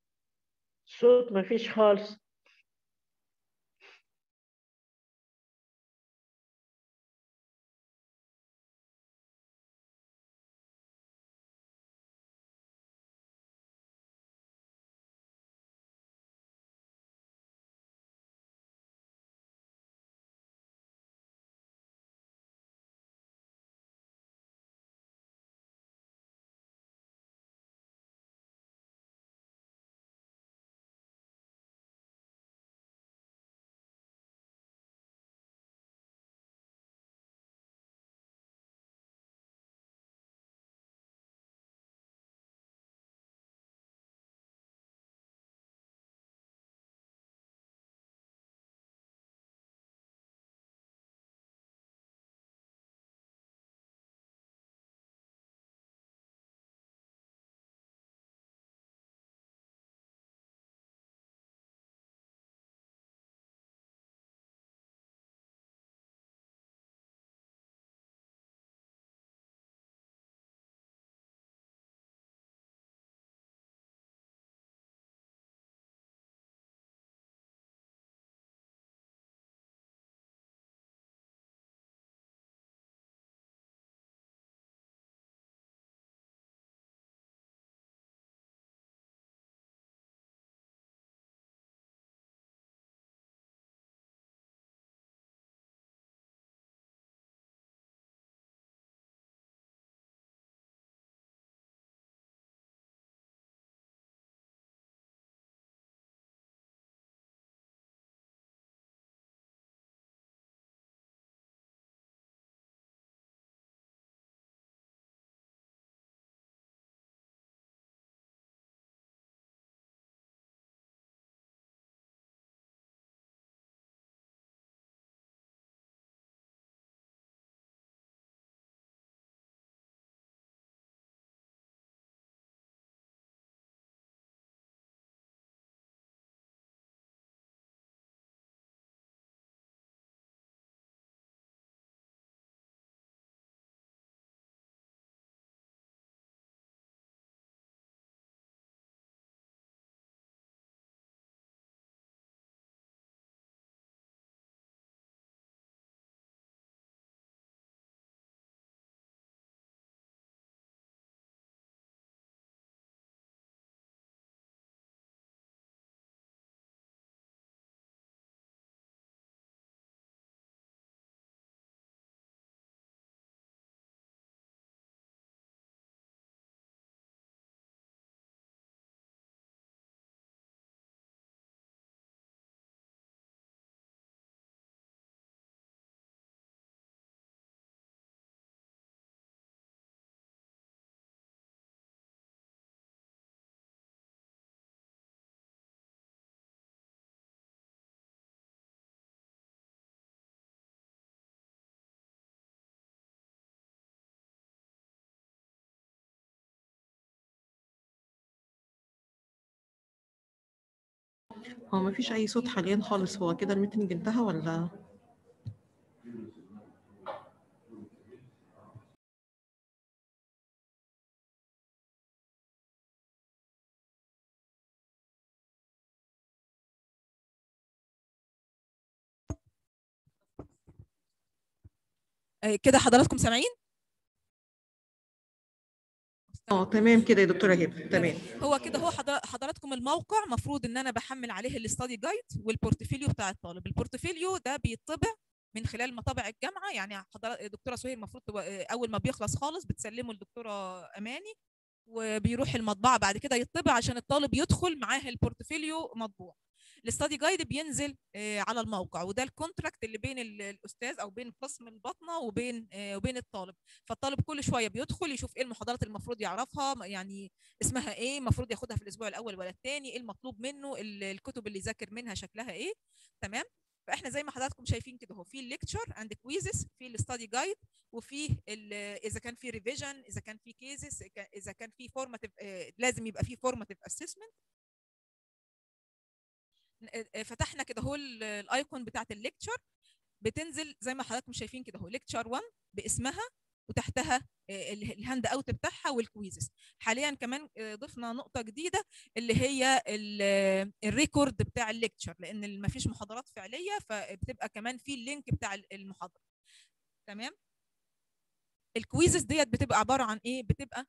صوت مفيش خالص هو ما فيش اي صوت حاليا خالص هو كده الميتنج انتهى ولا آه، كده حضراتكم سامعين اه تمام كده يا دكتوره هبه تمام هو كده هو حضر- حضراتكم الموقع مفروض ان انا بحمل عليه الاستادي جايد والبورتفوليو بتاع الطالب البورتفوليو ده بيطبع من خلال مطابع الجامعه يعني حضر... دكتوره سهير المفروض تبقى- اول ما بيخلص خالص بتسلمه للدكتوره اماني وبيروح المطبعه بعد كده يطبع عشان الطالب يدخل معاه البورتفوليو مطبوع الاستادي جايد بينزل آه، على الموقع وده الكونتراكت اللي بين ال- الاستاذ او بين قسم الباطنه وبين آه، وبين الطالب فالطالب كل شويه بيدخل يشوف ايه المحاضرات اللي المفروض يعرفها م- يعني اسمها ايه المفروض ياخدها في الاسبوع الاول ولا الثاني ايه المطلوب منه ال- الكتب اللي يذاكر منها شكلها ايه تمام فاحنا زي ما حضراتكم شايفين كده هو في الليكتشر اند كويزز في الاستادي جايد وفي ال- اذا كان في ريفيجن اذا كان في كيسز اذا كان في فورماتيف لازم يبقى في فورماتيف اسسمنت فتحنا كده هو ال- الايكون بتاعت الليكتشر بتنزل زي ما حضراتكم شايفين كده هو ليكتشر 1 باسمها وتحتها آه، ال- الهاند اوت بتاعها والكويزز حاليا كمان آه، ضفنا نقطه جديده اللي هي ال- آه، الريكورد بتاع الليكتشر لان ما فيش محاضرات فعليه فبتبقى كمان في اللينك بتاع ال- المحاضره تمام الكويزز ديت بتبقى عباره عن ايه بتبقى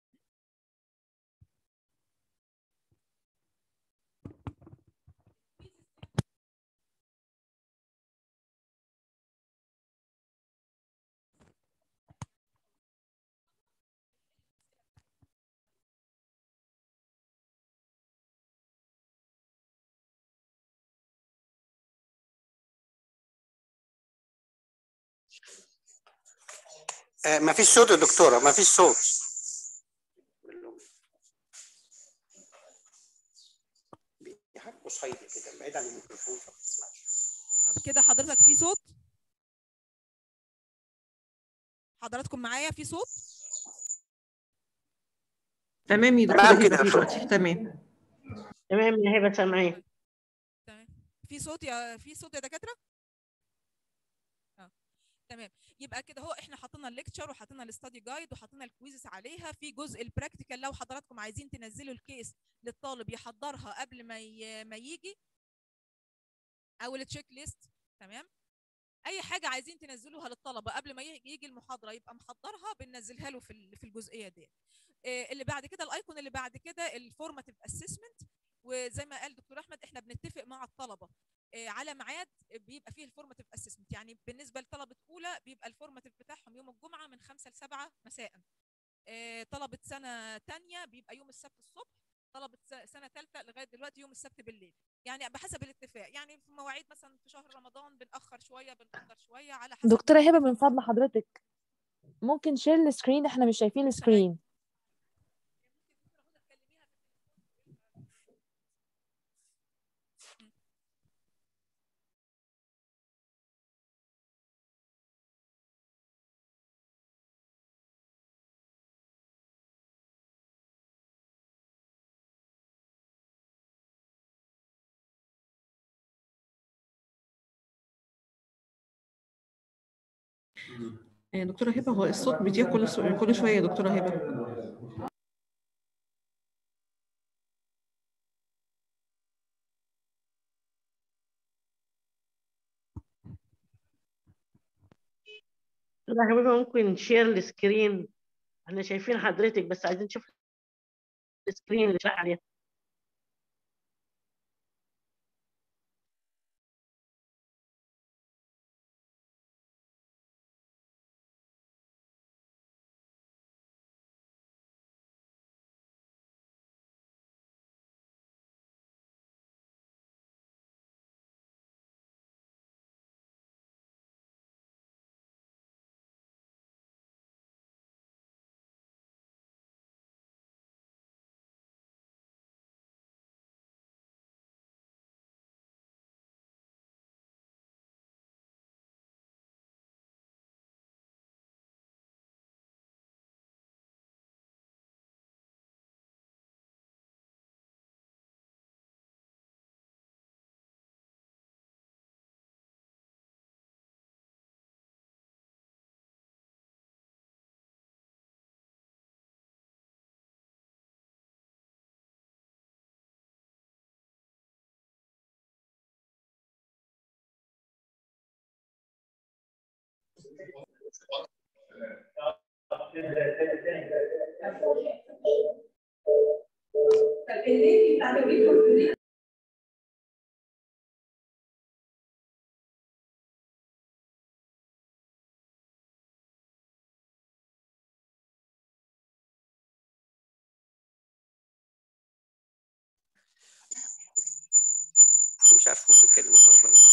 آه ما فيش صوت يا دكتوره ما فيش صوت بيحكوا صيدي كده بعيد عن الميكروفون فما بتسمعش طب كده حضرتك في صوت حضراتكم معايا في صوت تمام يا تمام دكتوره كده هبه يا في دلوقتي تمام تمام يا هبه سامعين في صوت يا في صوت يا دكاتره اه تمام يبقى كده هو احنا حطينا الليكتشر وحطينا الاستادي جايد وحطينا الكويزز عليها في جزء البراكتيكال لو حضراتكم عايزين تنزلوا الكيس للطالب يحضرها قبل ما ي- ما يجي او التشيك ليست تمام اي حاجه عايزين تنزلوها للطلبه قبل ما ي- يجي المحاضره يبقى محضرها بننزلها له في ال- في الجزئيه دي آه، اللي بعد كده الايكون اللي بعد كده الفورماتيف اسسمنت وزي ما قال دكتور احمد احنا بنتفق مع الطلبه آه، على ميعاد بيبقى فيه الفورماتيف اسسمنت يعني بالنسبه لطلبه اولى بيبقى الفورماتيف بتاعهم يوم الجمعه من 5 ل 7 مساء آه، طلبه سنه ثانيه بيبقى يوم السبت الصبح طلبه س- سنه ثالثه لغايه دلوقتي يوم السبت بالليل يعني بحسب الاتفاق يعني في مواعيد مثلا في شهر رمضان بنأخر شويه بنقدر شويه على حسب دكتورة هبة من فضل حضرتك ممكن شير السكرين احنا مش شايفين السكرين آه، دكتوره هبه هو الصوت بيضيع كل سو- كل شويه يا دكتوره هبه كده يا حبيبي ممكن شير السكرين احنا شايفين حضرتك بس عايزين نشوف السكرين اللي شايف عليها مش عارف هم بيتكلموا مرة ولا